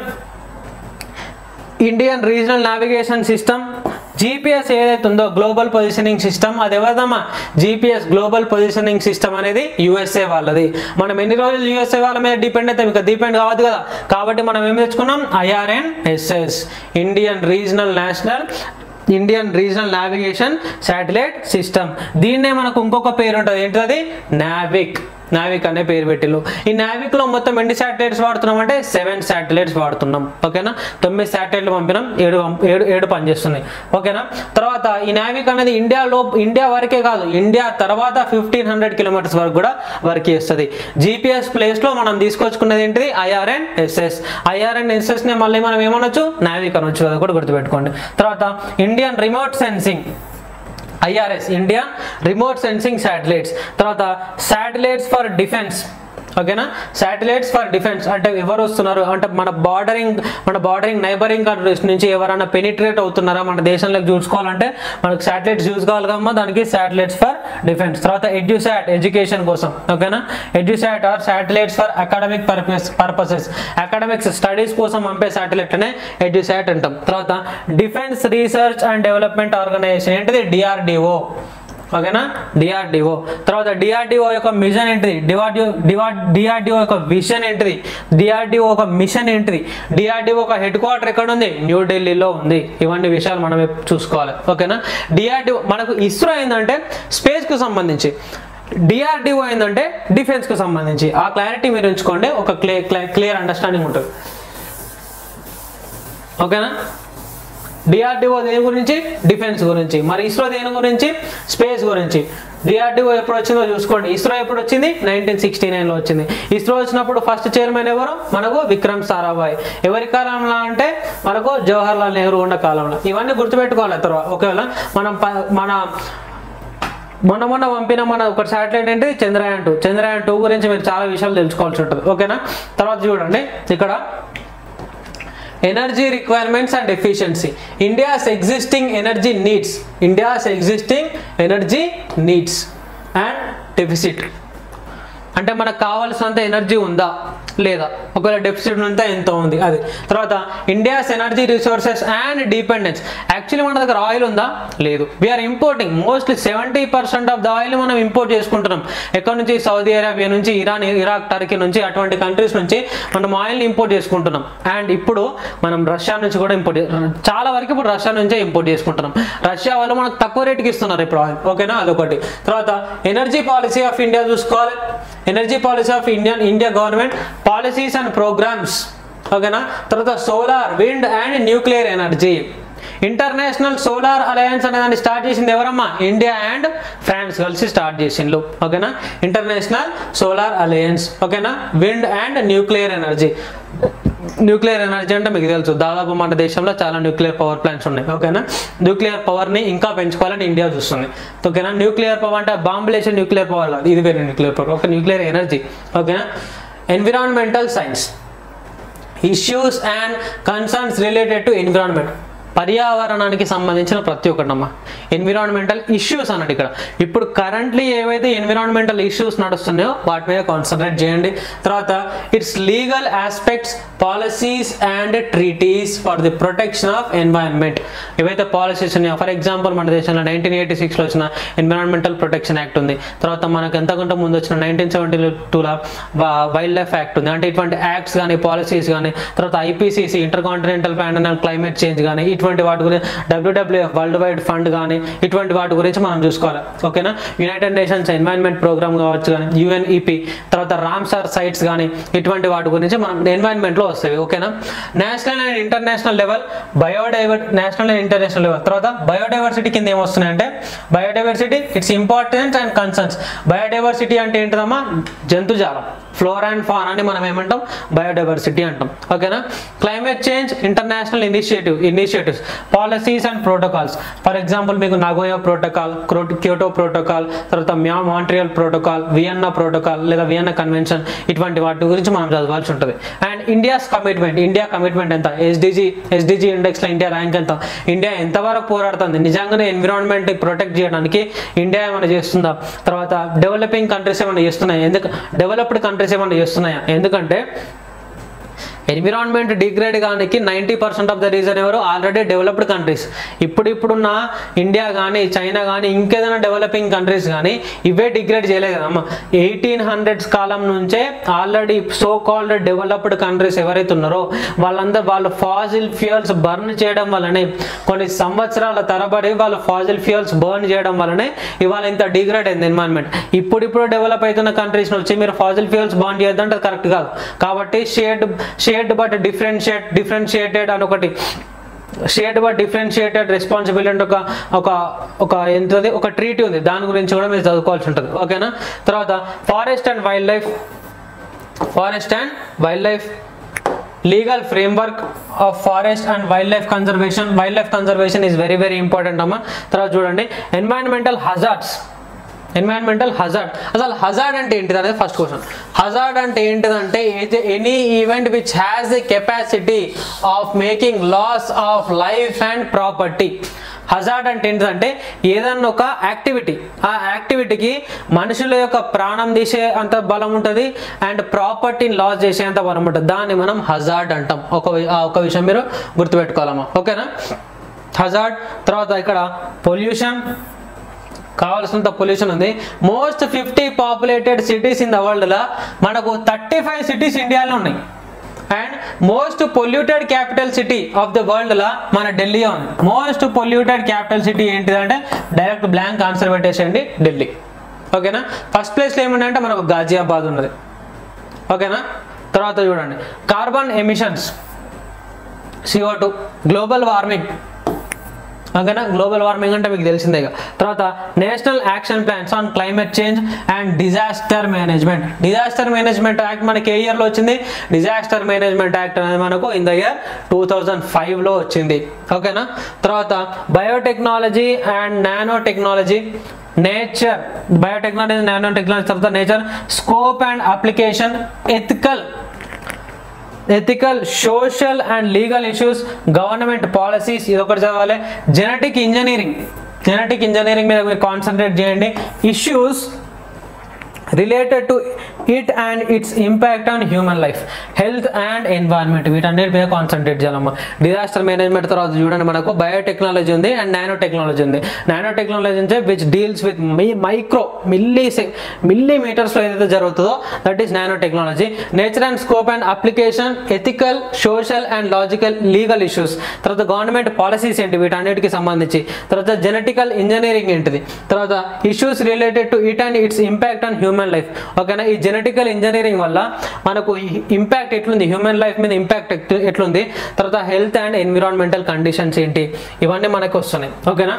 Indian regional navigation system GPS ఏదైతే ఉందో గ్లోబల్ పొజిషనింగ్ సిస్టమ్ అది ఎవరిదమ్మా జీపీఎస్ గ్లోబల్ పొజిషనింగ్ సిస్టమ్ అనేది యుఎస్ఏ వాళ్ళది మనం ఎన్ని రోజులు యుఎస్ఏ వాళ్ళ మీద డిపెండ్ అయితే ఇంకా డిపెండ్ కావద్దు కదా కాబట్టి మనం ఏం తెచ్చుకున్నాం IRN SS Indian regional national Indian regional navigation satellite system దీన్నే మనకు ఇంకొక పేరు ఉంటుంది ఏంటది నావిక్ నావిక్ అనే పేరు పెట్టిల్లు ఈ నావిక్ లో మొత్తం ఎన్ని శాటిలైట్స్ వాడుతున్నాం అంటే సెవెన్ శాటిలైట్స్ వాడుతున్నాం ఓకేనా తొమ్మిది శాటిలైట్లు పంపినాం ఏడు పంప- ఏడు ఏడు పనిచేస్తున్నాయి ఓకేనా తర్వాత ఈ నావిక్ అనేది ఇండియాలో ఇండియా వరకే కాదు ఇండియా తర్వాత ఫిఫ్టీన్ హండ్రెడ్ కిలోమీటర్స్ వరకు కూడా వర్క్ చేస్తుంది జీపీఎస్ ప్లేస్ లో మనం తీసుకొచ్చుకున్నది ఏంటిది ఐఆర్ఎన్ ఎస్ఎస్ ఐఆర్ఎన్ ఎస్ఎస్ ని మళ్ళీ మనం ఏమనొచ్చు నావిక్ అనొచ్చు అది కూడా గుర్తుపెట్టుకోండి తర్వాత Indian remote sensing IRS India remote sensing satellites తర్వాత శాటిలైట్స్ ఫర్ డిఫెన్స్ ఓకేనా శాటిలైట్స్ ఫర్ డిఫెన్స్ అంటే ఎవరు వస్తున్నారు అంటే మన బార్డరింగ్ మన బార్డరింగ్ నైబరింగ్ కంట్రీస్ నుంచి ఎవరైనా పెనిట్రేట్ అవుతున్నారా మన దేశంలోకి చూసుకోవాలంటే మనకు శాటిలైట్స్ యూజ్ కావాలి కమ్మా దానికి శాటిలైట్స్ ఫర్ డిఫెన్స్ తర్వాత ఎడ్యుసాట్ ఎడ్యుకేషన్ కోసం ఓకేనా EDUSAT are satellites for academic purpose purposes academics studies కోసం పంపే శాటిలైట్ అనే ఎడ్యుసాట్ అంటాం తర్వాత defence research and development organisation ఏంటిది డిఆర్డిఓ ఓకేనా డిఆర్డిఓ తర్వాత డిఆర్డిఓ యొక్క మిషన్ ఏంటిది డిఆర్డిఓ డిఆర్డిఓ యొక్క విజన్ ఏంటిది డిఆర్డిఓ ఒక మిషన్ ఏంటిది డిఆర్డిఓ ఒక హెడ్ క్వార్టర్ ఎక్కడ ఉంది న్యూఢిల్లీలో ఉంది ఇవన్నీ విషయాలు మనం చూసుకోవాలి ఓకేనా డిఆర్డిఓ మనకు ఇస్రో ఏంటంటే స్పేస్ కు సంబంధించి డిఆర్డిఓ ఏంటంటే డిఫెన్స్ కు సంబంధించి ఆ క్లారిటీ మీరు ఉంచుకోండి ఒక క్లియర్ క్లియర్ అండర్స్టాండింగ్ ఉంటుంది ఓకేనా డిఆర్డిఓ దేని గురించి డిఫెన్స్ గురించి మరి ఇస్రో దేని గురించి స్పేస్ గురించి డిఆర్డిఓ ఎప్పుడు వచ్చిందో చూసుకోండి ఇస్రో ఎప్పుడు వచ్చింది నైన్టీన్ సిక్స్టీ నైన్లో వచ్చింది ఇస్రో వచ్చినప్పుడు ఫస్ట్ చైర్మన్ ఎవరు మనకు విక్రమ్ సారాభాయ్ ఎవరి కాలంలో అంటే మనకు జవహర్ లాల్ నెహ్రూ ఉన్న కాలంలో ఇవన్నీ గుర్తుపెట్టుకోవాలి తర్వాత ఒకవేళ మనం ప- మన మొన్న మొన్న పంపిన మన ఒక శాటిలైట్ ఏంటి చంద్రయాన్ టూ చంద్రయాన్ టూ గురించి మీరు చాలా విషయాలు తెలుసుకోవాల్సి ఉంటుంది ఓకేనా తర్వాత చూడండి ఇక్కడ energy requirements and efficiency India's existing energy needs India's existing energy needs and deficit అంటే మనకు కావాల్సినంత ఎనర్జీ ఉందా లేదా ఒకవేళ డెఫిసిట్ ఉంటే ఎంత ఉంది అది తర్వాత India's energy resources and dependence actually మన దగ్గర ఆయిల్ ఉందా లేదు we're importing mostly seventy percent of the oil మనం ఇంపోర్ట్ చేసుకుంటున్నాం ఎక్కడ నుంచి సౌదీ అరేబియా నుంచి ఇరాన్ ఇరాక్ టర్కీ నుంచి అటువంటి కంట్రీస్ నుంచి మనం ఆయిల్ని ఇంపోర్ట్ చేసుకుంటున్నాం అండ్ ఇప్పుడు మనం రష్యా నుంచి కూడా ఇంపోర్ట్ చాలా వరకు ఇప్పుడు రష్యా నుంచే ఇంపోర్ట్ చేసుకుంటున్నాం రష్యా వాళ్ళు మనకు తక్కువ రేటుకి ఇస్తున్నారు ఇప్పుడు ఆయిల్ ఓకేనా అదొకటి తర్వాత ఎనర్జీ పాలసీ ఆఫ్ ఇండియా చూసుకోవాలి energy policy of Indian India government policies and programmes ఓకేనా తర్వాత solar wind and nuclear energy international solar alliance అనే దాన్ని స్టార్ట్ చేసింది ఎవరమ్మా ఇండియా అండ్ ఫ్రాన్స్ కలిసి స్టార్ట్ చేసిండ్రు ఓకేనా ఇంటర్నేషనల్ సోలార్ అలయన్స్ ఓకేనా wind and nuclear energy nuclear energy అంటే మీకు తెలుసు దాదాపు మన దేశంలో చాలా న్యూక్లియర్ పవర్ ప్లాంట్స్ ఉన్నాయి ఓకేనా న్యూక్లియర్ పవర్ని ఇంకా పెంచుకోవాలని ఇండియా చూస్తుంది ఓకేనా న్యూక్లియర్ పవర్ అంటే బాంబులేషన్ న్యూక్లియర్ పవర్ కాదు ఇది వేరే న్యూక్లియర్ పవర్ ఒక న్యూక్లియర్ ఎనర్జీ ఓకేనా environmental science issues and concerns related to environment పర్యావరణానికి సంబంధించిన ప్రతి ఒక్కటమ్మా ఎన్విరాన్మెంటల్ ఇష్యూస్ అన్నట్టు ఇక్కడ ఇప్పుడు కరెంట్లీ ఏవైతే ఎన్విరాన్మెంటల్ ఇష్యూస్ నడుస్తున్నాయో వాటి మీద కాన్సన్ట్రేట్ చేయండి తర్వాత its legal aspects policies and treaties for the protection of environment ఏవైతే పాలసీస్ ఉన్నాయో ఫర్ ఎగ్జాంపుల్ మన దేశంలో నైన్టీన్ ఎయిటీ సిక్స్లో వచ్చిన ఎన్విరాన్మెంటల్ ప్రొటెక్షన్ యాక్ట్ ఉంది తర్వాత మనకు ఎంతకంటే ముందు వచ్చిన నైన్టీన్ సెవెంటీ టూలో వైల్డ్ లైఫ్ యాక్ట్ ఉంది అంటే ఇటువంటి యాక్ట్స్ కానీ పాలసీస్ కానీ తర్వాత IPCC intercontinental panel and climate change కానీ ఇటువంటి వాటి గురించి డబ్ల్యూడబ్ల్యూఎఫ్ వరల్డ్ వైడ్ ఫండ్ కానీ ఇటువంటి వాటి గురించి మనం చూసుకోవాలి ఓకేనా యునైటెడ్ నేషన్స్ ఎన్వైరన్మెంట్ ప్రోగ్రామ్ కావచ్చు కానీ యుఎన్ఈపి తర్వాత రామ్సార్ సైట్స్ కానీ ఇటువంటి వాటి గురించి మనం ఎన్వైరన్మెంట్లో వస్తాయి ఓకేనా నేషనల్ అండ్ ఇంటర్నేషనల్ లెవెల్ బయోడైవర్ నేషనల్ అండ్ ఇంటర్నేషనల్ లెవెల్ తర్వాత బయోడైవర్సిటీ కింద ఏమొస్తున్నాయంటే biodiversity its importance and concerns biodiversity అంటే ఏంటిదమ్మా జంతుజాలం ఫ్లోర్ అండ్ ఫాన్ అని మనం ఏమంటాం బయోడైవర్సిటీ అంటాం ఓకేనా climate change international initiative initiatives policies and protocols for example మీకు నగోయా ప్రోటోకాల్ క్యోటో ప్రోటోకాల్ తర్వాత మ్యా మాంట్రియల్ ప్రోటోకాల్ వియన్నా ప్రోటోకాల్ లేదా వియన్నా కన్వెన్షన్ ఇటువంటి వాటి గురించి మనం చదవాల్సి ఉంటుంది and India's commitment India commitment ఎంత ఎస్డిజి ఎస్డిజి ఇండెక్స్లో ఇండియా ర్యాంక్ ఎంత ఇండియా ఎంతవరకు పోరాడుతుంది నిజంగానే ఎన్విరాన్మెంట్ ప్రొటెక్ట్ చేయడానికి ఇండియా ఏమైనా చేస్తుందా తర్వాత డెవలపింగ్ కంట్రీస్ ఏమైనా చేస్తున్నాయా ఎందుకు డెవలప్డ్ కంట్రీస్ ఏమైనా చేస్తున్నాయా ఎందుకంటే ఎన్విరాన్మెంట్ డిగ్రేడ్ కానికి ninety percent of the reason ఎవరు ఆల్రెడీ డెవలప్డ్ కంట్రీస్ ఇప్పుడు ఇప్పుడున్న ఇండియా కానీ చైనా కానీ ఇంకేదైనా డెవలపింగ్ కంట్రీస్ కానీ ఇవే డిగ్రేడ్ చేయలేదు కదమ్మా ఎయిటీన్ హండ్రెడ్స్ కాలం నుంచే already so called developed countries ఎవరైతే ఉన్నారో వాళ్ళందరూ వాళ్ళు ఫాజిల్ ఫ్యూయల్స్ బర్న్ చేయడం వల్లనే కొన్ని సంవత్సరాల తరబడి వాళ్ళు ఫాజిల్ ఫ్యూయల్స్ బర్న్ చేయడం వల్లనే ఇవాళ ఇంత డిగ్రేడ్ అయింది ఎన్వైరన్మెంట్ ఇప్పుడిప్పుడు డెవలప్ అవుతున్న కంట్రీస్ వచ్చి మీరు ఫాజిల్ ఫ్యూయల్స్ బర్న్ చేయొద్దంటే కరెక్ట్ కాదు కాబట్టి shared shared but differentiate differentiated అని ఒకటి షేడ్ బట్ డిఫరెన్షియేటెడ్ రెస్పాన్సిబిలిటీ అంటే ఒక ఒక ఒక ఎంతది ఒక ట్రీటీ ఉంది దాని గురించి కూడా మీరు చదువుకోవాల్సి ఉంటుంది ఓకేనా తర్వాత forest and wild life forest and wild life legal framework of forest and wild life conservation wild life conservation is very very important అమ్మా తర్వాత చూడండి ఎన్వైరన్మెంటల్ హజార్డ్స్ ఎన్వైరన్మెంటల్ హజార్డ్ అసలు హజార్డ్ అంటే ఏంటిది అనేది ఫస్ట్ క్వశ్చన్ హజార్డ్ అంటే ఏంటిదంటే any event which has the capacity of making loss of life and property hazard అంటే ఏంటిదంటే ఏదన్నా ఒక యాక్టివిటీ ఆ యాక్టివిటీకి మనుషుల యొక్క ప్రాణం తీసే అంత బలం ఉంటుంది అండ్ ప్రాపర్టీని లాస్ చేసే అంత బలం ఉంటుంది దాన్ని మనం హజార్డ్ అంటాం ఒక వి- ఆ ఒక విషయం మీరు గుర్తుపెట్టుకోవాలమ్మా ఓకేనా హజార్డ్ తర్వాత ఇక్కడ పొల్యూషన్ కావాల్సినంత పొల్యూషన్ ఉంది most fifty populated cities in the వరల్డ్లో మనకు థర్టీ ఫైవ్ సిటీస్ ఇండియాలో ఉన్నాయి and most polluted capital city of the వరల్డ్లో మన ఢిల్లీ ఉంది మోస్ట్ పొల్యూటెడ్ క్యాపిటల్ సిటీ ఏంటిదంటే డైరెక్ట్ బ్లాంక్ ఆన్సర్ పెట్టేసేయండి ఢిల్లీ ఓకేనా ఫస్ట్ ప్లేస్లో ఏముందంటే మనకు గాజియాబాద్ ఉన్నది ఓకేనా తర్వాత చూడండి carbon emissions CO two global warming ఓకేనా గ్లోబల్ వార్మింగ్ అంటే మీకు తెలిసిందే ఇక తర్వాత national action plans on climate change and disaster management disaster management act మనకి ఏ ఇయర్లో వచ్చింది డిజాస్టర్ మేనేజ్మెంట్ యాక్ట్ అనేది మనకు in the year two thousand ఫైవ్లో వచ్చింది ఓకేనా తర్వాత biotechnology and nanotechnology nature biotechnology nanotechnology తర్వాత nature scope and application ethical ethical social and legal issues government policies ఇది ఒకటి చదవాలి జెనెటిక్ ఇంజనీరింగ్ జెనెటిక్ ఇంజనీరింగ్ మీద మీరు కాన్సన్ట్రేట్ చేయండి issues related to it and its impact on human life health and environment వీటన్నిటి మీద కాన్సన్ట్రేట్ చేయాలమ్మా డిజాస్టర్ మేనేజ్మెంట్ తర్వాత చూడండి మనకు బయోటెక్నాలజీ ఉంది అండ్ నానో టెక్నాలజీ ఉంది నానో టెక్నాలజీ అంటే which deals with micro milli మిల్లీమీటర్స్లో ఏదైతే జరుగుతుందో that is nanotechnology nature and scope and application ethical social and logical legal issues తర్వాత గవర్నమెంట్ పాలసీస్ ఏంటి వీటన్నిటికి సంబంధించి తర్వాత జెనెటికల్ ఇంజనీరింగ్ ఏంటిది తర్వాత issues related to it and its impact on human life ఓకేనా ఈ జెనెటికల్ ఇంజనీరింగ్ వల్ల మనకు ఇంపాక్ట్ ఎట్లుంది హ్యూమన్ లైఫ్ మీద ఇంపాక్ట్ ఎట్లుంది తర్వాత హెల్త్ అండ్ ఎన్విరాన్మెంటల్ కండిషన్స్ ఏంటి ఇవన్నీ మనకు వస్తున్నాయి ఓకేనా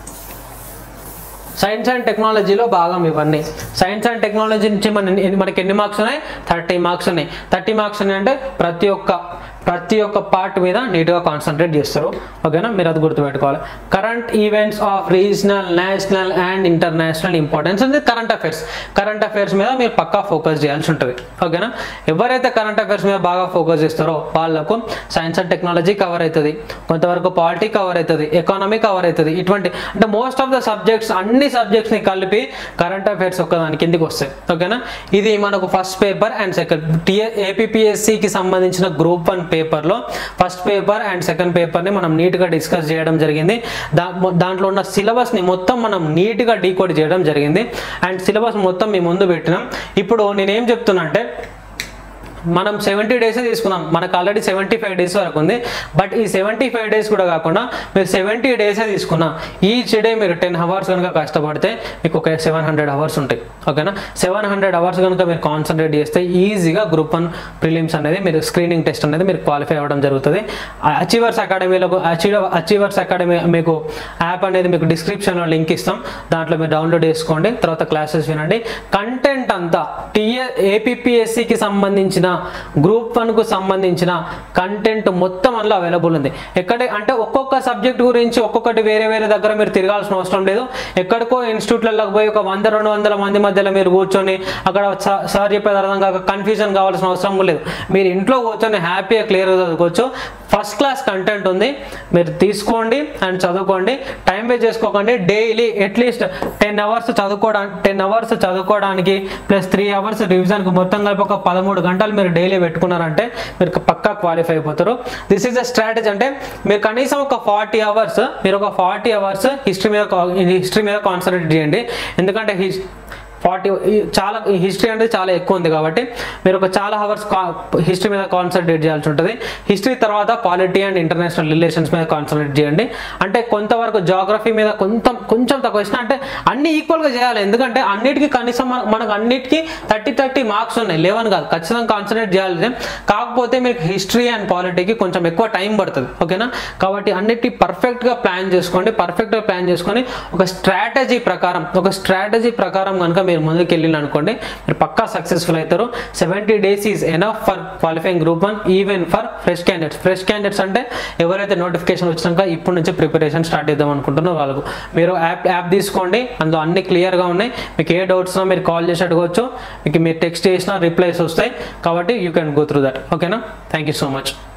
సైన్స్ అండ్ టెక్నాలజీలో భాగం ఇవన్నీ సైన్స్ అండ్ టెక్నాలజీ నుంచి మన మనకి ఎన్ని మార్క్స్ ఉన్నాయి థర్టీ మార్క్స్ ఉన్నాయి థర్టీ మార్క్స్ ఉన్నాయి అంటే ప్రతి ఒక్క ప్రతి ఒక్క పార్ట్ మీద నీట్గా కాన్సన్ట్రేట్ చేస్తారు ఓకేనా మీరు అది గుర్తుపెట్టుకోవాలి current events of regional national and international importance ఉంది కరెంట్ అఫైర్స్ కరెంట్ అఫైర్స్ మీద మీరు పక్కా ఫోకస్ చేయాల్సి ఉంటుంది ఓకేనా ఎవరైతే కరెంట్ అఫైర్స్ మీద బాగా ఫోకస్ చేస్తారో వాళ్ళకు సైన్స్ అండ్ టెక్నాలజీ కవర్ అవుతుంది కొంతవరకు పాలిటీ కవర్ అవుతుంది ఎకానమీ కవర్ అవుతుంది ఇటువంటి అంటే మోస్ట్ ఆఫ్ ద సబ్జెక్ట్స్ అన్ని సబ్జెక్ట్స్ని కలిపి కరెంట్ అఫైర్స్ ఒక్కదాని కిందికి వస్తాయి ఓకేనా ఇది మనకు ఫస్ట్ పేపర్ అండ్ సెకండ్ టీఏ ఏపీఎస్సికి సంబంధించిన గ్రూప్ వన్ పేపర్లో ఫస్ట్ పేపర్ అండ్ సెకండ్ పేపర్ని మనం నీట్గా డిస్కస్ చేయడం జరిగింది దా దాంట్లో ఉన్న సిలబస్ని మొత్తం మనం నీట్గా డీకోడ్ చేయడం జరిగింది అండ్ సిలబస్ మొత్తం మీ ముందు పెట్టినాం ఇప్పుడు నేనేం చెప్తున్నా అంటే మనం సెవెంటీ డేసే తీసుకున్నాం మనకు ఆల్రెడీ సెవెంటీ ఫైవ్ డేస్ వరకు ఉంది బట్ ఈ సెవెంటీ ఫైవ్ డేస్ కూడా కాకుండా మీరు సెవెంటీ డేసే తీసుకున్నా ఈచ్ డే మీరు టెన్ అవర్స్ కనుక కష్టపడితే మీకు ఒక సెవెన్ హండ్రెడ్ అవర్స్ ఉంటాయి ఓకేనా సెవెన్ హండ్రెడ్ అవర్స్ కనుక మీరు కాన్సన్ట్రేట్ చేస్తే ఈజీగా గ్రూప్ వన్ ప్రిలిమ్స్ అనేది మీరు స్క్రీనింగ్ టెస్ట్ అనేది మీరు క్వాలిఫై అవ్వడం జరుగుతుంది అచీవర్స్ అకాడమీలో అచీవ్ అచీవర్స్ అకాడమీ మీకు యాప్ అనేది మీకు డిస్క్రిప్షన్లో లింక్ ఇస్తాం దాంట్లో మీరు డౌన్లోడ్ చేసుకోండి తర్వాత క్లాసెస్ వినండి కంటెంట్ అంతా టీఏ ఏపీఎస్సికి సంబంధించిన గ్రూప్ వన్కు సంబంధించిన కంటెంట్ మొత్తం అందులో అవైలబుల్ ఉంది ఎక్కడ అంటే ఒక్కొక్క సబ్జెక్ట్ గురించి ఒక్కొక్కటి వేరే వేరే దగ్గర మీరు తిరగాల్సిన అవసరం లేదు ఎక్కడికో ఇన్స్టిట్యూట్లకు పోయి ఒక వంద రెండు వందల మంది మధ్యలో మీరు కూర్చొని అక్కడ స- సార్ చెప్పేది అర్థం కాక కన్ఫ్యూజన్ కావాల్సిన అవసరం కూడా లేదు మీరు ఇంట్లో కూర్చొని హ్యాపీగా క్లియర్గా చదువుకోవచ్చు ఫస్ట్ క్లాస్ కంటెంట్ ఉంది మీరు తీసుకోండి అండ్ చదువుకోండి టైం వేస్ట్ చేసుకోకండి డైలీ అట్లీస్ట్ టెన్ అవర్స్ చదువుకోవడానికి టెన్ అవర్స్ చదువుకోవడానికి ప్లస్ త్రీ అవర్స్ రివిజన్కి మొత్తం కలిపి ఒక పదమూడు గంటలు మీరు డైలీ పెట్టుకున్నారంటే మీరు పక్కా క్వాలిఫై అయిపోతారు దిస్ ఈజ్ అ స్ట్రాటజీ అంటే మీరు కనీసం ఒక ఫార్టీ అవర్స్ మీరు ఒక ఫార్టీ అవర్స్ హిస్టరీ మీద హిస్టరీ మీద కాన్సన్ట్రేట్ చేయండి ఎందుకంటే హిస్ ఫార్టీ చాలా హిస్టరీ అనేది చాలా ఎక్కువ ఉంది కాబట్టి మీరు ఒక చాలా అవర్స్ హిస్టరీ మీద కాన్సన్ట్రేట్ చేయాల్సి ఉంటుంది హిస్టరీ తర్వాత పాలిటీ అండ్ ఇంటర్నేషనల్ రిలేషన్స్ మీద కాన్సన్ట్రేట్ చేయండి అంటే కొంతవరకు జాగ్రఫీ మీద కొంచెం కొంచెం తక్కువ ఇచ్చిన అంటే అన్ని ఈక్వల్గా చేయాలి ఎందుకంటే అన్నిటికీ కనీసం మన- మనకు అన్నిటికీ థర్టీ థర్టీ మార్క్స్ ఉన్నాయి లెవెన్ కాదు ఖచ్చితంగా కాన్సన్ట్రేట్ చేయాలి కాకపోతే మీకు హిస్టరీ అండ్ పాలిటీకి కొంచెం ఎక్కువ టైం పడుతుంది ఓకేనా కాబట్టి అన్నిటి పర్ఫెక్ట్గా ప్లాన్ చేసుకోండి పర్ఫెక్ట్గా ప్లాన్ చేసుకొని ఒక స్ట్రాటజీ ప్రకారం ఒక స్ట్రాటజీ ప్రకారం కనుక మీరు ముందుకు వెళ్ళిన అనుకోండి మీరు పక్కా సక్సెస్ఫుల్ అవుతారు seventy days is enough for qualifying group one even for fresh candidates fresh candidates అంటే ఎవరైతే నోటిఫికేషన్ వచ్చినాక ఇప్పటి నుంచి ప్రిపరేషన్ స్టార్ట్ చేద్దాం అనుకుంటున్నారో వాళ్ళకు మీరు యాప్ యాప్ తీసుకోండి అందులో అన్ని క్లియర్గా ఉన్నాయి మీకు ఏ డౌట్స్ ఉన్నా మీరు కాల్ చేసి అడగవచ్చు మీకు మీరు టెక్స్ట్ చేసినా రిప్లైస్ వస్తాయి కాబట్టి you can go through that ఓకేనా థ్యాంక్ యూ సో మచ్